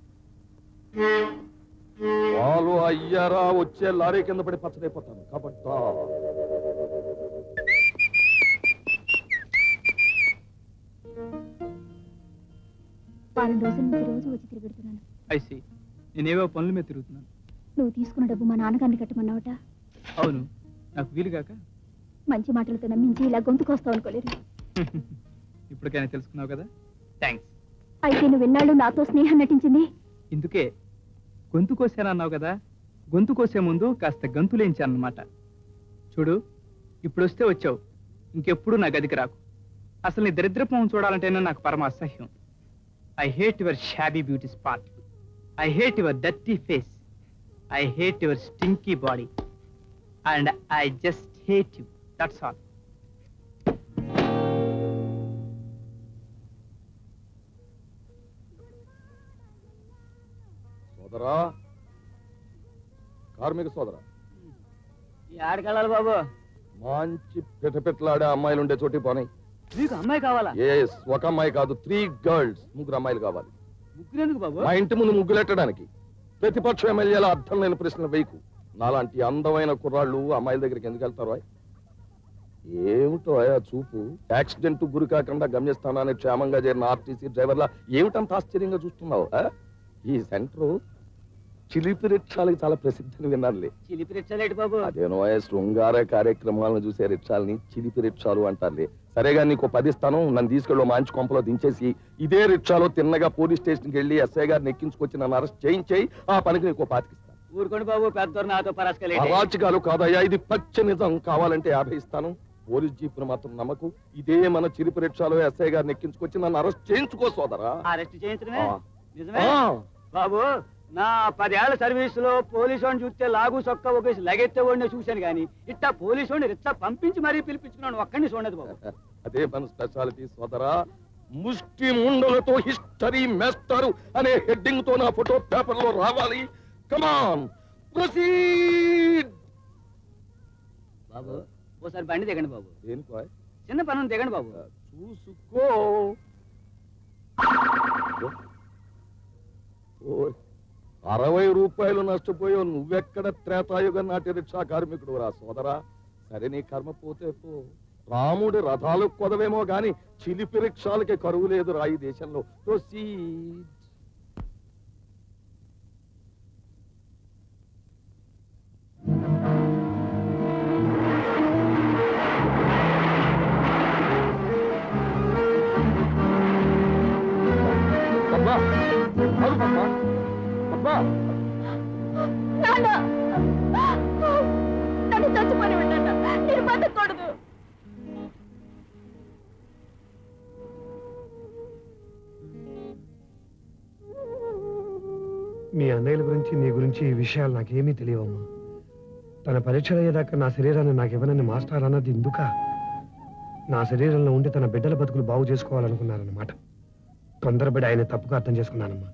B: ఫాలో అయ్యారా వచ్చే లారీ కింద పడి పచ్చడైపోతాను కాబట్టి
C: వారం రోజుల నుంచి రోజు వచ్చి తిరుగుతున్నాను
F: ఐసి నేనేవో పనుల మీద తిరుగుతున్నాను
C: నువ్వు తీసుకున్న డబ్బు మా నాన్నగారిని కట్టమన్నావట
F: అవును నాకు వీలుగాక
C: మంచి మాటలతో నమ్మించి ఇలా గొంతుకొస్తావు అనుకోలేదు
F: ఇప్పటికైనా తెలుసుకున్నావు కదా థ్యాంక్స్
C: అయితే నువ్వు ఎన్నాళ్ళు నాతో స్నేహం నటించింది
F: ఇందుకే గొంతు కోసానన్నావు కదా గొంతు కోసే ముందు కాస్త గంతులేంచానమాట చూడు ఇప్పుడు వస్తే వచ్చావు ఇంకెప్పుడు నా గదికి రాకు అసలు నీ దరిద్రపం చూడాలంటేనే నాకు పరమ అసహ్యం I hate your shabby beauty spot I hate your dirty face I hate your stinky body and I just hate you that's all
B: సోదరా కార్మిక సోదరా
D: ఆడికెళ్ళాలి బాబు
B: మంచి పిటపిట్లాడే అమ్మాయిలు ఉండే చోటి పోనీ
D: నీకు అమ్మాయి కావాలా
B: ఎస్ ఒక అమ్మాయి కాదు త్రీ గర్ల్స్ ముగ్గురు అమ్మాయిలు కావాలి
D: ముగ్గురెందుకు బాబు
B: మా ఇంటి ముందు ముగ్గులెట్టడానికి ప్రతిపక్ష ఎమ్మెల్యేల అర్థం లేని ప్రశ్నలు వేయకు నాలాంటి అందమైన కుర్రాళ్ళు అమ్మాయిల దగ్గరికి ఎందుకు వెళ్తారు ఏమిటో ఆ చూపు యాక్సిడెంట్ గురి కాకుండా గమ్యస్థానాన్ని క్షేమంగా చేరిన ఆర్టీసీ డ్రైవర్లా ఏమిటంత ఆశ్చర్యంగా చూస్తున్నావు ఆ? ఈ సెంటర్ చిలిపి రిక్షాలకి చాలా ప్రసిద్ధిని విన్నారులే
D: చిలిపి రెచ్చలేటి బాబు
B: అదేనో ఆ శృంగార కార్యక్రమాలను చూసే రిక్షాలని చిలిపి రిక్షాలు అంటారులే సరేగా నీకు పది ఇస్తాను నన్ను తీసుకెళ్ళి ఓ మంచి కొంపలో దించేసి ఇదే రిక్షాలో తిన్నగా పోలీస్ స్టేషన్కి వెళ్ళి ఎస్ఐ గారిని ఎక్కించుకొచ్చి నన్ను అరెస్ట్ చేయించేయి ఆ పనికి నీకు పాతికిస్తాను
D: ఊరుకోండి బాబు పెద్దోరు నాతో పరాసుకెళ్ళి
B: అరాచకాలు కాదయ్యా ఇది పచ్చ నిజం కావాలంటే యాభై ఇస్తాను పోలీస్ జీపును మాత్రం నమ్మకు ఇదే మన చిలిపి రిక్షాలో ఎస్ఐ గారిని ఎక్కించుకొచ్చి నన్ను అరెస్ట్ చేయించుకో సోదరా
D: అరెస్ట్ చేయించడమే
B: ఆ.
D: నిజమే
B: ఆ.
D: బాబు నా పదేళ్ల సర్వీస్ లో పోలీసు వాడిని చూస్తే లాగు సొక్క ఒకేసి లగెత్తే వాడిని చూశాను కానీ ఇట్టా పోలీసు వాడిని రిచ్చా పంపించి మరీ పిలిపించుకున్నాను ఒక్కడిని చూడదు బాబు
B: అదే మన స్పెషాలిటీ సోదరా ముష్టి ముండలతో హిస్టరీ మేస్తారు అనే హెడ్డింగ్ తో నా ఫోటో పేపర్ లో రావాలి కమాన్ ప్రొసీడ్
D: బాబు ఓసారి బండి దిగండి బాబు
B: దేనికో
D: చిన్న పనులు దిగండి బాబు
B: చూసుకో ఓ, అరవై రూపాయలు నష్టపోయావు నువ్వెక్కడ త్రేతాయుగ నాటి రిక్షా కార్మికుడు రా సోదరా సరే నీ కర్మ పోతే పో రాముడి రథాలు కొదవేమో గాని చిలిపి రిక్షాలకి కరువు లేదు రా ఈ దేశంలో Proceed. అబ్బా అరుపమ్మా అబ్బా
J: నాన్న నన్ను చచ్చిపోని ఉంటాను నేను బతకూడదు
I: మీ అన్నయ్యల గురించి నీ గురించి ఈ విషయాలు నాకేమీ తెలియవమ్మా తన పరీక్షలు అయ్యేదాకా నా శరీరాన్ని నాకు ఇవ్వనని మాస్టర్ అన్నది ఇందుక నా శరీరంలో ఉండి తన బిడ్డల బతుకులు బాగు చేసుకోవాలనుకున్నారన్నమాట తొందరపడి ఆయన తప్పుగా అర్థం చేసుకున్నానమ్మా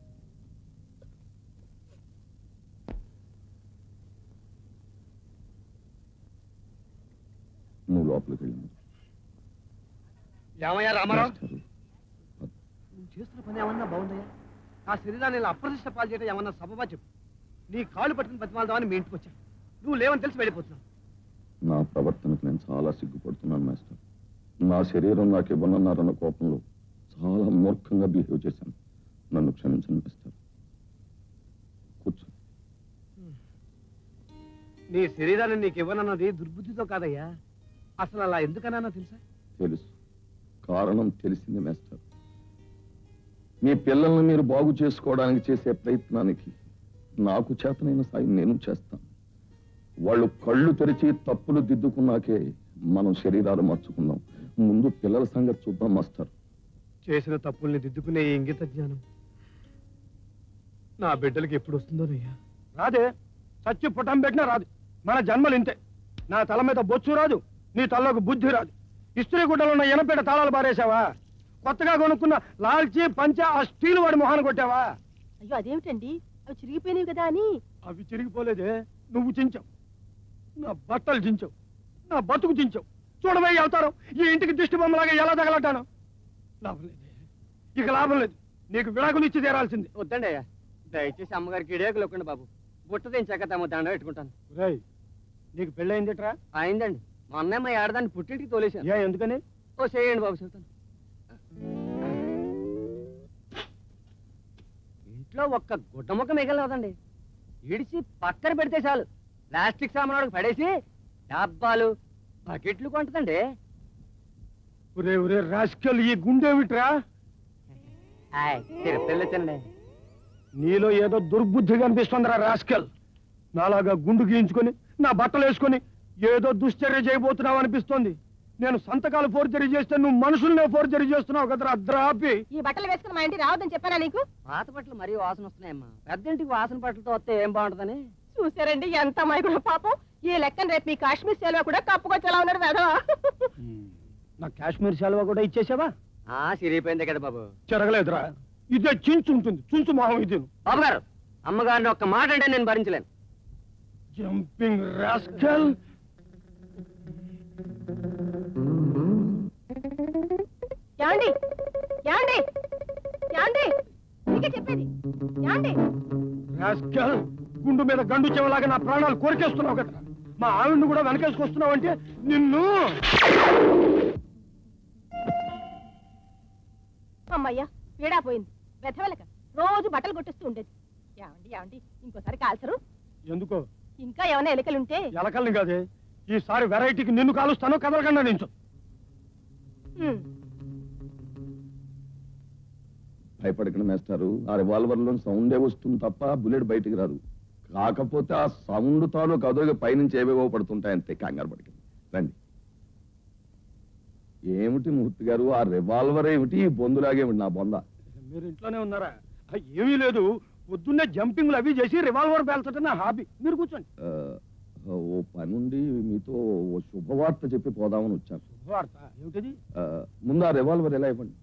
B: నువ్వు లోపలికి వెళ్ళి
E: ఏమయ్యా రామారావు నువ్వు చేస్తున్న పని ఏమన్నా బాగుందయ్యా నా శరీరాన్ని ఇలా అప్రదిష్ట పాలు చేయడం ఏమన్నా సబబా చెప్పు నీ కాళ్ళు పట్టుకుని బతిమాలదామని మీ ఇంటికి వచ్చాను నువ్వు లేవని తెలిసి వెళ్ళిపోతున్నావు
B: నా ప్రవర్తనకు నేను చాలా సిగ్గుపడుతున్నాను మాస్టర్ నా శరీరం నాకు ఇవ్వనన్నారన్న కోపంలో చాలా మూర్ఖంగా బిహేవ్ చేశాను నన్ను క్షమించండి మాస్టర్ కూర్చో
E: నీ శరీరాన్ని నీకు ఇవ్వనన్నది దుర్బుద్ధితో కాదయ్యా అసలు అలా ఎందుకన్నా తెలుసా
B: తెలుసు కారణం తెలిసింది మాస్టర్ మీ పిల్లల్ని మీరు బాగు చేసుకోవడానికి చేసే ప్రయత్నానికి నాకు చేతనైన సాయం నేను చేస్తాను వాళ్ళు కళ్ళు తెరిచి తప్పులు దిద్దుకున్నాకే మనం శరీరాలు మార్చుకుందాం ముందు పిల్లల సంగతి చూద్దాం మాస్టర్
I: చేసిన తప్పుల్ని దిద్దుకునే ఈ ఇంగిత జ్ఞానం నా బిడ్డలకి ఎప్పుడు వస్తుందోనయ్యా
E: రాదే చచ్చి పుటం పెట్టినా రాదు మన జన్మలు ఇంతే నా తల మీద బొచ్చు రాదు నీ తల్లోకి బుద్ధి రాదు ఇస్త్రీ గుడ్డలో ఉన్న ఎనపేట తాళాలు పారేశావా కొత్తగా కొనుక్కున్న లాల్చీ పంచ ఆ స్టీల్ వాడి మొహాన్ని కొట్టావా
H: అయ్యో అదేమిటండి అవి చిరిగిపోయినవి కదా అని
E: అవి చిరిగిపోలేదే నువ్వు చించావు నా బట్టలు చించావు నా బతుకు చించావు చూడవే అవుతారు ఈ ఇంటికి దిష్టి బొమ్మలాగా ఎలా తగలటాను లాభం లేదు ఇక లాభం లేదు నీకు విడాకులు ఇచ్చి తీరాల్సింది
D: వద్దండి అయ్యా దయచేసి అమ్మగారికి ఇడేకులు ఒక్కండి బాబు బుట్ట తెంచాక తమ దండ పెట్టుకుంటాను
E: రేయ్ నీకు పెళ్ళయిందిట్రా
D: అయిందండి మా అన్నయ్య మా ఏడదాన్ని పుట్టింటికి తోలేశాను
E: ఏ ఎందుకని
D: ఓ చేయండి బాబు చెప్తాను ఇంట్లో ఒక్క గుడ్డ ముక్క మిగలదండి ఇడిచి పక్కన పెడితే చాలు ప్లాస్టిక్ సామాన్ పడేసి డబ్బాలు బకెట్లు కొంటదండి
E: ఒరే ఒరే రాస్కల్ ఈ గుండేమిట్రా
D: తిరుపతి
E: నీలో ఏదో దుర్బుద్ధి కనిపిస్తుందిరా రాస్కల్ నాలాగా గుండు గీయించుకొని నా బట్టలు వేసుకొని ఏదో దుశ్చర్య చేయబోతున్నావు అనిపిస్తోంది నేను సంతకాలు ఫోర్జరీ చేస్తే నువ్వు మనుషుల్నే ఫోర్జరీ చేస్తున్నావు కదరా ద్రాపి
H: ఈ బట్టలు వేసుకుని మా ఇంటికి రావద్దని చెప్పానా నీకు
D: పాత బట్టలు మరీ వాసన వస్తున్నాయమ్మా పెద్దింటికి వాసన బట్టలతో వస్తే ఏం బాగుంటుందని
H: చూసారండి ఎంత అమాయకుడు పాపం ఈ లెక్కన రేపు మీ కాశ్మీర్ సెలవు కూడా కప్పుకొచ్చి ఎలా ఉన్నాడు వెధవా
E: నా కాశ్మీర్ సెలవు కూడా ఇచ్చేసావా
D: ఆ సిరిగిపోయింది కదా బాబు
E: చెరగలేదురా ఇదే చించు ఉంటుంది చుంచు మొహం ఇది
D: బాబు గారు అమ్మగారిని ఒక్క మాట అంటే నేను భరించలేను
E: జంపింగ్ రాస్కల్
H: యాండి యాండి యాండి నీకే చెప్పేది యాండి
E: రాస్కల్ గుండు మీద గండు చెవలాగా నా ప్రాణాలు కోరికేస్తున్నావు కదా మా ఆవిడ్ని కూడా వెనకేసుకొస్తున్నావు అంటే నిన్ను
H: అమ్మయ్యా పీడా పోయింది వెధవలక రోజు బట్టలు కొట్టిస్తూ ఉండేది ఏమండి ఏమండి ఇంకోసారి కాల్చరు
E: ఎందుకో
H: ఇంకా ఏమైనా ఎలుకలుంటే
E: ఎలకల్ని కాదే ఈసారి వెరైటీకి నిన్ను కాలుస్తాను కదలకుండా నించు
H: ఉమ్,
B: భయపడకండి మేస్టారు ఆ రివాల్వర్ లో సౌండే వస్తుంది తప్ప బుల్లెట్ బయటికి రాదు కాకపోతే ఆ సౌండ్ తాలూకు అదోగా పైనుంచి ఏవేవో పడుతుంటాయి అంతే కంగారు పడకండి రండి ఏమిటి మూర్తి గారు ఆ రివాల్వర్ ఏమిటి ఈ బొందులాగేమిటి నా బొంద
E: మీరు ఇంట్లోనే ఉన్నారా ఆ, ఏమీ లేదు పొద్దున్నే జంపింగ్లు అవి చేసి రివాల్వర్ పేల్చడం నా హాబీ మీరు కూర్చోండి
B: ఆ, ఓ పనుండి మీతో ఓ శుభవార్త చెప్పి పోదామని వచ్చాను
E: వార్త ఏమిటది
B: ఆ, ముందు ఆ రివాల్వర్ ఎలా ఇవ్వండి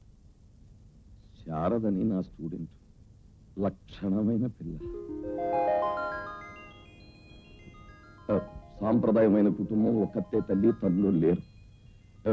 B: శారదని నా స్టూడెంట్ లక్షణమైన పిల్ల ఆ, సాంప్రదాయమైన కుటుంబం ఒక్కతే తల్లి తల్లు లేరు ఆ,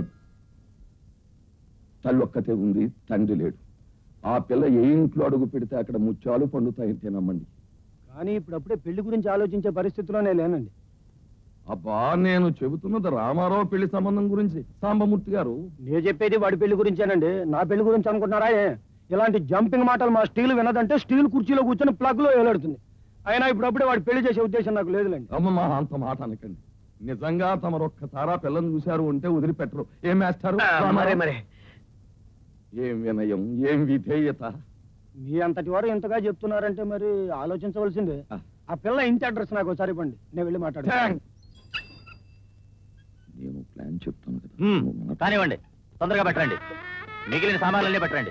B: తల్లి ఒక్కతే ఉంది తండ్రి లేడు ఆ పిల్ల ఏ ఇంట్లో అడుగు పెడితే అక్కడ ముత్యాలు పండుతాయంటే నమ్మండి
E: కానీ ఇప్పుడప్పుడే పెళ్లి గురించి ఆలోచించే పరిస్థితిలోనే లేనండి
B: అబ్బా నేను చెబుతున్నది రామారావు పెళ్లి సంబంధం గురించి సాంబమూర్తి గారు
E: నేను చెప్పేది వాడి పెళ్లి గురించేనండి నా పెళ్లి గురించి అనుకుంటున్నారా ఏ? ఇలాంటి జంపింగ్ మాటలు మా స్టీల్ వినదంటే స్టీల్ కుర్చీలో కూర్చొని ప్లగ్ లో వేలాడుతుంది అయినా ఇప్పుడప్పుడే వాడి పెళ్లి చేసే ఉద్దేశం నాకు లేదులేండి
B: అమ్మమ్మ అంత మాట అనకండి నిజంగా తమరొక్కసారా పిల్లని చూశారు అంటే వదిలిపెట్టరు ఏం వేస్తారు
E: మరే, మరే.
B: ఏం వినయం ఏం విధేయత
E: మీ అంతటి వారు ఇంతగా చెప్తున్నారంటే మరి ఆలోచించవలసిందే ఆ పిల్ల ఇంటి అడ్రస్ నాకు ఒకసారి ఇవ్వండి నేను వెళ్ళి మాట్లాడతాను
B: నేను ప్లాన్ చెప్తాను కదా
O: మ్మ్.
B: నువ్వు మాట-
O: కానివ్వండి తొందరగా పెట్టండి మిగిలిన సామాన్లన్నీ పెట్టండి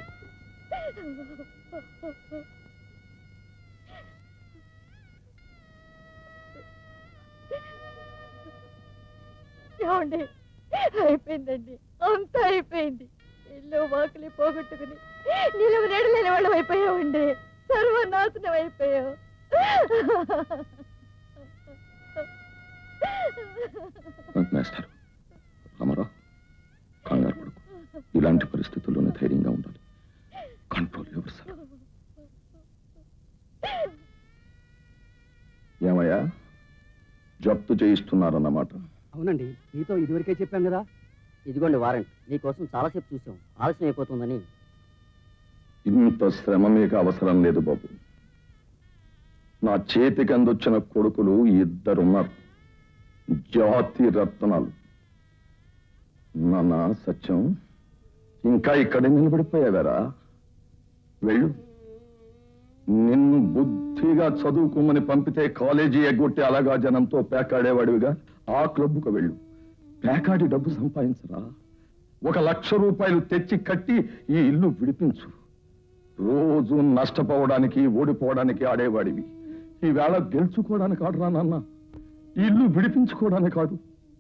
Q: ఏమండి అయిపోయిందండి అంతా అయిపోయింది ఇల్లు వాకిలి పోగొట్టుకుని నిలువు నెడలేని వాళ్ళం అయిపోయామండి సర్వనాశనం అయిపోయాం
B: మాస్టర్ రామారావు కంగారు పడుకు ఇలాంటి పరిస్థితుల్లోనే ధైర్యంగా ఉండాలి కంట్రోల్ ఎవరు సార్ ఏమయ్యా జప్తు చేయిస్తున్నారన్నమాట
D: అవునండి మీతో ఇదివరకే చెప్పాను కదా ఇదిగోండి వారెంట్ నీకోసం చాలాసేపు చూసాం ఆలస్యం అయిపోతుందని
B: ఇంత శ్రమ మీకు అవసరం లేదు బాబు నా చేతికి అందొచ్చిన కొడుకులు ఇద్దరున్నారు జాతి రత్నాలు నాన్న సత్యం ఇంకా ఇక్కడే నిలబడిపోయావారా వెళ్ళు నిన్ను బుద్ధిగా చదువుకోమని పంపితే కాలేజీ ఎగ్గొట్టి అలాగా జనంతో పేకాడేవాడివిగా ఆ క్లబ్కు వెళ్ళు పేకాడి డబ్బు సంపాదించరా ఒక లక్ష రూపాయలు తెచ్చి కట్టి ఈ ఇల్లు విడిపించు రోజు నష్టపోవడానికి ఓడిపోవడానికి ఆడేవాడివి ఈవేళ గెలుచుకోవడానికి ఆడరా నాన్న ఈ ఇల్లు విడిపించుకోవడానికి కాదు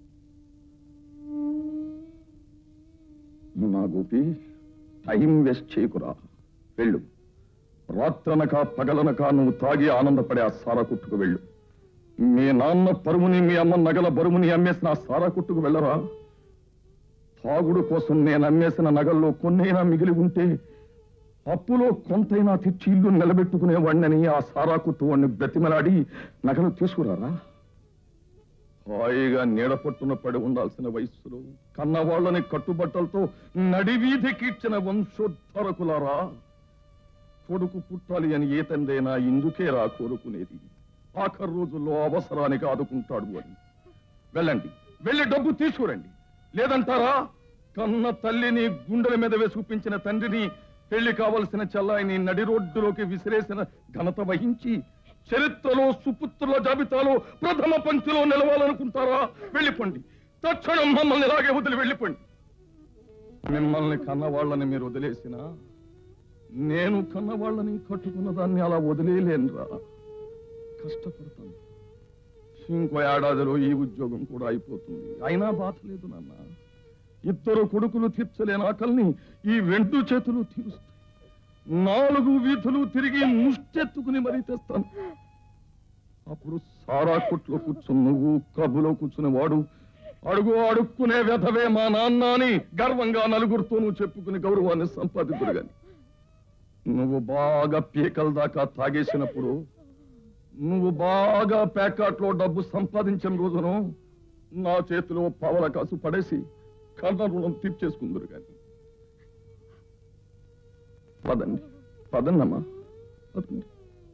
B: నా గోపి టైం వేస్ట్ చేయకురా వెళ్ళు రాత్రనక పగలనక నువ్వు తాగి ఆనందపడే ఆ సారా కుట్టుకు వెళ్ళు మీ నాన్న పరువుని మీ అమ్మ నగల బరువుని అమ్మేసిన ఆ సారా కుట్టుకు వెళ్ళరా తాగుడు కోసం నేను అమ్మేసిన నగల్లో కొన్నైనా మిగిలి ఉంటే అప్పులో కొంతైనా తెచ్చి ఇల్లు నిలబెట్టుకునేవాడినని ఆ సారా కుట్టు వాడిని బ్రతిమలాడి నగలు తీసుకురారా హాయిగా నీడ పట్టున పడి ఉండాల్సిన వయస్సులో కన్నవాళ్ళని కట్టుబట్టలతో నడివీధికిచ్చిన వంశోద్ధరకులారా కొడుకు పుట్టాలి అని ఏ తండ్రైనా ఇందుకే రా కోరుకునేది ఆఖరి రోజుల్లో అవసరానికి ఆదుకుంటాడు అని వెళ్ళండి వెళ్ళి డబ్బు తీసుకురండి లేదంటారా కన్న తల్లిని గుండెల మీద వేసి చూపించిన తండ్రిని పెళ్లి కావలసిన చెల్లాయిని నడి రోడ్డులోకి విసిరేసిన ఘనత వహించి చరిత్రలో సుపుత్రుల జాబితాలో ప్రథమ పంక్తిలో నిలవాలనుకుంటారా వెళ్ళిపోండి తక్షణం మమ్మల్ని ఇలాగే వదిలి వెళ్ళిపోండి మిమ్మల్ని కన్నవాళ్ళని మీరు వదిలేసినా నేను కన్నవాళ్ళని కట్టుకున్న దాన్ని అలా వదిలేయలేనురా కష్టపడతాను ఇంకో ఏడాదిలో ఈ ఉద్యోగం కూడా అయిపోతుంది అయినా బాధ లేదు నాన్న ఇద్దరు కొడుకులు తీర్చలేని ఆకలిని ఈ రెండు చేతులు తీరుస్తాయి నాలుగు వీధులు తిరిగి ముష్టెత్తుకుని మరీ తెస్తాను అప్పుడు సారా కొట్లో కూర్చుని నువ్వు క్లబ్బులో కూర్చుని వాడు అడుగు అడుక్కునే వ్యధవే మా నాన్న అని గర్వంగా నలుగురితోనూ చెప్పుకుని గౌరవాన్ని సంపాదించుడు గాని నువ్వు బాగా పీకల దాకా తాగేసినప్పుడు నువ్వు బాగా ప్యాకాట్లో డబ్బు సంపాదించిన రోజును నా చేతిలో పావల కాసు పడేసి కర్ణ రుణం తీర్చేసుకుందరు గాని పదండి పదండమ్మా పదండి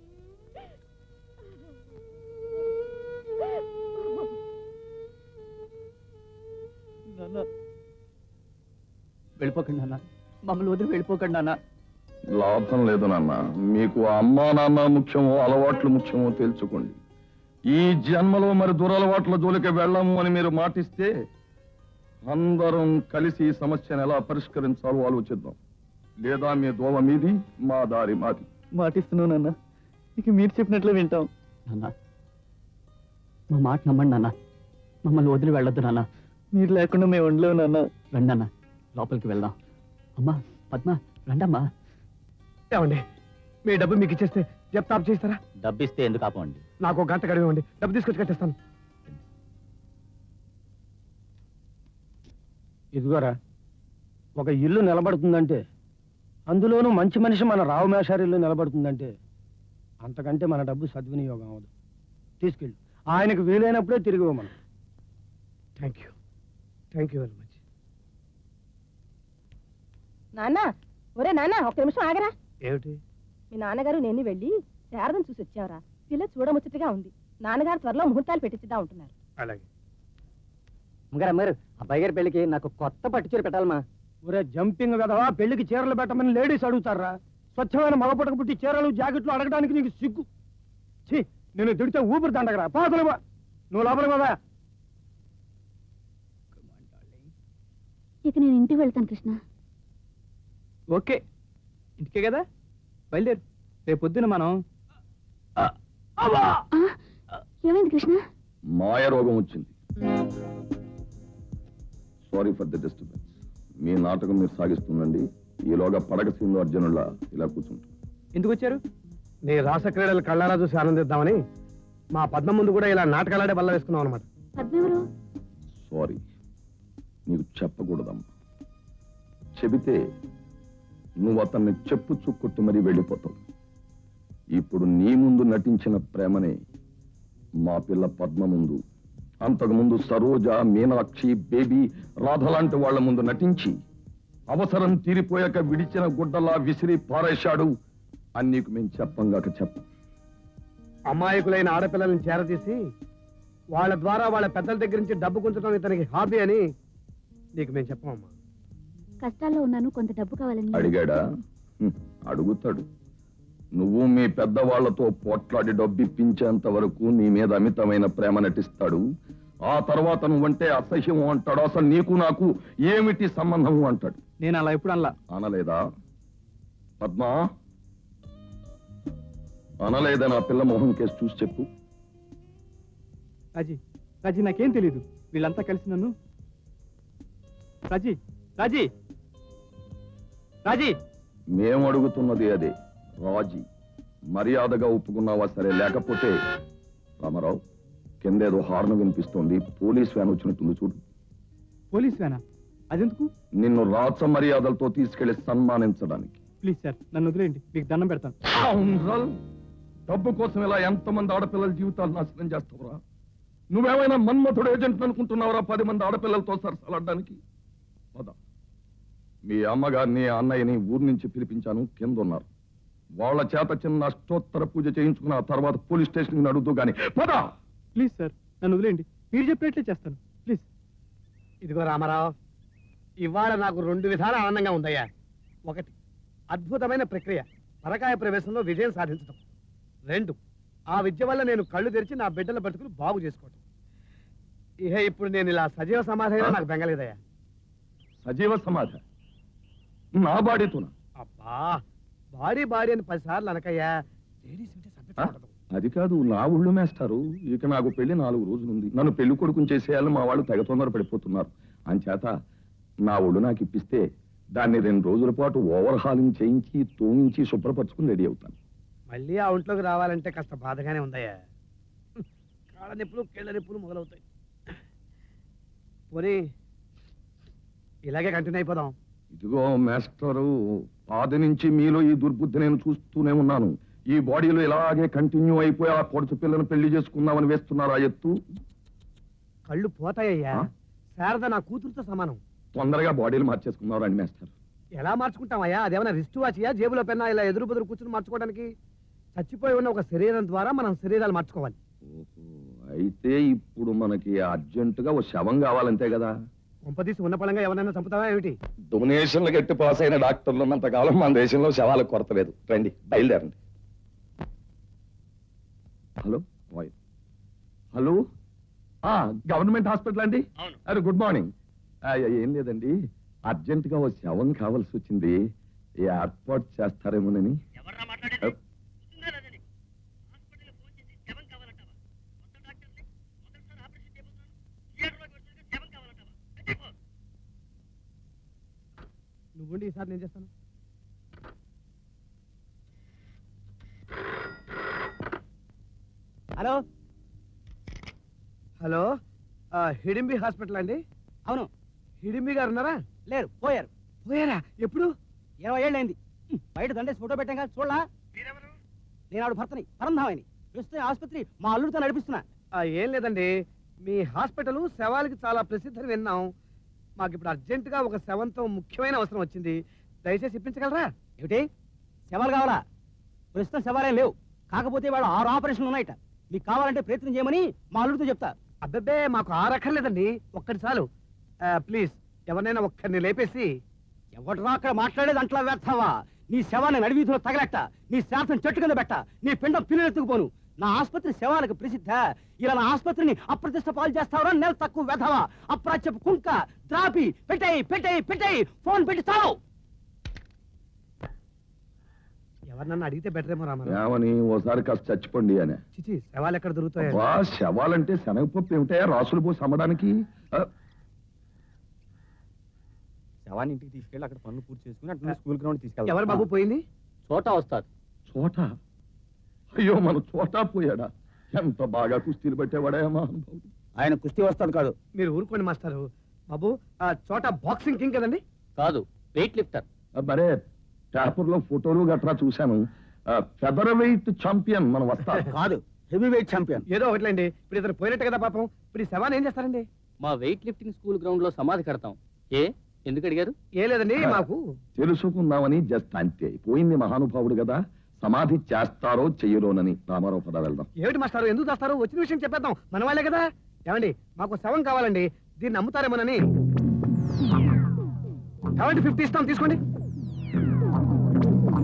L: వెళ్ళిపోకండి నాన్న మమ్మల్ని వదిలి వెళ్ళిపోకండి నాన్న
B: లాభం లేదు నాన్న మీకు అమ్మా నాన్న ముఖ్యమో అలవాట్లు ముఖ్యమో తెలుసుకోండి ఈ జన్మలో మరి దురలవాట్ల జోలికి వెళ్ళము అని మీరు మాటిస్తే అందరం కలిసి ఈ సమస్యను ఎలా పరిష్కరించాలో ఆలోచిద్దాం లేదా మీ దోవ మీది మా దారి మాది
A: మాటిస్తున్నావు నాన్న ఇక మీరు చెప్పినట్లే వింటాం
L: నాన్న మా మాట నమ్మండి నాన్న మమ్మల్ని వదిలి వెళ్ళొద్దు నాన్న
A: మీరు లేకుండా మేము ఉండలేవు నాన్న
L: రండి అన్న లోపలికి వెళ్దాం అమ్మా పద్మ రండమ్మా
I: ఏమండి మీ డబ్బు మీకు ఇచ్చేస్తే జప్తా ఆఫ్ చేస్తారా
O: డబ్బిస్తే ఎందుకు ఆపండి
I: నాకు ఒక గంట గడివండి డబ్బు తీసుకొచ్చి కట్టేస్తాను
E: ఇదిగోరా ఒక ఇల్లు నిలబడుతుందంటే అందులోనూ మంచి మనిషి మన రావు మేషారి ఇల్లు నిలబడుతుందంటే అంతకంటే మన డబ్బు సద్వినియోగం అవ్వదు తీసుకెళ్ళు ఆయనకు వీలైనప్పుడే తిరిగి ఇవ్వమను thank you thank you very much
H: నాన్న ఒరే నాన్న ఒక నిమిషం ఆగరా
I: ఏమిటి
H: మీ నాన్నగారు నేను వెళ్ళి శారదను చూసి వచ్చావరా పిల్ల చూడముచ్చటగా ఉంది నాన్నగారు త్వరలో ముహూర్తాలు పెట్టించుదా ఉంటున్నారు
I: అలాగే
D: అమ్మగారు అమ్మగారు అబ్బాయి గారి పెళ్లికి నాకు కొత్త పట్టుచీర పెట్టాలమ్మా
E: ఒరే జంపింగ్ వెధవా పెళ్లికి చీరలు పెట్టమని లేడీస్ అడుగుతారా స్వచ్ఛమైన మగపటకు పుట్టి చీరలు జాకెట్లు అడగడానికి నీకు సిగ్గు ఛీ నేను తిడితే ఊపిరి దండగరా పాతలు నువ్వు లోపల కదా
P: ఇక నేను ఇంటికి వెళ్తాను కృష్ణ
F: ఓకే ఇంటికే కదా బయలుదేరు రేపు పొద్దున మనం
P: ఏమైంది కృష్ణ
B: మాయ రోగం వచ్చింది సారీ ఫర్ ది డిస్టర్బెన్స్ మీ నాటకం మీరు సాగిస్తుండండి ఈలోగా పడక సీన్లో అర్జునుల్లా ఇలా కూర్చుంటాం
F: ఎందుకు వచ్చారు
I: నీ రాస క్రీడలు కళ్ళారా చూసి ఆనందిద్దామని మా పద్మ ముందు కూడా ఇలా నాటకాలాడే బల్ల వేసుకున్నాం అనమాట
P: పద్మెవరు
B: సారీ నీకు చెప్పకూడదమ్మా చెబితే నువ్వు అతన్ని చెప్పు చుక్కొట్టి మరీ వెళ్ళిపోతావు ఇప్పుడు నీ ముందు నటించిన ప్రేమనే మా పిల్ల పద్మ ముందు అంతకుముందు సరోజ మీనాక్షి బేబీ రాధ లాంటి వాళ్ళ ముందు నటించి అవసరం తీరిపోయాక విడిచిన గుడ్డలా విసిరి పారేశాడు అని నీకు మేము చెప్పంగాక చెప్ప
I: అమాయకులైన ఆడపిల్లల్ని చేరదీసి వాళ్ళ ద్వారా వాళ్ళ పెద్దల దగ్గర నుంచి డబ్బు గుంచడం ఇతనికి హాబీ అని నీకు మేము చెప్పమమ్మా
P: కష్టాల్లో ఉన్నాను కొంత డబ్బు కావాలని
B: అడిగాడా హ్మ్, అడుగుతాడు నువ్వు మీ పెద్దవాళ్లతో పోట్లాడి డబ్బిప్పించేంత వరకు నీ మీద అమితమైన ప్రేమ నటిస్తాడు ఆ తర్వాత నువ్వంటే అసహ్యం అంటాడు అసలు నీకు నాకు ఏమిటి సంబంధం అంటాడు
F: నేను అలా ఎప్పుడు అనలా
B: అనలేదా పద్మా అనలేదా నా పిల్ల మొహం కేసు చూసి చెప్పు
F: రాజీ రాజీ నాకేం తెలీదు వీళ్ళంతా కలిసి నన్ను రాజీ రాజీ రాజీ
B: మేము అడుగుతున్నది అదే రాజీ మర్యాదగా ఒప్పుకున్నావా సరే లేకపోతే రామారావు కిందేదో హార్న్ వినిపిస్తోంది పోలీస్ వ్యాన్ వచ్చినట్టుంది చూడు
F: పోలీస్ వేనా అదెందుకు
B: నిన్ను రాచ మర్యాదలతో తీసుకెళ్లి సన్మానించడానికి
F: ప్లీజ్ సార్ నన్ను వదిలేయండి మీకు దండం పెడతాను
B: స్కౌండ్రల్! డబ్బు కోసం ఇలా ఎంతమంది ఆడపిల్లల జీవితాలు నాశనం చేస్తావురా నువ్వేమైనా మన్మథుడు ఏజెంట్ అనుకుంటున్నావురా పది మంది ఆడపిల్లలతో సరసలాడడానికి పద మీ అమ్మగారిని అన్నయ్యని ఊరు నుంచి పిలిపించాను కింద ఉన్నారు వాళ్ళ చేత చిన్న అష్టోత్తర పూజ చేయించుకున్న ఆ తర్వాత పోలీస్ స్టేషన్కి నడుగుతూ గాని పద
F: ప్లీజ్ సార్ నన్ను వదిలేయండి మీరు చెప్పినట్లే చేస్తాను ప్లీజ్
E: ఇదిగో రామారావు ఇవాళ నాకు రెండు విధాల ఆనందంగా ఉందయ్యా ఒకటి అద్భుతమైన ప్రక్రియ పరకాయ ప్రవేశంలో విజయం సాధించడం రెండు ఆ విద్య వల్ల నేను కళ్ళు తెరిచి నా బిడ్డల బతుకులు బాగు చేసుకోవటం ఇహ ఇప్పుడు నేను ఇలా సజీవ సమాధైనా నాకు బెంగలేదయ్యా
B: సజీవ సమాధి నా బాడీతోనా
E: అబ్బా బాడీ బాడీ అని పదిసార్లు అనకయ్యా లేడీస్ ఉంటే సభ్యత ఉండదు
B: అది కాదు నా ఊళ్ళో మేస్తారు ఇక నాకు పెళ్లి నాలుగు రోజులుంది నన్ను పెళ్లి కొడుకుని చేసేయాలని మా వాళ్ళు తెగ తొందర పడిపోతున్నారు అంచేత నా ఒళ్ళు నాకు ఇప్పిస్తే దాన్ని రెండు రోజుల పాటు ఓవర్ హాలింగ్ చేయించి తోమించి శుభ్రపరచుకుని రెడీ అవుతాను
E: మళ్ళీ ఆ ఒంట్లోకి రావాలంటే కాస్త బాధగానే ఉందయ్యా కాళ్ళ నొప్పులు కీళ్ళ నొప్పులు మొదలవుతాయి పోనీ ఇలాగే కంటిన్యూ అయిపోదాం
B: ఇదిగో మేస్టరు ఆది నుంచి మీలో ఈ దుర్బుద్ధి నేను చూస్తూనే ఉన్నాను ఈ బాడీలో ఇలాగే కంటిన్యూ అయిపోయి ఆ పొడుచు పిల్లను పెళ్లి చేసుకుందామని వేస్తున్నారు ఆ ఎత్తు
E: కళ్ళు పోతాయ్యా శారద నా కూతురుతో సమానం
B: తొందరగా బాడీలు మార్చేసుకున్నారు అండి మేస్టర్
E: ఎలా మార్చుకుంటామయ్యా అదేమైనా రిస్ట్ వాచియా జేబులో పెన్నా ఇలా ఎదురు బెదురు కూర్చుని మార్చుకోవడానికి చచ్చిపోయి ఉన్న ఒక శరీరం ద్వారా మనం శరీరాలు మార్చుకోవాలి
B: అయితే ఇప్పుడు మనకి అర్జెంటుగా ఓ శవం కావాలంతే కదా
E: కొంపదీసి ఉన్న పడంగా ఎవరైనా చంపుతావా ఏమిటి
B: డొనేషన్లు గట్టి పాస్ అయిన డాక్టర్లు ఉన్నంత కాలం మన దేశంలో శవాలకు కొరత లేదు రండి బయలుదేరండి హలో వాయ్. హలో ఆ గవర్నమెంట్ హాస్పిటల్ అండి అరే గుడ్ మార్నింగ్ ఆ, ఏం లేదండి అర్జెంట్ గా ఓ శవం కావాల్సి వచ్చింది ఏర్పాటు చేస్తారేమోనని ఆ,
E: నువ్వుండి ఈసారి నేను చేస్తాను హలో హలో ఆ, హిడింబి హాస్పిటల్ అండి అవును హిడింబి గారు ఉన్నారా లేరు పోయారు పోయారా ఎప్పుడు ఇరవై ఏళ్ళైంది బయట దండేసి ఫోటో పెట్టాం కదా చూడలా నేను ఆవిడ భర్తని పరంధామని ప్రస్తుతం ఆసుపత్రి మా అల్లుడితో నడిపిస్తున్నా ఏం లేదండి మీ హాస్పిటల్ శవాలకి చాలా ప్రసిద్ధి విన్నాం మాకు ఇప్పుడు అర్జెంట్ గా ఒక శవంతో ముఖ్యమైన అవసరం వచ్చింది దయచేసి ఇప్పించగలరా ఏమిటి శవాలు కావాలా ప్రస్తుతం శవాలేం లేవు కాకపోతే వాళ్ళు ఆరు ఆపరేషన్లు ఉన్నాయట మీకు కావాలంటే ప్రయత్నం చేయమని మా అల్లుడితో చెప్తా అబ్బబ్బే మాకు ఆరు అక్కర్లేదండి ఒక్కటి చాలు ఆ, ప్లీజ్ ఎవరినైనా ఒక్కరిని లేపేసి ఎవడరా అక్కడ మాట్లాడేది అంట్లా వేస్తావా నీ శవాన్ని నడివీధిలో తగలెట్ట నీ శ్వాసం చెట్టు కింద పెట్ట నీ పిండం పిల్లలెత్తుకుపోను నా ఆసుపత్రి శవాలకు ప్రసిద్ధ ఇలా నా ఆసుపత్రిని అప్రతిష్ట పాలు చేస్తావరా నెల తక్కువ వెధవా అప్రాచ్యపు కుంక ద్రాపి పెట్టేయి పెట్టేయి పెట్టేయి ఫోన్ పెట్టి చావు ఎవరినన్నా అడిగితే బెటర్ ఏమో రామా
B: ఏమని ఓసారి కాస్త చచ్చిపోండి అని
E: చిచి శవాలు ఎక్కడ దొరుకుతాయి
B: వా శవాలంటే శనగపప్పు ఏమిటాయా రాసులు పోసి అమ్మడానికి ఆ,
R: శవాన్ని ఇంటికి తీసుకెళ్ళి అక్కడ పనులు పూర్తి చేసుకుని అటు స్కూల్ గ్రౌండ్ తీసుకెళ్తాం
E: ఎవరు బాబు పోయింది
O: చోటా వస్తాది
B: చోట అయ్యో మన చోటా పోయాడా ఎంత బాగా కుస్తీలు పెట్టేవాడా మహానుభావుడు
E: ఆయన కుస్తీ వస్తాడు కాదు మీరు ఊరుకోండి మాస్టారు బాబు ఆ చోట బాక్సింగ్ కింగ్ కదండి
O: కాదు వెయిట్ లిఫ్టర్
B: ఆ, మరే పేపర్లో ఫోటోలు గట్రా చూశాను ఫెదర్ వెయిట్ ఛాంపియన్ మన వస్తా
E: కాదు హెవీ వెయిట్ ఛాంపియన్ ఏదో ఒకట్లేండి ఇప్పుడు ఇతను పోయినట్టు కదా పాపం ఇప్పుడు ఈ శవాన్ని ఏం చేస్తారండి
O: మా వెయిట్ లిఫ్టింగ్ స్కూల్ గ్రౌండ్ లో సమాధి కడతాం ఏ ఎందుకు అడిగారు
E: ఏ లేదండి మాకు
B: తెలుసుకుందామని జస్ట్ అంతే పోయింది మహానుభావుడు కదా సమాధి చేస్తారో చెయ్యరోనని రామారావు పద వెళ్దాం
E: ఏమిటి మాస్టారు ఎందుకు చేస్తారు వచ్చిన విషయం చెప్పేద్దాం మన వాళ్ళే కదా ఏమండి మాకు శవం కావాలండి దీన్ని అమ్ముతారేమోనని కావాలంటే ఫిఫ్టీ ఇస్తాం తీసుకోండి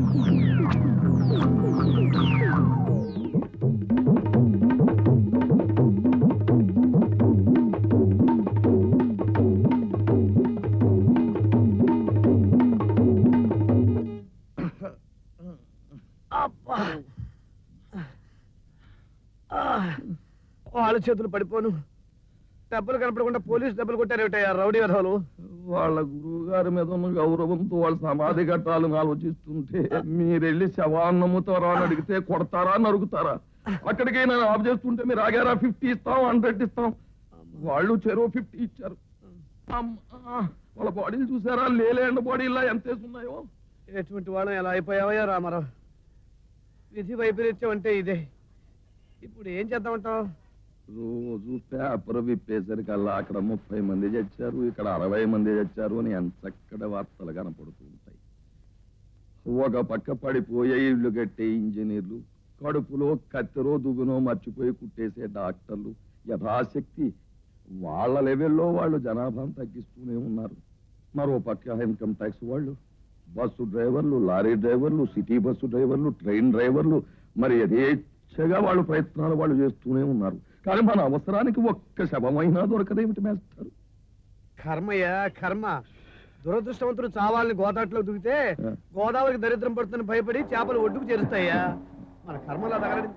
I: కాలు చేతులు పడిపోను దెబ్బలు కనపడకుండా పోలీసు దెబ్బలు కొట్టారేమిటయ్యా రౌడీ విధవలు
B: వాళ్ళ గురువు గారి మీద ఉన్న గౌరవంతో వాళ్ళ సమాధి ఘట్టాలను ఆలోచిస్తుంటే మీరెళ్ళి శవాన్నముతారా అని అడిగితే కొడతారా నరుకుతారా అక్కడికి నేను ఆఫ్ చేస్తుంటే మీరు ఆగారా ఫిఫ్టీ ఇస్తాం హండ్రెడ్ ఇస్తాం వాళ్ళు చెరువు ఫిఫ్టీ ఇచ్చారు అమ్మా, వాళ్ళ బాడీలు చూసారా లేలేండ బాడీలా ఎంత వేసున్నాయో
I: ఎటువంటి వాళ్ళం ఎలా అయిపోయావయ్యా రామారావు విధి వైపరీత్యం అంటే ఇదే ఇప్పుడు ఏం చేద్దామంటావు
B: రోజు పేపర్ విప్పేసరికల్లా అక్కడ ముప్పై మంది చచ్చారు ఇక్కడ అరవై మంది చచ్చారు అని ఎంచక్కడ వార్తలు కనపడుతూ ఉంటాయి ఒక పక్క పడిపోయే ఇళ్ళు కట్టే ఇంజనీర్లు కడుపులో కత్తెరో దువ్వునో మర్చిపోయి కుట్టేసే డాక్టర్లు యథాశక్తి వాళ్ళ లెవెల్లో వాళ్ళు జనాభాను తగ్గిస్తూనే ఉన్నారు మరో పక్క ఇన్కమ్ ట్యాక్స్ వాళ్ళు బస్సు డ్రైవర్లు లారీ డ్రైవర్లు సిటీ బస్సు డ్రైవర్లు ట్రైన్ డ్రైవర్లు మరి యథేచ్ఛగా వాళ్ళు ప్రయత్నాలు వాళ్ళు చేస్తూనే ఉన్నారు కానీ మన అవసరానికి ఒక్క శవమైనా దొరకదేమిటి మేస్తారు
I: కర్మయ్య కర్మ దురదృష్టవంతుడు చావాలని గోదాట్లో దిగితే గోదావరికి దరిద్రం పడుతుందని భయపడి చేపలు ఒడ్డుకు చేరుస్తాయ్యా మన కర్మలా తగలడి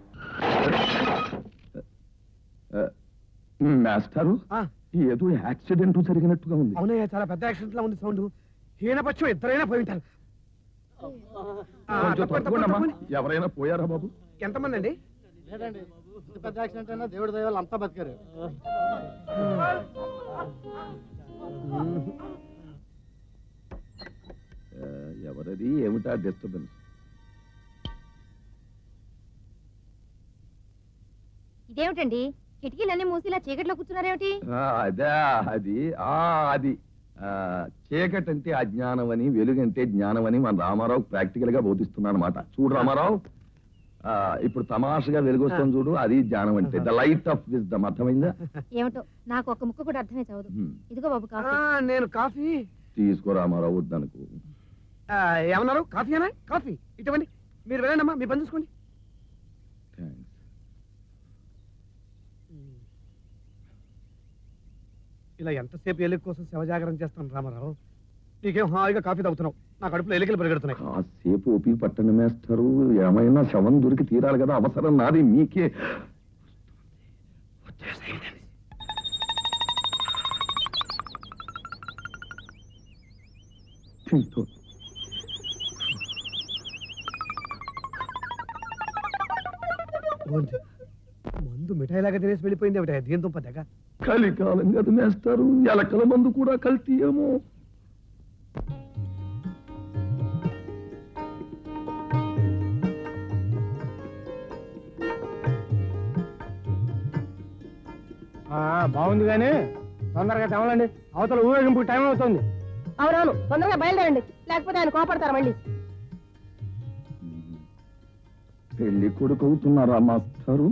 B: మేస్టారు ఏదో యాక్సిడెంట్ జరిగినట్టుగా ఉంది
I: అవునయ్యా చాలా పెద్ద యాక్సిడెంట్ లా ఉంది సౌండ్ హీనపక్షం ఇద్దరైనా పోయి ఉంటారు ఆ,
B: కొంచెం
I: తప్పండి,
B: తప్పకుండా అమ్మా.
I: తప్పండి.
B: ఎవరైనా పోయారా బాబు
I: ఎంతమంది అండి
E: లేదండి ఇంత పెద్ద యాక్సిడెంట్ అయినా దేవుడి దైవాలు అంతా బతికారు
B: ఆ, ఎవరది ఏమిటా డిస్టర్బెన్స్
C: ఇదేమిటండి కిటికీలన్నీ మూసిలా చీకట్లో కూర్చున్నారేమిటి
B: అదే అది ఆ అది ఆ, చీకటంటే అజ్ఞానం అని వెలుగంటే జ్ఞానం అని మన రామారావు ప్రాక్టికల్ గా బోధిస్తున్నాను అనమాట చూడు రామారావు ఆ, ఇప్పుడు తమాషగా వెలుగు వస్తుంది చూడు అది జ్ఞానం అంటే ద లైట్ ఆఫ్ విజ్డమ్ అర్థమైందా
C: ఏమిటో నాకు ఒక ముక్క కూడా అర్థమే చదవదు
B: హ్మ్.
C: ఇదిగో బాబు కాఫీ
I: నేను కాఫీ
B: తీసుకో రామారావు వద్దనుకో
I: ఆ, ఏమన్నారు కాఫీ అనా కాఫీ ఇటువంటి మీరు వెళ్ళండి అమ్మా మీ పని చూసుకోండి
B: థ్యాంక్స్
I: ఇలా ఎంతసేపు ఎలుక కోసం శవజాగరం చేస్తాను రామారావు నీకేం హాయిగా కాఫీ తాగుతున్నావు నా కడుపులో ఎలికలు పరిగెడుతున్నాయి
B: కాసేపు ఓపిక పట్టండి మేస్టారు ఏమైనా శవం దొరికి తీరాలి కదా అవసరం నాది మీకే తింటూ.
I: ఓంది. మందు మిఠాయిలాగా తినేసి వెళ్ళిపోయింది ఒకటి దీంతో దగ్గ
B: కలికాలం కదా మేస్టారు ఎలకల మందు కూడా కల్తీ ఏమో
E: బాగుంది కానీ తొందరగా తెమలండి అవతల ఊరేగింపు టైం అవుతుంది
H: అవునవును తొందరగా బయలుదేరండి లేకపోతే ఆయన కోపడతారు మళ్ళీ
B: పెళ్లి కొడుకు అవుతున్నారా మాస్టారు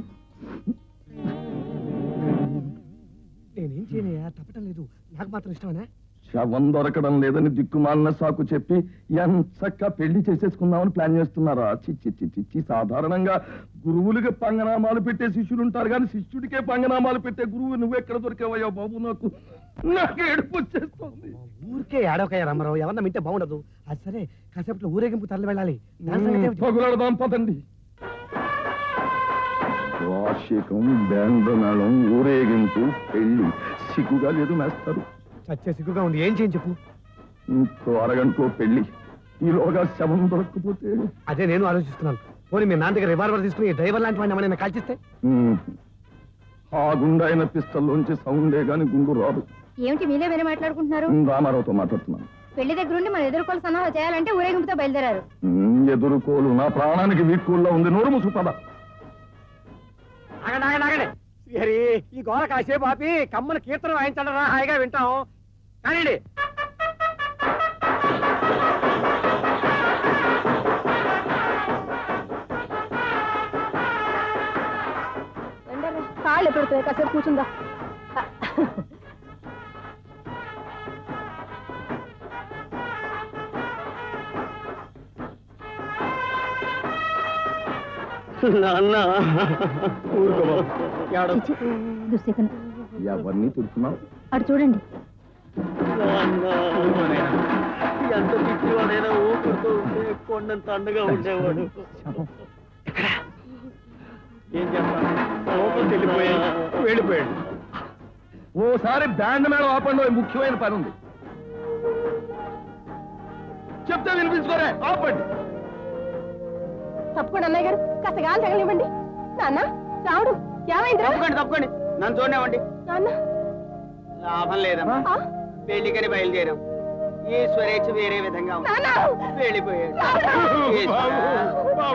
I: నేనేం చేయనయ్యా తప్పటం లేదు నాకు మాత్రం ఇష్టమనా
B: శవం దొరకడం లేదని దిక్కుమాలిన సాకు చెప్పి ఎంచక్క పెళ్లి చేసేసుకుందామని ప్లాన్ చేస్తున్నారా చిచ్చి చిచ్చి చిచ్చి సాధారణంగా గురువులకి పంగనామాలు పెట్టే శిష్యులు ఉంటారు కానీ శిష్యుడికే పంగనామాలు పెట్టే గురువు నువ్వు ఎక్కడ దొరికావయ్యా బాబు నాకు నాకు ఏడుపు వచ్చేస్తుంది
I: ఊరికే ఏడవకయ్యా రామారావు ఎవరన్నా వింటే బాగుండదు అది సరే కాసేపట్లో ఊరేగింపు తరలి వెళ్ళాలి దాని సంగతి ఏమిటి?
B: పగులడదాం పదండి వార్షికం బ్యాండ్ మేళం ఊరేగింపు పెళ్లి సిగ్గుగా లేదు మేస్తారు
I: చచ్చే సిగ్గుగా ఉంది ఏం చేయని చెప్పు
B: ఇంకో అరగంటలో పెళ్లి ఈలోగా శవం దొరకకపోతే
I: అదే నేను ఆలోచిస్తున్నాను పోనీ మీ నాన్న దగ్గర రివాల్వర్ తీసుకుని డ్రైవర్ లాంటి వాడిని ఏమైనా కాల్చిస్తే
B: ఉమ్. ఆ గుండైన పిస్తల్లోంచి సౌండే గాని గుండు రాదు
C: ఏమిటి మీరే వేరే మాట్లాడుకుంటున్నారు
B: ఉమ్, రామారావుతో మాట్లాడుతున్నాను
C: పెళ్లి దగ్గర ఉండి మనం ఎదుర్కోలు సన్నాహాలు చేయాలంటే ఊరేగింపుతో బయలుదేరారు
B: ఉమ్, ఎదురుకోలు నా ప్రాణానికి వీక్కుల్లో ఉంది నోరు ముసు పద
E: ఆగండి ఆగండి ఆగండి శ్రీహరి ఈ గోర కాసేపు ఆపి కమ్మని కీర్తన వాయించండి రా హాయిగా వింటాం కానివ్వండి
H: కాళ్ళు పెడుతున్నాయి కాసేపు కూర్చుందా
E: నాన్న
C: దుశ్శేఖన
B: ఎవరిని తిడుతున్నావు
C: అటు చూడండి
E: ఎంత పిచ్చివాడైనా ఊపిరితో ఉంటే కొండంత అండగా ఉండేవాడు
M: ఏం చేస్తాను లోపల వెళ్ళిపోయాడు వెళ్ళిపోయాడు
B: ఓసారి బ్యాండ్ మేడం ఆపండి ఓ ముఖ్యమైన పని ఉంది చెప్తే వినిపించుకోరే ఆపండి
H: తప్పకుండా అన్నయ్య గారు కాస్త గాలి తగలివ్వండి నాన్న రావుడు ఏమైంది
N: తప్పకండి తప్పకండి నన్ను చూడనివ్వండి
H: నాన్న
N: లాభం లేదమ్మా
H: ఆ?
N: పెళ్లికని బయలుదేరాం ఈశ్వరేచ్ఛ వేరే విధంగా ఉంది.
H: నాన్న!
N: వెళ్ళిపోయాడు
H: బాబు!
N: ఈశ్వరా.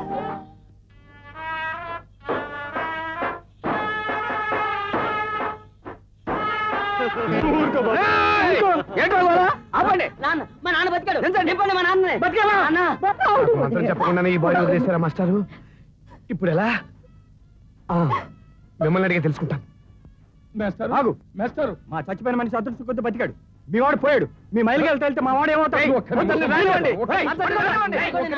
D: ఆపండి నాన్న మా నాన్న బతికాడు నింపండి మా నాన్న నాన్న
I: మాత్రం చెప్పకుండానే ఈ బాడీ వదిలేస్తారా మాస్టారు ఇప్పుడు ఎలా ఆ, మిమ్మల్ని అడిగే తెలుసుకుంటాను
M: మేస్తారు ఆగు మేస్తారు మా చచ్చిపోయిన మనిషి అదృష్టం కొద్ది బతికాడు మీ వాడు పోయాడు మీ మైలుకి వెళ్తే వెళ్తే మా వాడు ఏమవుతాడు వద్దండి, రానివ్వండి. ఏయ్, వద్దండి, రానివ్వండి.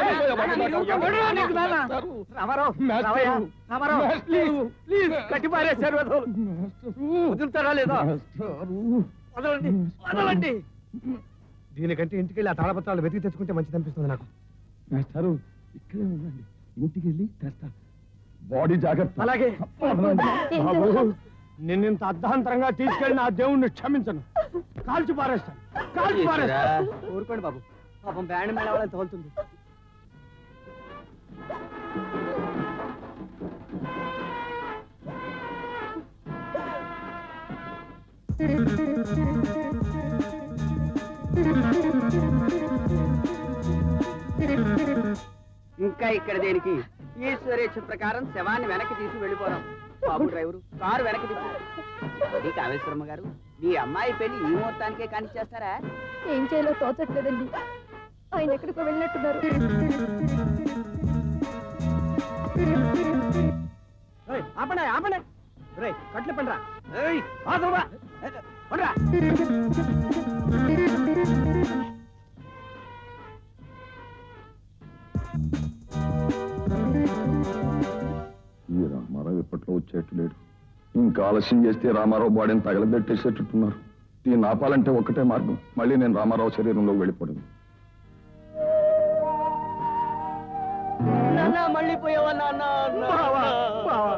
M: రామారావు, రావయ్య, రామారావు, ప్లీజ్, ప్లీజ్, కట్టి పారేశారు వెధవలు. వదులుతారా లేదా వదలండి వదలండి
I: దీనికంటే ఇంటికి వెళ్ళి ఆ తాళపత్రాలు వెతికి తెచ్చుకుంటే మంచిది అనిపిస్తుంది నాకు
B: మేస్తారు ఇక్కడే ఉండండి ఇంటికి వెళ్ళి తెస్తా బాడీ జాగ్రత్త
M: అలాగే బాబు నిన్నింత అర్ధాంతరంగా తీసుకెళ్ళిన ఆ దేవుణ్ణి క్షమించను కాల్చి పారేస్తాను కాల్చి పారేస్తాను
D: ఊరుకోండి బాబు పాపం బ్యాండ్ మేళ వాళ్ళని తోలుతుంది ఇంకా ఇక్కడ దేనికి ఈశ్వరేచ్ఛ ప్రకారం శవాన్ని వెనక్కి తీసి వెళ్ళిపోదాం బాబు డ్రైవరు కారు వెనక్కి తిప్పు అది కామేశ్వరమ్మ గారు మీ అమ్మాయి పెళ్లి ఈ ముహూర్తానికే కానిచ్చేస్తారా
Q: ఏం చేయాలో తోచట్లేదండి ఆయన ఎక్కడికో వెళ్ళినట్టున్నారు
M: ఏయ్, ఆపండి ఆపండి రేయ్ కట్లు పండ్రా ఏయ్ ఆదరవా పండ్రా
B: ఈ రామారావు ఇప్పట్లో వచ్చేట్టు లేడు ఇంకా ఆలస్యం చేస్తే రామారావు బాడీని తగలబెట్టేసేటట్టున్నారు దీన్ని ఆపాలంటే ఒక్కటే మార్గం మళ్ళీ నేను రామారావు శరీరంలో వెళ్ళిపోవడం
D: నాన్న మళ్ళీ పోయావా నాన్న
M: బావా, బావా.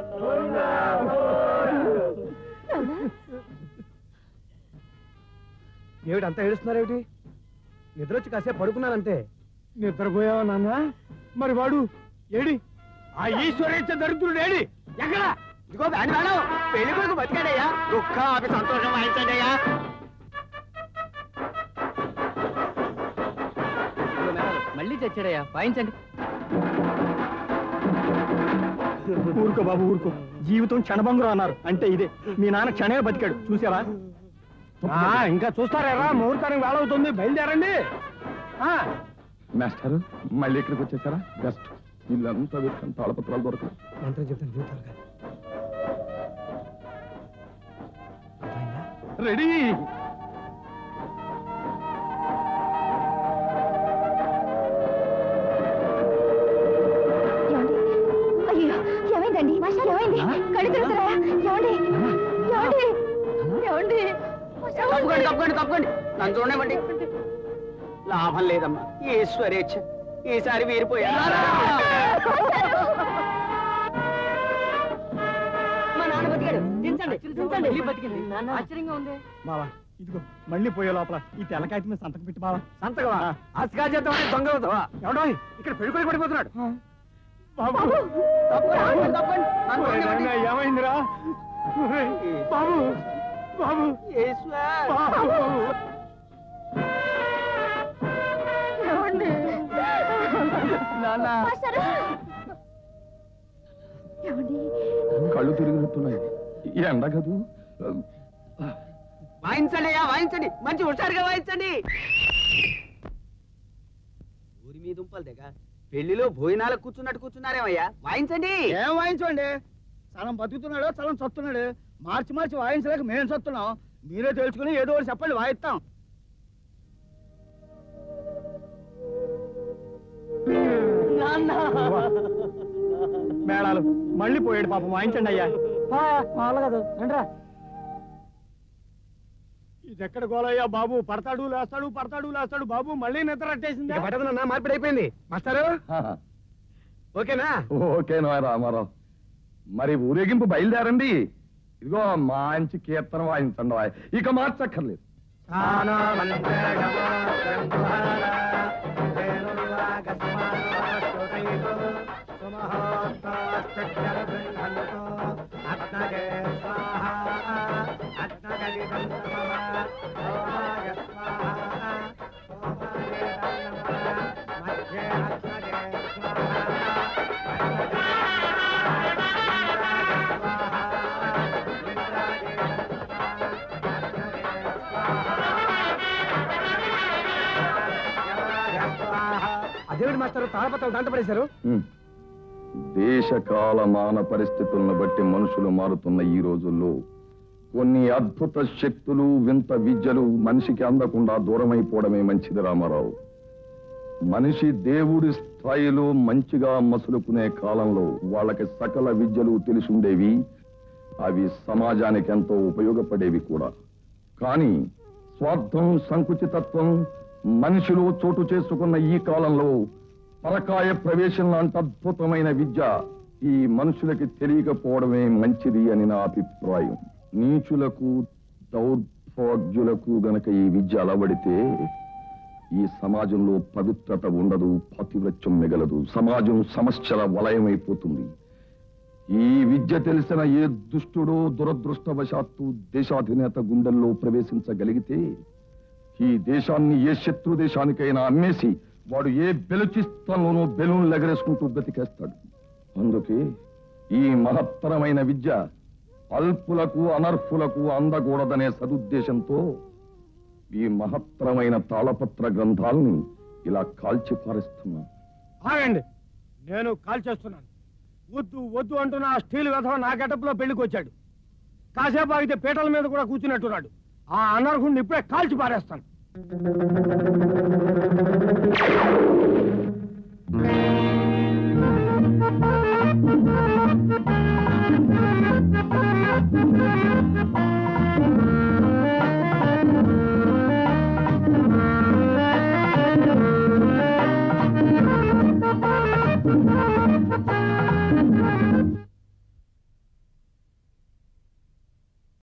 I: ఏమిటి అంతా ఏడుస్తున్నారేమిటి నిద్ర వచ్చి కాసేపు పడుకున్నానంతే
M: నిద్రపోయావా నాన్న మరి వాడు ఏడి ఆ ఈశ్వరేచ్ఛ దరిద్రుడు ఏడి ఎక్కడ
N: ఇదిగో బ్యాండ్ మేడం పెళ్లి కొడుకు బతికాడయ్యా దుఃఖ ఆపి సంతోషం వాయించండి అయ్యా
D: మళ్ళీ చచ్చాడయ్యా వాయించండి
M: ఊరుకో బాబు ఊరుకో జీవితం క్షణభంగురం అన్నారు అంటే ఇదే మీ నాన్న క్షణమే బతికాడు చూసావా ఆ, ఇంకా చూస్తారా ముహూర్తానికి వేళ అవుతుంది బయలుదేరండి ఆ,
B: మాస్టర్ మళ్ళీ ఇక్కడికి వచ్చేసారా బెస్ట్ ఇల్లంతా వెతుకుని తాళపత్రాలు దొరకదు
I: మంత్రం చెప్తాను జీవితాలుగా
B: రెడీ
Q: అయ్యో ఏమైందండి మాస్టర్ ఏమైంది కళ్ళు తిరుగుతారా ఏమండి ఏమండి ఏమండి
N: తప్పుకోండి తప్పుకోండి తప్పుకోండి నన్ను చూడనివ్వండి లాభం లేదమ్మా ఈశ్వరేచ్ఛ ఈసారి వీరిపోయా
D: మా నాన్న బతికాడు దించండి దించండి మళ్ళీ బతికింది ఆశ్చర్యంగా ఉంది
M: బావా ఇదిగో మళ్ళీ పోయే లోపల ఈ తెల్లకాయత మీద సంతకం పెట్టి బావా
I: సంతకమా అస్కా చేద్దాం దొంగ అవుతావా ఎవడో ఇక్కడ పెళ్ళికొడి పడిపోతున్నాడు
M: బాబు
N: తప్పుకోండి తప్పుకోండి నన్ను
M: ఓయ్
N: చూడనివ్వండి.
M: నాయనా, ఏమైందిరా ఓయ్, బాబు బాబు
N: ఈశ్వర్
M: బాబు
Q: ఏమండి
N: నాన్న
Q: ఏమండి
B: కళ్ళు తిరిగినట్టున్నాయి ఈ ఎండ కదూ
N: వాయించండి అయ్యా వాయించండి మంచి హుషారుగా వాయించండి ఊరి మీ దుంపలు దగ్గర పెళ్లిలో భోజనాలకు కూర్చున్నట్టు కూర్చున్నారేమయ్యా వాయించండి
E: ఏం వాయించండి సలం బతుకుతున్నాడు సలం చస్తున్నాడు మార్చి మార్చి వాయించలేక మేము చస్తున్నాం మీరే తెలుసుకుని ఏదో ఒకటి చెప్పండి వాయిస్తాం
M: మేళాలు మళ్ళీ పోయాడు పాపం వాయించండి అయ్యా
D: అలాగదు రండిరా
M: ఇది ఎక్కడ గోలయ్యా బాబు పడతాడు లేస్తాడు పడతాడు లేస్తాడు బాబు మళ్ళీ నిద్ర అట్టేసిందా
I: ఇక పట్టదన్నా మార్పిడి అయిపోయింది మాస్టారు ఓకేనా
B: ఓకే నో రామారావు మరి ఊరేగింపు బయలుదేరండి ఇదిగో మంచి కీర్తన వాయించండి వాయ్. ఇక మార్చక్కర్లేదు
E: అదేమిటి మాస్టర్ తాళపత్రాలు దాంట్లో పడేశారు
B: ఉమ్. దేశ కాల మాన పరిస్థితులను బట్టి మనుషులు మారుతున్న ఈ రోజుల్లో కొన్ని అద్భుత శక్తులు వింత విద్యలు మనిషికి అందకుండా దూరమైపోవడమే మంచిది రామారావు మనిషి దేవుడి స్థాయిలో మంచిగా మసులుకునే కాలంలో వాళ్ళకి సకల విద్యలు తెలిసుండేవి అవి సమాజానికి ఎంతో ఉపయోగపడేవి కూడా కానీ స్వార్థం సంకుచితత్వం మనిషిలో చోటు చేసుకున్న ఈ కాలంలో పరకాయ ప్రవేశం లాంటి అద్భుతమైన విద్య ఈ మనుషులకి తెలియకపోవడమే మంచిది అని నా అభిప్రాయం నీచులకు దౌర్భాగ్యులకు గనక ఈ విద్య అలవడితే ఈ సమాజంలో పవిత్రత ఉండదు పాతివ్రత్యం మిగలదు సమాజం సమస్యల వలయమైపోతుంది ఈ విద్య తెలిసిన ఏ దుష్టుడో దురదృష్టవశాత్తు దేశాధినేత గుండెల్లో ప్రవేశించగలిగితే ఈ దేశాన్ని ఏ శత్రు దేశానికైనా అమ్మేసి వాడు ఏ బెలుచిస్తాన్లోనూ బెలూన్ ఎగరేసుకుంటూ బ్రతికేస్తాడు అందుకే ఈ మహత్తరమైన విద్య అల్పులకు అనర్హులకు అందకూడదనే సదుద్దేశంతో ఈ మహత్తరమైన తాళపత్ర గ్రంథాల్ని ఇలా కాల్చి పారేస్తున్నా
E: ఆగండి నేను కాల్ చేస్తున్నాను వద్దు వద్దు అంటున్న ఆ స్టీల్ వెధవ నా గెటప్లో పెళ్లికి వచ్చాడు కాసేపు ఆగితే పీటల మీద కూడా కూర్చున్నట్టున్నాడు ఆ అనర్హుడిని ఇప్పుడే కాల్చి పారేస్తాను
J: Thank you.